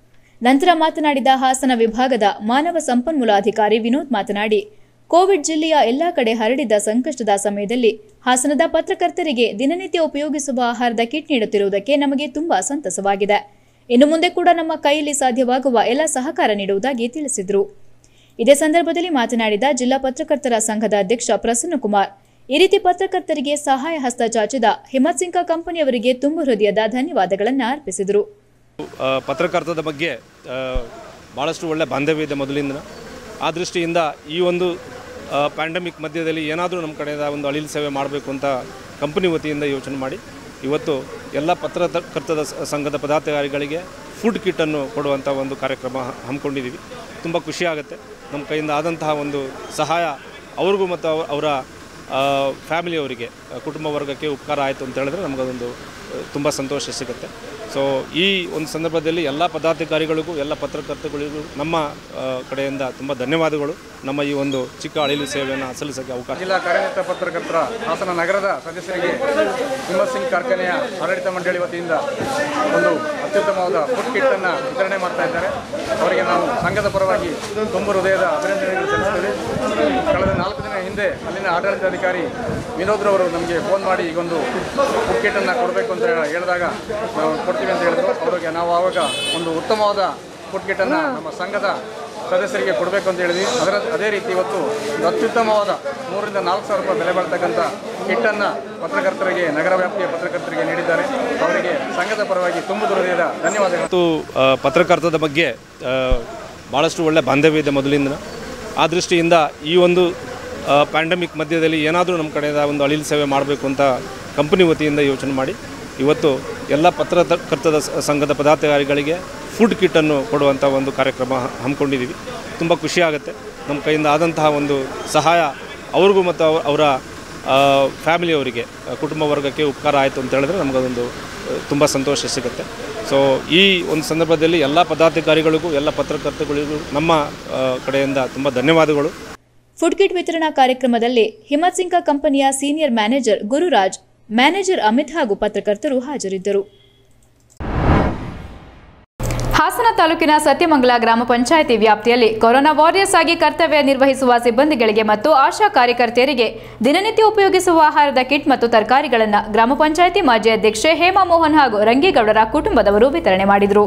ನಂತರ ಮಾತನಾಡಿದ ಹಾಸನ ವಿಭಾಗದ ಮಾನವ ಸಂಪನ್ಮೂಲ ಅಧಿಕಾರಿ ವಿನೋದ್ ಮಾತನಾಡಿ ಕೋವಿಡ್ ಜಿಲ್ಲೆಯ ಎಲ್ಲಾ ಕಡೆ ಹರಡಿದ ಸಂಕಷ್ಟದ ಸಮಯದಲ್ಲಿ ಹಾಸನದ ಪತ್ರಕರ್ತರಿಗೆ ದಿನನಿತ್ಯ ಉಪಯೋಗಿಸುವ ಆಹಾರದ ಕಿಟ್ ನೀಡುತ್ತಿರುವುದಕ್ಕೆ ನಮಗೆ ತುಂಬಾ ಸಂತಸವಾಗಿದೆ ಇನ್ನು ಮುಂದೆ ಕೂಡ ನಮ್ಮ ಕೈಯಲ್ಲಿ ಸಾಧ್ಯವಾಗುವ ಎಲ್ಲ ಸಹಕಾರ ನೀಡುವುದಾಗಿ ತಿಳಿಸಿದರು ಇದೇ ಸಂದರ್ಭದಲ್ಲಿ ಮಾತನಾಡಿದ ಜಿಲ್ಲಾ ಪತ್ರಕರ್ತರ ಸಂಘದ ಅಧ್ಯಕ್ಷ ಪ್ರಸನ್ನಕುಮಾರ್ ಈ ರೀತಿ ಪತ್ರಕರ್ತರಿಗೆ ಸಹಾಯ ಹಸ್ತ ಚಾಚಿದ ಹಿಮತ್ ಸಿಂಕ ಕಂಪನಿಯವರಿಗೆ ತುಂಬು ಹೃದಯದ ಧನ್ಯವಾದಗಳನ್ನು ಅರ್ಪಿಸಿದರು ಆ, ಪತ್ರಕರ್ತದ ಬಗ್ಗೆ ಆ, ಭಾಳಷ್ಟು ಒಳ್ಳೆ ಬಾಂಧವ್ಯ ಇದೆ ಮೊದಲಿಂದ ಆ ದೃಷ್ಟಿಯಿಂದ ಈ ಒಂದು ಪ್ಯಾಂಡಮಿಕ್ ಮಧ್ಯದಲ್ಲಿ ಏನಾದರೂ ನಮ್ಮ ಕಡೆಯಿಂದ ಒಂದು ಅಳಿಲು ಸೇವೆ ಮಾಡಬೇಕು ಅಂತ ಕಂಪನಿ ವತಿಯಿಂದ ಯೋಚನೆ ಮಾಡಿ ಇವತ್ತು ಎಲ್ಲ ಪತ್ರಕರ್ತದ ಸ- ಸಂಘದ ಪದಾಧಿಕಾರಿಗಳಿಗೆ ಫುಡ್ ಕಿಟ್ಟನ್ನು ಕೊಡುವಂಥ ಒಂದು ಕಾರ್ಯಕ್ರಮ ಹಮ್ಮಿಕೊಂಡಿದ್ದೀವಿ ತುಂಬ ಖುಷಿಯಾಗುತ್ತೆ ನಮ್ಮ ಕೈಯಿಂದ ಆದಂತಹ ಒಂದು ಸಹಾಯ ಅವ್ರಿಗೂ ಮತ್ತು ಅವ- ಅವರ ಫ್ಯಾಮಿಲಿಯವರಿಗೆ ಕುಟುಂಬ ವರ್ಗಕ್ಕೆ ಉಪಕಾರ ಆಯಿತು ಅಂತ ಹೇಳಿದ್ರೆ ನಮಗದೊಂದು ತುಂಬ ಸಂತೋಷ ಸಿಗುತ್ತೆ ಸೊ ಈ ಒಂದು ಸಂದರ್ಭದಲ್ಲಿ ಎಲ್ಲ ಪದಾಧಿಕಾರಿಗಳಿಗೂ ಎಲ್ಲ ಪತ್ರಕರ್ತಗಳಿಗೂ ನಮ್ಮ ಆ, ಕಡೆಯಿಂದ ತುಂಬ ಧನ್ಯವಾದಗಳು ನಮ್ಮ ಈ ಒಂದು ಚಿಕ್ಕ ಅಳಿಲು ಸೇವೆಯನ್ನು ಸಲ್ಲಿಸೋಕ್ಕೆ ಅವಕಾಶ ಜಿಲ್ಲಾ ಕಾರ್ಯನಿರತ ಪತ್ರಕರ್ತರ ಹಾಸನ ನಗರದ ಸದಸ್ಯರಿಗೆ ಹಿಮ್ಮತ್ ಸಿಂಗ್ ಕಾರ್ಖಾನೆಯ ಆಡಳಿತ ಮಂಡಳಿ ವತಿಯಿಂದ ಒಂದು ಅತ್ಯುತ್ತಮವಾದ ಫುಡ್ ಕಿಟ್ ಅನ್ನು ವಿತರಣೆ ಮಾಡ್ತಾ ಇದ್ದಾರೆ ಅವರಿಗೆ ನಾವು ಸಂಘದ ಪರವಾಗಿ ತುಂಬ ಹೃದಯದ ಅಭಿನಂದನೆಗಳು ಸಲ್ಲಿಸ್ತೇವೆ ಕಳೆದ ನಾಲ್ಕು ದಿನ ಹಿಂದೆ ಅಲ್ಲಿನ ಆಡಳಿತಾಧಿಕಾರಿ ವಿನೋದ್ರವರು ನಮಗೆ ಫೋನ್ ಮಾಡಿ ಈಗೊಂದು ಫುಡ್ ಕಿಟ್ ಅನ್ನು ಕೊಡಬೇಕು ಅಂತ ಹೇಳಿದಾಗ ನಾವು ಕೊಡ್ತೀವಿ ಅಂತ ಹೇಳಿದ್ರು ಅವರಿಗೆ ನಾವು ಆವಾಗ ಒಂದು ಉತ್ತಮವಾದ ಫುಡ್ ಕಿಟ್ ಅನ್ನು ನಮ್ಮ ಸಂಘದ ಸದಸ್ಯರಿಗೆ ಕೊಡಬೇಕು ಅಂತ ಹೇಳಿದ್ವಿ ಅದರ ಅದೇ ರೀತಿ ಇವತ್ತು ಒಂದು ಅತ್ಯುತ್ತಮವಾದ ಮೂರರಿಂದ ನಾಲ್ಕು ಸಾವಿರ ರೂಪಾಯಿ ಬೆಲೆ ಬಾಳ್ತಕ್ಕಂಥ ಕಿಟ್ಟನ್ನು ಪತ್ರಕರ್ತರಿಗೆ ನಗರ ವ್ಯಾಪ್ತಿಯ ಪತ್ರಕರ್ತರಿಗೆ ನೀಡಿದ್ದಾರೆ ಅವರಿಗೆ ಸಂಘದ ಪರವಾಗಿ ತುಂಬ ಹೃದಯದ ಧನ್ಯವಾದಗಳು ಮತ್ತು ಆ, ಪತ್ರಕರ್ತದ ಬಗ್ಗೆ ಆ, ಭಾಳಷ್ಟು ಒಳ್ಳೆ ಬಾಂಧವ್ಯ ಇದೆ ಮೊದಲಿಂದ ಆ ದೃಷ್ಟಿಯಿಂದ ಈ ಒಂದು ಪ್ಯಾಂಡಮಿಕ್ ಮಧ್ಯದಲ್ಲಿ ಏನಾದರೂ ನಮ್ಮ ಕಡೆಯಿಂದ ಒಂದು ಅಳಿಲು ಸೇವೆ ಮಾಡಬೇಕು ಅಂತ ಕಂಪನಿ ವತಿಯಿಂದ ಯೋಚನೆ ಮಾಡಿ ಇವತ್ತು ಎಲ್ಲ ಪತ್ರಕರ್ತದ ಸ- ಸಂಘದ ಪದಾಧಿಕಾರಿಗಳಿಗೆ ಫುಡ್ ಕಿಟ್ಟನ್ನು ಕೊಡುವಂಥ ಒಂದು ಕಾರ್ಯಕ್ರಮ ಹಮ್ಮಿಕೊಂಡಿದ್ದೀವಿ ತುಂಬ ಖುಷಿ ಆಗುತ್ತೆ ನಮ್ಮ ಕೈಯಿಂದ ಆದಂತಹ ಒಂದು ಸಹಾಯ ಅವ್ರಿಗೂ ಮತ್ತು ಅವ- ಅವರ ಫ್ಯಾಮಿಲಿಯವರಿಗೆ ಕುಟುಂಬ ವರ್ಗಕ್ಕೆ ಉಪಕಾರ ಆಯಿತು ಅಂತ ಹೇಳಿದ್ರೆ ನಮಗದೊಂದು ತುಂಬ ಸಂತೋಷ ಸಿಗುತ್ತೆ ಸೊ ಈ ಒಂದು ಸಂದರ್ಭದಲ್ಲಿ ಎಲ್ಲ ಪದಾಧಿಕಾರಿಗಳಿಗೂ ಎಲ್ಲ ಪತ್ರಕರ್ತಗಳಿಗೂ ನಮ್ಮ ಆ, ಕಡೆಯಿಂದ ತುಂಬ ಧನ್ಯವಾದಗಳು ಫುಡ್ ಕಿಟ್ ವಿತರಣಾ ಕಾರ್ಯಕ್ರಮದಲ್ಲಿ ಹಿಮತ್ ಸಿಂಕ ಕಂಪನಿಯ senior manager Gururaj manager Amit ಹಾಗೂ ಪತ್ರಕರ್ತರು ಹಾಜರಿದ್ದರು ಹಾಸನ ತಾಲೂಕಿನ ಸತ್ಯಮಂಗಲ ಗ್ರಾಮ ಪಂಚಾಯಿತಿ ವ್ಯಾಪ್ತಿಯಲ್ಲಿ ಕೊರೋನಾ ವಾರಿಯರ್ಸ್ ಆಗಿ ಕರ್ತವ್ಯ ನಿರ್ವಹಿಸುವ ಸಿಬ್ಬಂದಿಗಳಿಗೆ ಮತ್ತು ಆಶಾ ಕಾರ್ಯಕರ್ತೆಯರಿಗೆ ದಿನನಿತ್ಯ ಉಪಯೋಗಿಸುವ ಆಹಾರದ ಕಿಟ್ ಮತ್ತು ತರಕಾರಿಗಳನ್ನು ಗ್ರಾಮ ಪಂಚಾಯಿತಿ ಮಾಜಿ ಅಧ್ಯಕ್ಷೆ ಹೇಮಾ ಮೋಹನ್ ಹಾಗೂ ರಂಗೇಗೌಡರ ಕುಟುಂಬದವರು ವಿತರಣೆ ಮಾಡಿದರು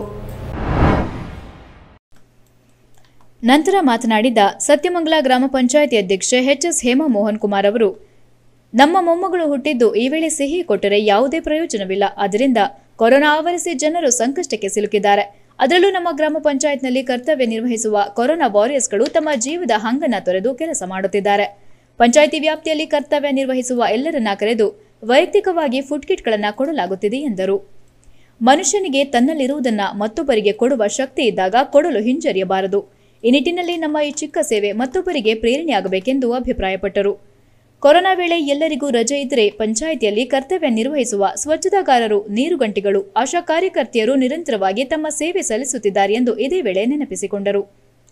ನಂತರ ಮಾತನಾಡಿದ ಸತ್ಯಮಂಗಲ ಗ್ರಾಮ ಪಂಚಾಯಿತಿ ಅಧ್ಯಕ್ಷೆ ಎಚ್ಎಸ್ ಹೇಮಾ ಮೋಹನ್ ಕುಮಾರ್ ಅವರು ನಮ್ಮ ಮೊಮ್ಮಗಳು ಹುಟ್ಟಿದ್ದು ಈ ವೇಳೆ ಸಿಹಿ ಕೊಟ್ಟರೆ ಯಾವುದೇ ಪ್ರಯೋಜನವಿಲ್ಲ ಆದ್ದರಿಂದ ಕೊರೋನಾ ಆವರಿಸಿ ಜನರು ಸಂಕಷ್ಟಕ್ಕೆ ಸಿಲುಕಿದ್ದಾರೆ ಅದರಲ್ಲೂ ನಮ್ಮ ಗ್ರಾಮ ಪಂಚಾಯತ್ನಲ್ಲಿ ಕರ್ತವ್ಯ ನಿರ್ವಹಿಸುವ ಕೊರೋನಾ ವಾರಿಯರ್ಸ್ಗಳು ತಮ್ಮ ಜೀವದ ಹಂಗನ್ನ ತೊರೆದು ಕೆಲಸ ಮಾಡುತ್ತಿದ್ದಾರೆ ಪಂಚಾಯಿತಿ ವ್ಯಾಪ್ತಿಯಲ್ಲಿ ಕರ್ತವ್ಯ ನಿರ್ವಹಿಸುವ ಎಲ್ಲರನ್ನ ಕರೆದು ವೈಯಕ್ತಿಕವಾಗಿ ಫುಡ್ ಕಿಟ್ಗಳನ್ನು ಕೊಡಲಾಗುತ್ತಿದೆ ಎಂದರು ಮನುಷ್ಯನಿಗೆ ತನ್ನಲ್ಲಿರುವುದನ್ನ ಮತ್ತೊಬ್ಬರಿಗೆ ಕೊಡುವ ಶಕ್ತಿ ಇದ್ದಾಗ ಕೊಡಲು ಹಿಂಜರಿಯಬಾರದು ಈ ನಿಟ್ಟಿನಲ್ಲಿ ನಮ್ಮ ಈ ಚಿಕ್ಕ ಸೇವೆ ಮತ್ತೊಬ್ಬರಿಗೆ ಪ್ರೇರಣೆಯಾಗಬೇಕೆಂದು ಅಭಿಪ್ರಾಯಪಟ್ಟರು ಕೊರೋನಾ ವೇಳೆ ಎಲ್ಲರಿಗೂ ರಜೆ ಇದ್ದರೆ ಪಂಚಾಯಿತಿಯಲ್ಲಿ ಕರ್ತವ್ಯ ನಿರ್ವಹಿಸುವ ಸ್ವಚ್ಛತಾಗಾರರು ನೀರುಗಂಟಿಗಳು ಆಶಾ ಕಾರ್ಯಕರ್ತೆಯರು ನಿರಂತರವಾಗಿ ತಮ್ಮ ಸೇವೆ ಸಲ್ಲಿಸುತ್ತಿದ್ದಾರೆ ಎಂದು ಇದೇ ವೇಳೆ ನೆನಪಿಸಿಕೊಂಡರು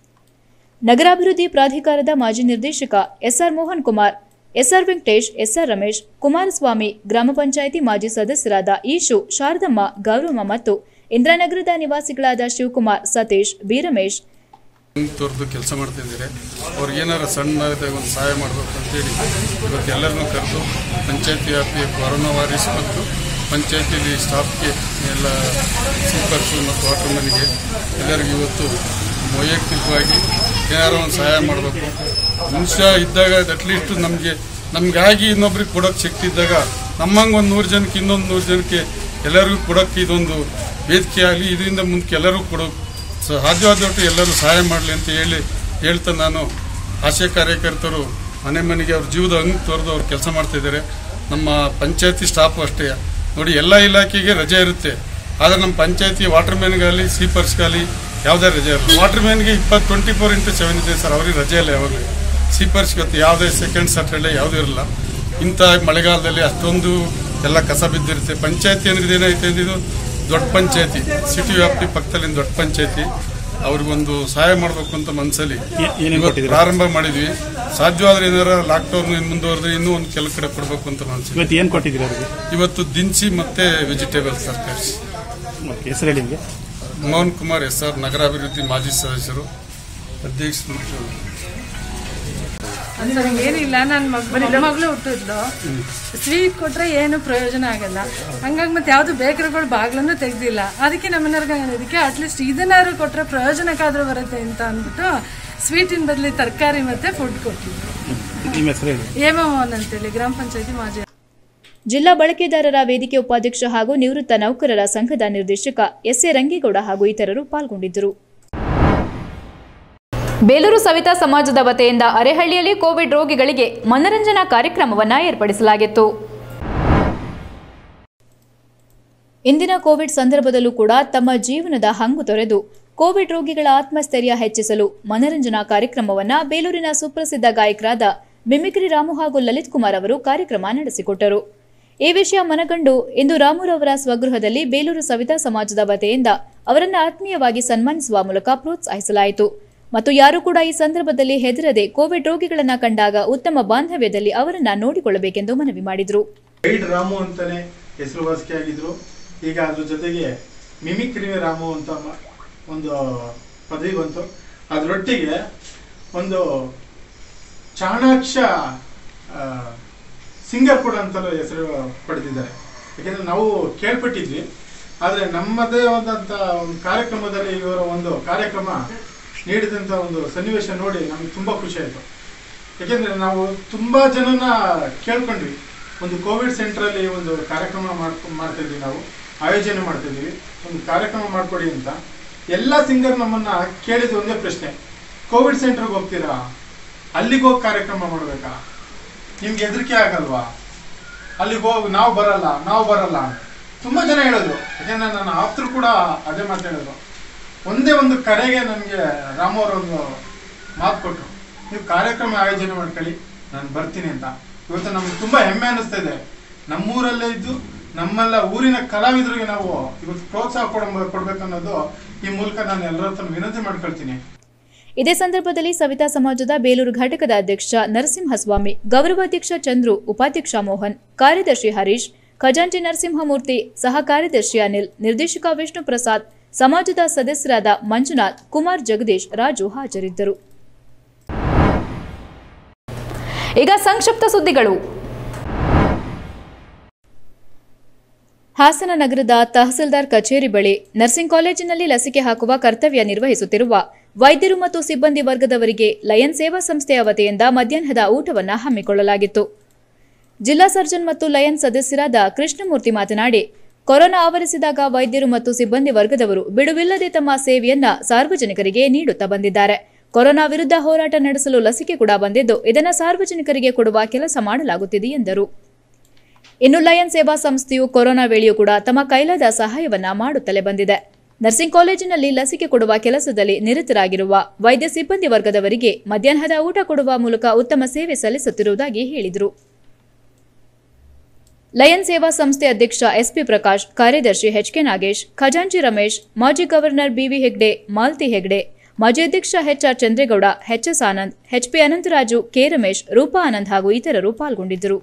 ನಗರಾಭಿವೃದ್ಧಿ ಪ್ರಾಧಿಕಾರದ ಮಾಜಿ ನಿರ್ದೇಶಕ SR Mohan Kumar SR Venkatesh SR Ramesh Kumaraswamy ಗ್ರಾಮ ಪಂಚಾಯಿತಿ ಮಾಜಿ ಸದಸ್ಯರಾದ ಈಶು ಶಾರದಮ್ಮ ಗೌರಮ್ಮ ಮತ್ತು ಇಂದ್ರಾನಗರದ ನಿವಾಸಿಗಳಾದ ಶಿವಕುಮಾರ್ ಸತೀಶ್ ಬಿ.ರಮೇಶ್ ತೋರ್ದು ಕೆಲಸ ಮಾಡ್ತಿದ್ದಾರೆ ಅವ್ರಿಗೆ ಏನಾರ ಸಣ್ಣದಾದ ಒಂದು ಸಹಾಯ ಮಾಡಬೇಕು ಅಂತೇಳಿ ಇವತ್ತು ಎಲ್ಲರನ್ನೂ ಕರೆದು ಪಂಚಾಯತಿ ವ್ಯಾಪ್ತಿಯ ಕೊರೋನಾ ವಾರಿಸ್ ಮತ್ತು ಪಂಚಾಯತಿಲಿ ಸ್ಟಾಫ್ಗೆ ಎಲ್ಲ ಸೂಪರ್ಸು ಮತ್ತು ವಾಟರ್ ಮನಿಗೆ ಎಲ್ಲರಿಗೂ ಇವತ್ತು ವೈಯಕ್ತಿಕವಾಗಿ ಏನಾರ ಒಂದು ಸಹಾಯ ಮಾಡಬೇಕು ಮನುಷ್ಯ ಇದ್ದಾಗ ಅಟ್ಲೀಸ್ಟ್ ನಮಗೆ ನಮಗಾಗಿ ಇನ್ನೊಬ್ರಿಗೆ ಕೊಡೋಕ್ಕೆ ಶಕ್ತಿ ಇದ್ದಾಗ ನಮ್ಮಂಗೆ ಒಂದು ನೂರು ಜನಕ್ಕೆ ಇನ್ನೊಂದು ನೂರು ಜನಕ್ಕೆ ಎಲ್ಲರಿಗೂ ಕೊಡೋಕ್ಕೆ ಇದೊಂದು ವೇದಿಕೆ ಆಗಲಿ ಇದರಿಂದ ಮುಂದಕ್ಕೆ ಎಲ್ಲರೂ ಕೊಡೋ ಸಾಧ್ಯವಾದಷ್ಟು ಎಲ್ಲರೂ ಸಹಾಯ ಮಾಡಲಿ ಅಂತ ಹೇಳಿ ಹೇಳ್ತಾ ನಾನು ಆಶಾ ಕಾರ್ಯಕರ್ತರು ಮನೆ ಮನೆಗೆ ಅವ್ರ ಜೀವದ ಹಂಗೆ ತೋರಿದು ಅವ್ರು ಕೆಲಸ ಮಾಡ್ತಿದ್ದಾರೆ ನಮ್ಮ ಪಂಚಾಯತಿ ಸ್ಟಾಫು ಅಷ್ಟೇ ನೋಡಿ ಎಲ್ಲ ಇಲಾಖೆಗೆ ರಜೆ ಇರುತ್ತೆ ಆದರೆ ನಮ್ಮ ಪಂಚಾಯತಿ ವಾಟರ್ ಮ್ಯಾನ್ಗಾಗಲಿ ಸ್ವೀಪರ್ಸ್ಗಾಗಲಿ ಯಾವುದೇ ರಜೆ ಇರಲ್ಲ ವಾಟರ್ ಮ್ಯಾನ್ಗೆ ಇಪ್ಪತ್ತು ಟ್ವೆಂಟಿ ಫೋರ್ ಇಂಟು ಸೆವೆನ್ ಇದೆ ಸರ್ ಅವ್ರಿಗೆ ರಜೆ ಇಲ್ಲ ಯಾವಾಗಲೂ ಸ್ವೀಪರ್ಸ್ ಇವತ್ತು ಯಾವುದೇ ಸೆಕೆಂಡ್ ಸಾಟರ್ಡೆ ಯಾವುದೂ ಇರಲ್ಲ ಇಂಥ ಮಳೆಗಾಲದಲ್ಲಿ ಅಷ್ಟೊಂದು ಎಲ್ಲ ಕಸ ಬಿದ್ದಿರುತ್ತೆ ಪಂಚಾಯತಿ ಅಂದ್ರೆ ಏನೈತೆ ಅಂದಿದ್ದು ದೊಡ್ಡ ಪಂಚಾಯತಿ ಸಿಟಿ ವ್ಯಾಪ್ತಿ ಪಕ್ಕದಲ್ಲಿ ದೊಡ್ಡ ಪಂಚಾಯತಿ ಅವ್ರಿಗೊಂದು ಸಹಾಯ ಮಾಡಬೇಕು ಅಂತ ಮನಸ್ಸಲ್ಲಿ ಏನೇನ್ ಇವತ್ತು ಕೊಟ್ಟಿದ್ದೀರಾ? ಪ್ರಾರಂಭ ಮಾಡಿದ್ವಿ ಸಾಧ್ಯವಾದ್ರೆ ಏನಾರ ಲಾಕ್ಡೌನ್ ಮುಂದುವರೆದ್ರೆ ಇನ್ನೂ ಒಂದು ಕೆಲ ಕಡೆ ಕೊಡಬೇಕು ಅಂತ ಮನಸ್ಸು ಇವತ್ತು ಏನು ಕೊಟ್ಟಿದ್ದೀರಾ ಅವರಿಗೆ ಇವತ್ತು ದಿನಸಿ ಮತ್ತೆ ವೆಜಿಟೇಬಲ್ಸ್ ತರಕಾರಿ ಓಕೆ ಹೆಸರು ಹೇಳಿ ನಿಮಗೆ ಮೋಹನ್ ಕುಮಾರ್ ಎಸ್ ಆರ್ ನಗರಾಭಿವೃದ್ಧಿ ಮಾಜಿ ಸದಸ್ಯರು ಅಧ್ಯಕ್ಷರು ಮತ್ತು ಅಂದ್ರೆ ಏನಿಲ್ಲ ನನ್ನ ಮಗ ಮಗಳು ಹುಟ್ಟಿದ್ಲು ಸ್ವೀಟ್ ಕೊಟ್ರೆ ಏನು ಪ್ರಯೋಜನ ಆಗಲ್ಲ ಹಂಗಾಗಿ ಮತ್ತೆ ಯಾವ್ದು ಬೇಕರಿಗಳು ಬಾಗ್ಲನ್ನು ತೆಗ್ದಿಲ್ಲ ಅದಕ್ಕೆ ನಮ್ಮನೆಯವ್ರಿಗೆ ಇದಕ್ಕೆ ಅಟ್ಲೀಸ್ಟ್ ಇದನ್ನಾದ್ರು ಕೊಟ್ರೆ ಪ್ರಯೋಜನಕ್ಕಾದ್ರೂ ಬರುತ್ತೆ ಅಂತ ಅಂದ್ಬಿಟ್ಟು ಸ್ವೀಟಿನ ಬದಲಿ ತರಕಾರಿ ಮತ್ತೆ ಫುಡ್ ಕೊಟ್ಟಿದ್ರು ನಿಮ್ಮ ಹೆಸರು ಹೇಳಿ ಹೇಮಮೋಹನ್ ಅಂತೇಳಿ ಗ್ರಾಮ ಪಂಚಾಯತಿ ಮಾಜಿ ಜಿಲ್ಲಾ ಬಳಕೆದಾರರ ವೇದಿಕೆ ಉಪಾಧ್ಯಕ್ಷ ಹಾಗೂ ನಿವೃತ್ತ ನೌಕರರ ಸಂಘದ ನಿರ್ದೇಶಕ ಎಸ್ಎ ರಂಗೇಗೌಡ ಹಾಗೂ ಇತರರು ಪಾಲ್ಗೊಂಡಿದ್ದರು ಬೇಲೂರು ಸವಿತಾ ಸಮಾಜದ ವತಿಯಿಂದ ಅರೆಹಳ್ಳಿಯಲ್ಲಿ ಕೋವಿಡ್ ರೋಗಿಗಳಿಗೆ ಮನರಂಜನಾ ಕಾರ್ಯಕ್ರಮವನ್ನು ಏರ್ಪಡಿಸಲಾಗಿತ್ತು ಇಂದಿನ ಕೋವಿಡ್ ಸಂದರ್ಭದಲ್ಲೂ ಕೂಡ ತಮ್ಮ ಜೀವನದ ಹಂಗು ತೊರೆದು ಕೋವಿಡ್ ರೋಗಿಗಳ ಆತ್ಮಸ್ಥೈರ್ಯ ಹೆಚ್ಚಿಸಲು ಮನರಂಜನಾ ಕಾರ್ಯಕ್ರಮವನ್ನ ಬೇಲೂರಿನ ಸುಪ್ರಸಿದ್ಧ ಗಾಯಕರಾದ ಮಿಮಿಕ್ರಿ ರಾಮು ಹಾಗೂ ಲಲಿತ್ ಕುಮಾರ್ ಅವರು ಕಾರ್ಯಕ್ರಮ ನಡೆಸಿಕೊಟ್ಟರು ಈ ವಿಷಯ ಮನಗಂಡು ಇಂದು ರಾಮುರವರ ಸ್ವಗೃಹದಲ್ಲಿ ಬೇಲೂರು ಸವಿತಾ ಸಮಾಜದ ವತಿಯಿಂದ ಅವರನ್ನು ಆತ್ಮೀಯವಾಗಿ ಸನ್ಮಾನಿಸುವ ಮೂಲಕ ಪ್ರೋತ್ಸಾಹಿಸಲಾಯಿತು ಮತ್ತು ಯಾರು ಕೂಡ ಈ ಸಂದರ್ಭದಲ್ಲಿ ಹೆದರದೆ ಕೋವಿಡ್ ರೋಗಿಗಳನ್ನ ಕಂಡಾಗ ಉತ್ತಮ ಬಾಂಧವ್ಯದಲ್ಲಿ ಅವರನ್ನ ನೋಡಿಕೊಳ್ಳಬೇಕೆಂದು ಮನವಿ ಮಾಡಿದರು ಗೈಡ್ ರಾಮು ಅಂತಾನೆ ಹೆಸರುವಾಸಿಯಾಗಿದ್ರು ಈಗ ಅದ್ರ ಜೊತೆಗೆ ಮಿಮಿಕ್ರಿ ರಾಮು ಅಂತ ಮ- ಒಂದು ಪದವಿ ಬಂತು ಅದರೊಟ್ಟಿಗೆ ಒಂದು ಚಾಣಾಕ್ಷ ಸಿಂಗರ್ ಕೂಡ ಅಂತಲೂ ಹೆಸರು ಪಡೆದಿದ್ದಾರೆ ಯಾಕೆಂದ್ರೆ ನಾವು ಕೇಳ್ಪಟ್ಟಿದ್ವಿ ಆದರೆ ನಮ್ಮದೇ ಆದಂಥ ಒಂದು ಕಾರ್ಯಕ್ರಮದಲ್ಲಿ ಇವರ ಒಂದು ಕಾರ್ಯಕ್ರಮ ನೀಡಿದಂಥ ಒಂದು ಸನ್ನಿವೇಶ ನೋಡಿ ನಮ್ಗೆ ತುಂಬ ಖುಷಿ ಆಯಿತು ಯಾಕೆಂದ್ರೆ ನಾವು ತುಂಬಾ ಜನನ ಕೇಳ್ಕೊಂಡ್ವಿ ಒಂದು ಕೋವಿಡ್ ಸೆಂಟ್ರಲ್ಲಿ ಒಂದು ಕಾರ್ಯಕ್ರಮ ಮಾಡ್ಕೊ ಮಾಡ್ತಾ ಇದ್ವಿ ನಾವು ಆಯೋಜನೆ ಮಾಡ್ತಿದ್ವಿ ಒಂದು ಕಾರ್ಯಕ್ರಮ ಮಾಡ್ಕೊಡಿ ಅಂತ ಎಲ್ಲ ಸಿಂಗರ್ ನಮ್ಮನ್ನ ಕೇಳಿದ ಒಂದೇ ಪ್ರಶ್ನೆ ಕೋವಿಡ್ ಸೆಂಟರ್ಗೆ ಹೋಗ್ತೀರಾ ಅಲ್ಲಿಗೆ ಹೋಗಿ ಕಾರ್ಯಕ್ರಮ ಮಾಡ್ಬೇಕಾ ನಿಮ್ಗೆ ಹೆದರಿಕೆ ಆಗಲ್ವಾ ಅಲ್ಲಿಗೆ ಹೋಗಿ ನಾವು ಬರಲ್ಲ ನಾವು ಬರಲ್ಲ ಅಂತ ತುಂಬಾ ಜನ ಹೇಳಿದ್ರು ಯಾಕೆಂದ್ರೆ ನನ್ನ ಆಪ್ತರು ಕೂಡ ಅದೇ ಮಾತು ಹೇಳಿದ್ರು ಒಂದೇ ಒಂದು ಕರೆಗೆ ನನಗೆ ರಾಮವ್ರ ಒಂದು ಮಾತು ಕೊಟ್ಟರು ನೀವು ಕಾರ್ಯಕ್ರಮ ಆಯೋಜನೆ ಮಾಡ್ಕೊಳ್ಳಿ ನಾನು ಬರ್ತೀನಿ ಅಂತ ಇವತ್ತು ನಮ್ಗೆ ತುಂಬಾ ಹೆಮ್ಮೆ ಅನಿಸ್ತಾ ಇದೆ ನಮ್ಮೂರಲ್ಲೇ ಇದ್ದು ನಮ್ಮೆಲ್ಲ ಊರಿನ ಕಲಾವಿದರಿಗೆ ನಾವು ಇವತ್ತು ಪ್ರೋತ್ಸಾಹ ಕೊಡ ಕೊಡ್ಬೇಕನ್ನೋದು ಈ ಮೂಲಕ ನಾನು ಎಲ್ಲರ ಹತ್ರ ವಿನಂತಿ ಮಾಡ್ಕೊಳ್ತೀನಿ ಇದೇ ಸಂದರ್ಭದಲ್ಲಿ ಸವಿತಾ ಸಮಾಜದ ಬೇಲೂರು ಘಟಕದ ಅಧ್ಯಕ್ಷ ನರಸಿಂಹಸ್ವಾಮಿ ಗೌರವಾಧ್ಯಕ್ಷ ಚಂದ್ರು ಉಪಾಧ್ಯಕ್ಷ ಮೋಹನ್ ಕಾರ್ಯದರ್ಶಿ ಹರೀಶ್ ಖಜಾಂಚಿ ನರಸಿಂಹಮೂರ್ತಿ ಸಹ ಕಾರ್ಯದರ್ಶಿ ಅನಿಲ್ ನಿರ್ದೇಶಕ ವಿಷ್ಣು ಪ್ರಸಾದ್ ಸಮಾಜದ ಸದಸ್ಯರಾದ ಮಂಜುನಾಥ್ ಕುಮಾರ್ ಜಗದೀಶ್ ರಾಜು ಹಾಜರಿದ್ದರು ಈಗ ಸಂಕ್ಷಿಪ್ತ ಸುದ್ದಿಗಳು ಹಾಸನ ನಗರದ ತಹಸೀಲ್ದಾರ್ ಕಚೇರಿ ಬಳಿ ನರ್ಸಿಂಗ್ ಕಾಲೇಜಿನಲ್ಲಿ ಲಸಿಕೆ ಹಾಕುವ ಕರ್ತವ್ಯ ನಿರ್ವಹಿಸುತ್ತಿರುವ ವೈದ್ಯರು ಮತ್ತು ಸಿಬ್ಬಂದಿ ವರ್ಗದವರಿಗೆ ಲಯನ್ ಸೇವಾ ಸಂಸ್ಥೆಯ ವತಿಯಿಂದ ಮಧ್ಯಾಹ್ನದ ಊಟವನ್ನು ಹಮ್ಮಿಕೊಳ್ಳಲಾಗಿತ್ತು ಜಿಲ್ಲಾ ಸರ್ಜನ್ ಮತ್ತು ಲಯನ್ ಸದಸ್ಯರಾದ ಕೃಷ್ಣಮೂರ್ತಿ ಮಾತನಾಡಿ ಕೊರೋನಾ ಆವರಿಸಿದಾಗ ವೈದ್ಯರು ಮತ್ತು ಸಿಬ್ಬಂದಿ ವರ್ಗದವರು ಬಿಡುವಿಲ್ಲದೆ ತಮ್ಮ ಸೇವೆಯನ್ನ ಸಾರ್ವಜನಿಕರಿಗೆ ನೀಡುತ್ತಾ ಬಂದಿದ್ದಾರೆ ಕೊರೋನಾ ವಿರುದ್ಧ ಹೋರಾಟ ನಡೆಸಲು ಲಸಿಕೆ ಕೂಡ ಬಂದಿದ್ದು ಇದನ್ನು ಸಾರ್ವಜನಿಕರಿಗೆ ಕೊಡುವ ಕೆಲಸ ಮಾಡಲಾಗುತ್ತಿದೆ ಎಂದರು ಇನ್ನು ಲಯನ್ ಸೇವಾ ಸಂಸ್ಥೆಯು ಕೊರೋನಾ ವೇಳೆಯೂ ಕೂಡ ತಮ್ಮ ಕೈಲಾದ ಸಹಾಯವನ್ನ ಮಾಡುತ್ತಲೇ ಬಂದಿದೆ ನರ್ಸಿಂಗ್ ಕಾಲೇಜಿನಲ್ಲಿ ಲಸಿಕೆ ಕೊಡುವ ಕೆಲಸದಲ್ಲಿ ನಿರತರಾಗಿರುವ ವೈದ್ಯ ಸಿಬ್ಬಂದಿ ವರ್ಗದವರಿಗೆ ಮಧ್ಯಾಹ್ನದ ಊಟ ಕೊಡುವ ಮೂಲಕ ಉತ್ತಮ ಸೇವೆ ಸಲ್ಲಿಸುತ್ತಿರುವುದಾಗಿ ಹೇಳಿದರು ಲಯನ್ ಸೇವಾ ಸಂಸ್ಥೆ ಅಧ್ಯಕ್ಷ ಎಸ್ಪಿ ಪ್ರಕಾಶ್ ಕಾರ್ಯದರ್ಶಿ ಎಚ್ಕೆ ನಾಗೇಶ್ ಖಜಾಂಚಿ ರಮೇಶ್ ಮಾಜಿ ಗವರ್ನರ್ ಬಿವಿ ಹೆಗ್ಡೆ ಮಾಲ್ತಿ ಹೆಗ್ಡೆ ಮಾಜಿ ಅಧ್ಯಕ್ಷ HR Chandregowda HS Anand HP Anantharaju K Ramesh Roopa Anand ಹಾಗೂ ಇತರರು ಪಾಲ್ಗೊಂಡಿದ್ದರು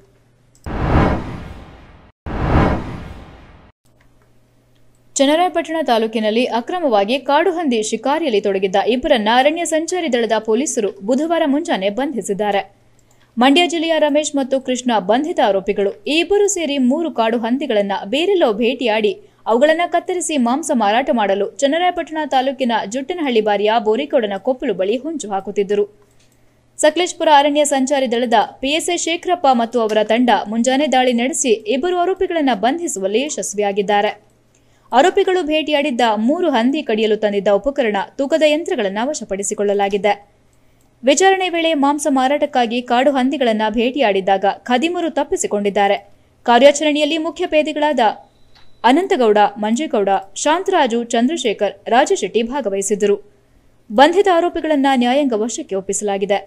ಚನ್ನರಾಯಪಟ್ಟಣ ತಾಲೂಕಿನಲ್ಲಿ ಅಕ್ರಮವಾಗಿ ಕಾಡು ಹಂದಿ ಶಿಕಾರಿಯಲ್ಲಿ ತೊಡಗಿದ್ದ ಇಬ್ಬರನ್ನ ಅರಣ್ಯ ಸಂಚಾರಿ ದಳದ ಪೊಲೀಸರು ಬುಧವಾರ ಮುಂಜಾನೆ ಬಂಧಿಸಿದ್ದಾರೆ ಮಂಡ್ಯ ಜಿಲ್ಲೆಯ ರಮೇಶ್ ಮತ್ತು ಕೃಷ್ಣ ಬಂಧಿತ ಆರೋಪಿಗಳು ಈ ಇಬ್ಬರು ಸೇರಿ ಮೂರು ಕಾಡು ಹಂದಿಗಳನ್ನ ಬೇರೆಲ್ಲೋ ಭೇಟಿಯಾಡಿ ಅವುಗಳನ್ನು ಕತ್ತರಿಸಿ ಮಾಂಸ ಮಾರಾಟ ಮಾಡಲು ಚನ್ನರಾಯಪಟ್ಟಣ ತಾಲೂಕಿನ ಜುಟ್ಟನಹಳ್ಳಿ ಬಾರಿಯ ಬೋರಿಕೋಡನ ಕೊಪ್ಪಲು ಬಳಿ ಹೊಂಚು ಹಾಕುತ್ತಿದ್ದರು ಸಕಲೇಶ್ಪುರ ಅರಣ್ಯ ಸಂಚಾರಿ ದಳದ ಪಿಎಸ್ಐ ಶೇಖರಪ್ಪ ಮತ್ತು ಅವರ ತಂಡ ಮುಂಜಾನೆ ದಾಳಿ ನಡೆಸಿ ಇಬ್ಬರು ಆರೋಪಿಗಳನ್ನು ಬಂಧಿಸುವಲ್ಲಿ ಯಶಸ್ವಿಯಾಗಿದ್ದಾರೆ ಆರೋಪಿಗಳು ಭೇಟಿಯಾಡಿದ್ದ ಮೂರು ಹಂದಿ ಕಡಿಯಲು ತಂದಿದ್ದ ಉಪಕರಣ ತೂಕದ ಯಂತ್ರಗಳನ್ನು ವಶಪಡಿಸಿಕೊಳ್ಳಲಾಗಿದೆ ವಿಚಾರಣೆ ವೇಳೆ ಮಾಂಸ ಮಾರಾಟಕ್ಕಾಗಿ ಕಾಡು ಹಂದಿಗಳನ್ನು ಭೇಟಿಯಾಡಿದ್ದಾಗ ಖದಿಮರು ತಪ್ಪಿಸಿಕೊಂಡಿದ್ದಾರೆ ಕಾರ್ಯಾಚರಣೆಯಲ್ಲಿ ಮುಖ್ಯ ಪೇದೆಗಳಾದ ಅನಂತಗೌಡ ಮಂಜೇಗೌಡ ಶಾಂತರಾಜು ಚಂದ್ರಶೇಖರ್ ರಾಜಶೆಟ್ಟಿ ಭಾಗವಹಿಸಿದ್ದರು ಬಂಧಿತ ಆರೋಪಿಗಳನ್ನು ನ್ಯಾಯಾಂಗ ವಶಕ್ಕೆ ಒಪ್ಪಿಸಲಾಗಿದೆ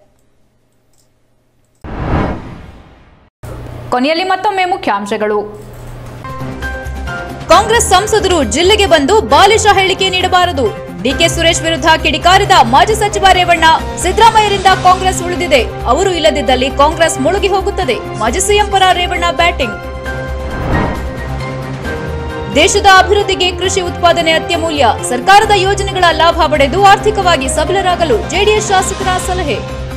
ಕೊನೆಯಲ್ಲಿ ಮತ್ತೊಮ್ಮೆ ಮುಖ್ಯಾಂಶಗಳು ಕಾಂಗ್ರೆಸ್ ಸಂಸದರು ಜಿಲ್ಲೆಗೆ ಬಂದು ಬಾಲಿಶ ಹೇಳಿಕೆ ನೀಡಬಾರದು ಡಿಕೆ ಸುರೇಶ್ ವಿರುದ್ಧ ಕಿಡಿಕಾರಿದ ಮಾಜಿ ಸಚಿವ ರೇವಣ್ಣ ಸಿದ್ದರಾಮಯ್ಯರಿಂದ ಕಾಂಗ್ರೆಸ್ ಉಳಿದಿದೆ ಅವರು ಇಲ್ಲದಿದ್ದಲ್ಲಿ ಕಾಂಗ್ರೆಸ್ ಮುಳುಗಿ ಹೋಗುತ್ತದೆ ಮಾಜಿ ಸಿಎಂ ಪರ ರೇವಣ್ಣ ಬ್ಯಾಟಿಂಗ್ ದೇಶದ ಅಭಿವೃದ್ಧಿಗೆ ಕೃಷಿ ಉತ್ಪಾದನೆ ಅತ್ಯಮೂಲ್ಯ ಸರ್ಕಾರದ ಯೋಜನೆಗಳ ಲಾಭ ಪಡೆದು ಆರ್ಥಿಕವಾಗಿ ಸಬಲರಾಗಲು ಜೆಡಿಎಸ್ ಶಾಸಕರ ಸಲಹೆ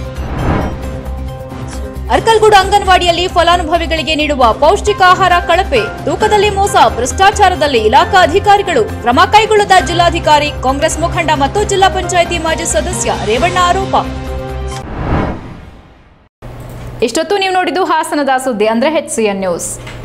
ಅರ್ಕಲ್ಗೂಡು ಅಂಗನವಾಡಿಯಲ್ಲಿ ಫಲಾನುಭವಿಗಳಿಗೆ ನೀಡುವ ಪೌಷ್ಟಿಕ ಆಹಾರ ಕಳಪೆ ತೂಕದಲ್ಲಿ ಮೋಸ ಭ್ರಷ್ಟಾಚಾರದಲ್ಲಿ ಇಲಾಖಾ ಅಧಿಕಾರಿಗಳು ಕ್ರಮ ಕೈಗೊಳ್ಳದ ಜಿಲ್ಲಾಧಿಕಾರಿ ಕಾಂಗ್ರೆಸ್ ಮುಖಂಡ ಮತ್ತು ಜಿಲ್ಲಾ ಪಂಚಾಯಿತಿ ಮಾಜಿ ಸದಸ್ಯ ರೇವಣ್ಣ ಆರೋಪ ಇಷ್ಟೊತ್ತು ನೀವು ನೋಡಿದ್ದು ಹಾಸನದ ಸುದ್ದಿ ಅಂದ್ರೆ ಎಚ್ ನ್ಯೂಸ್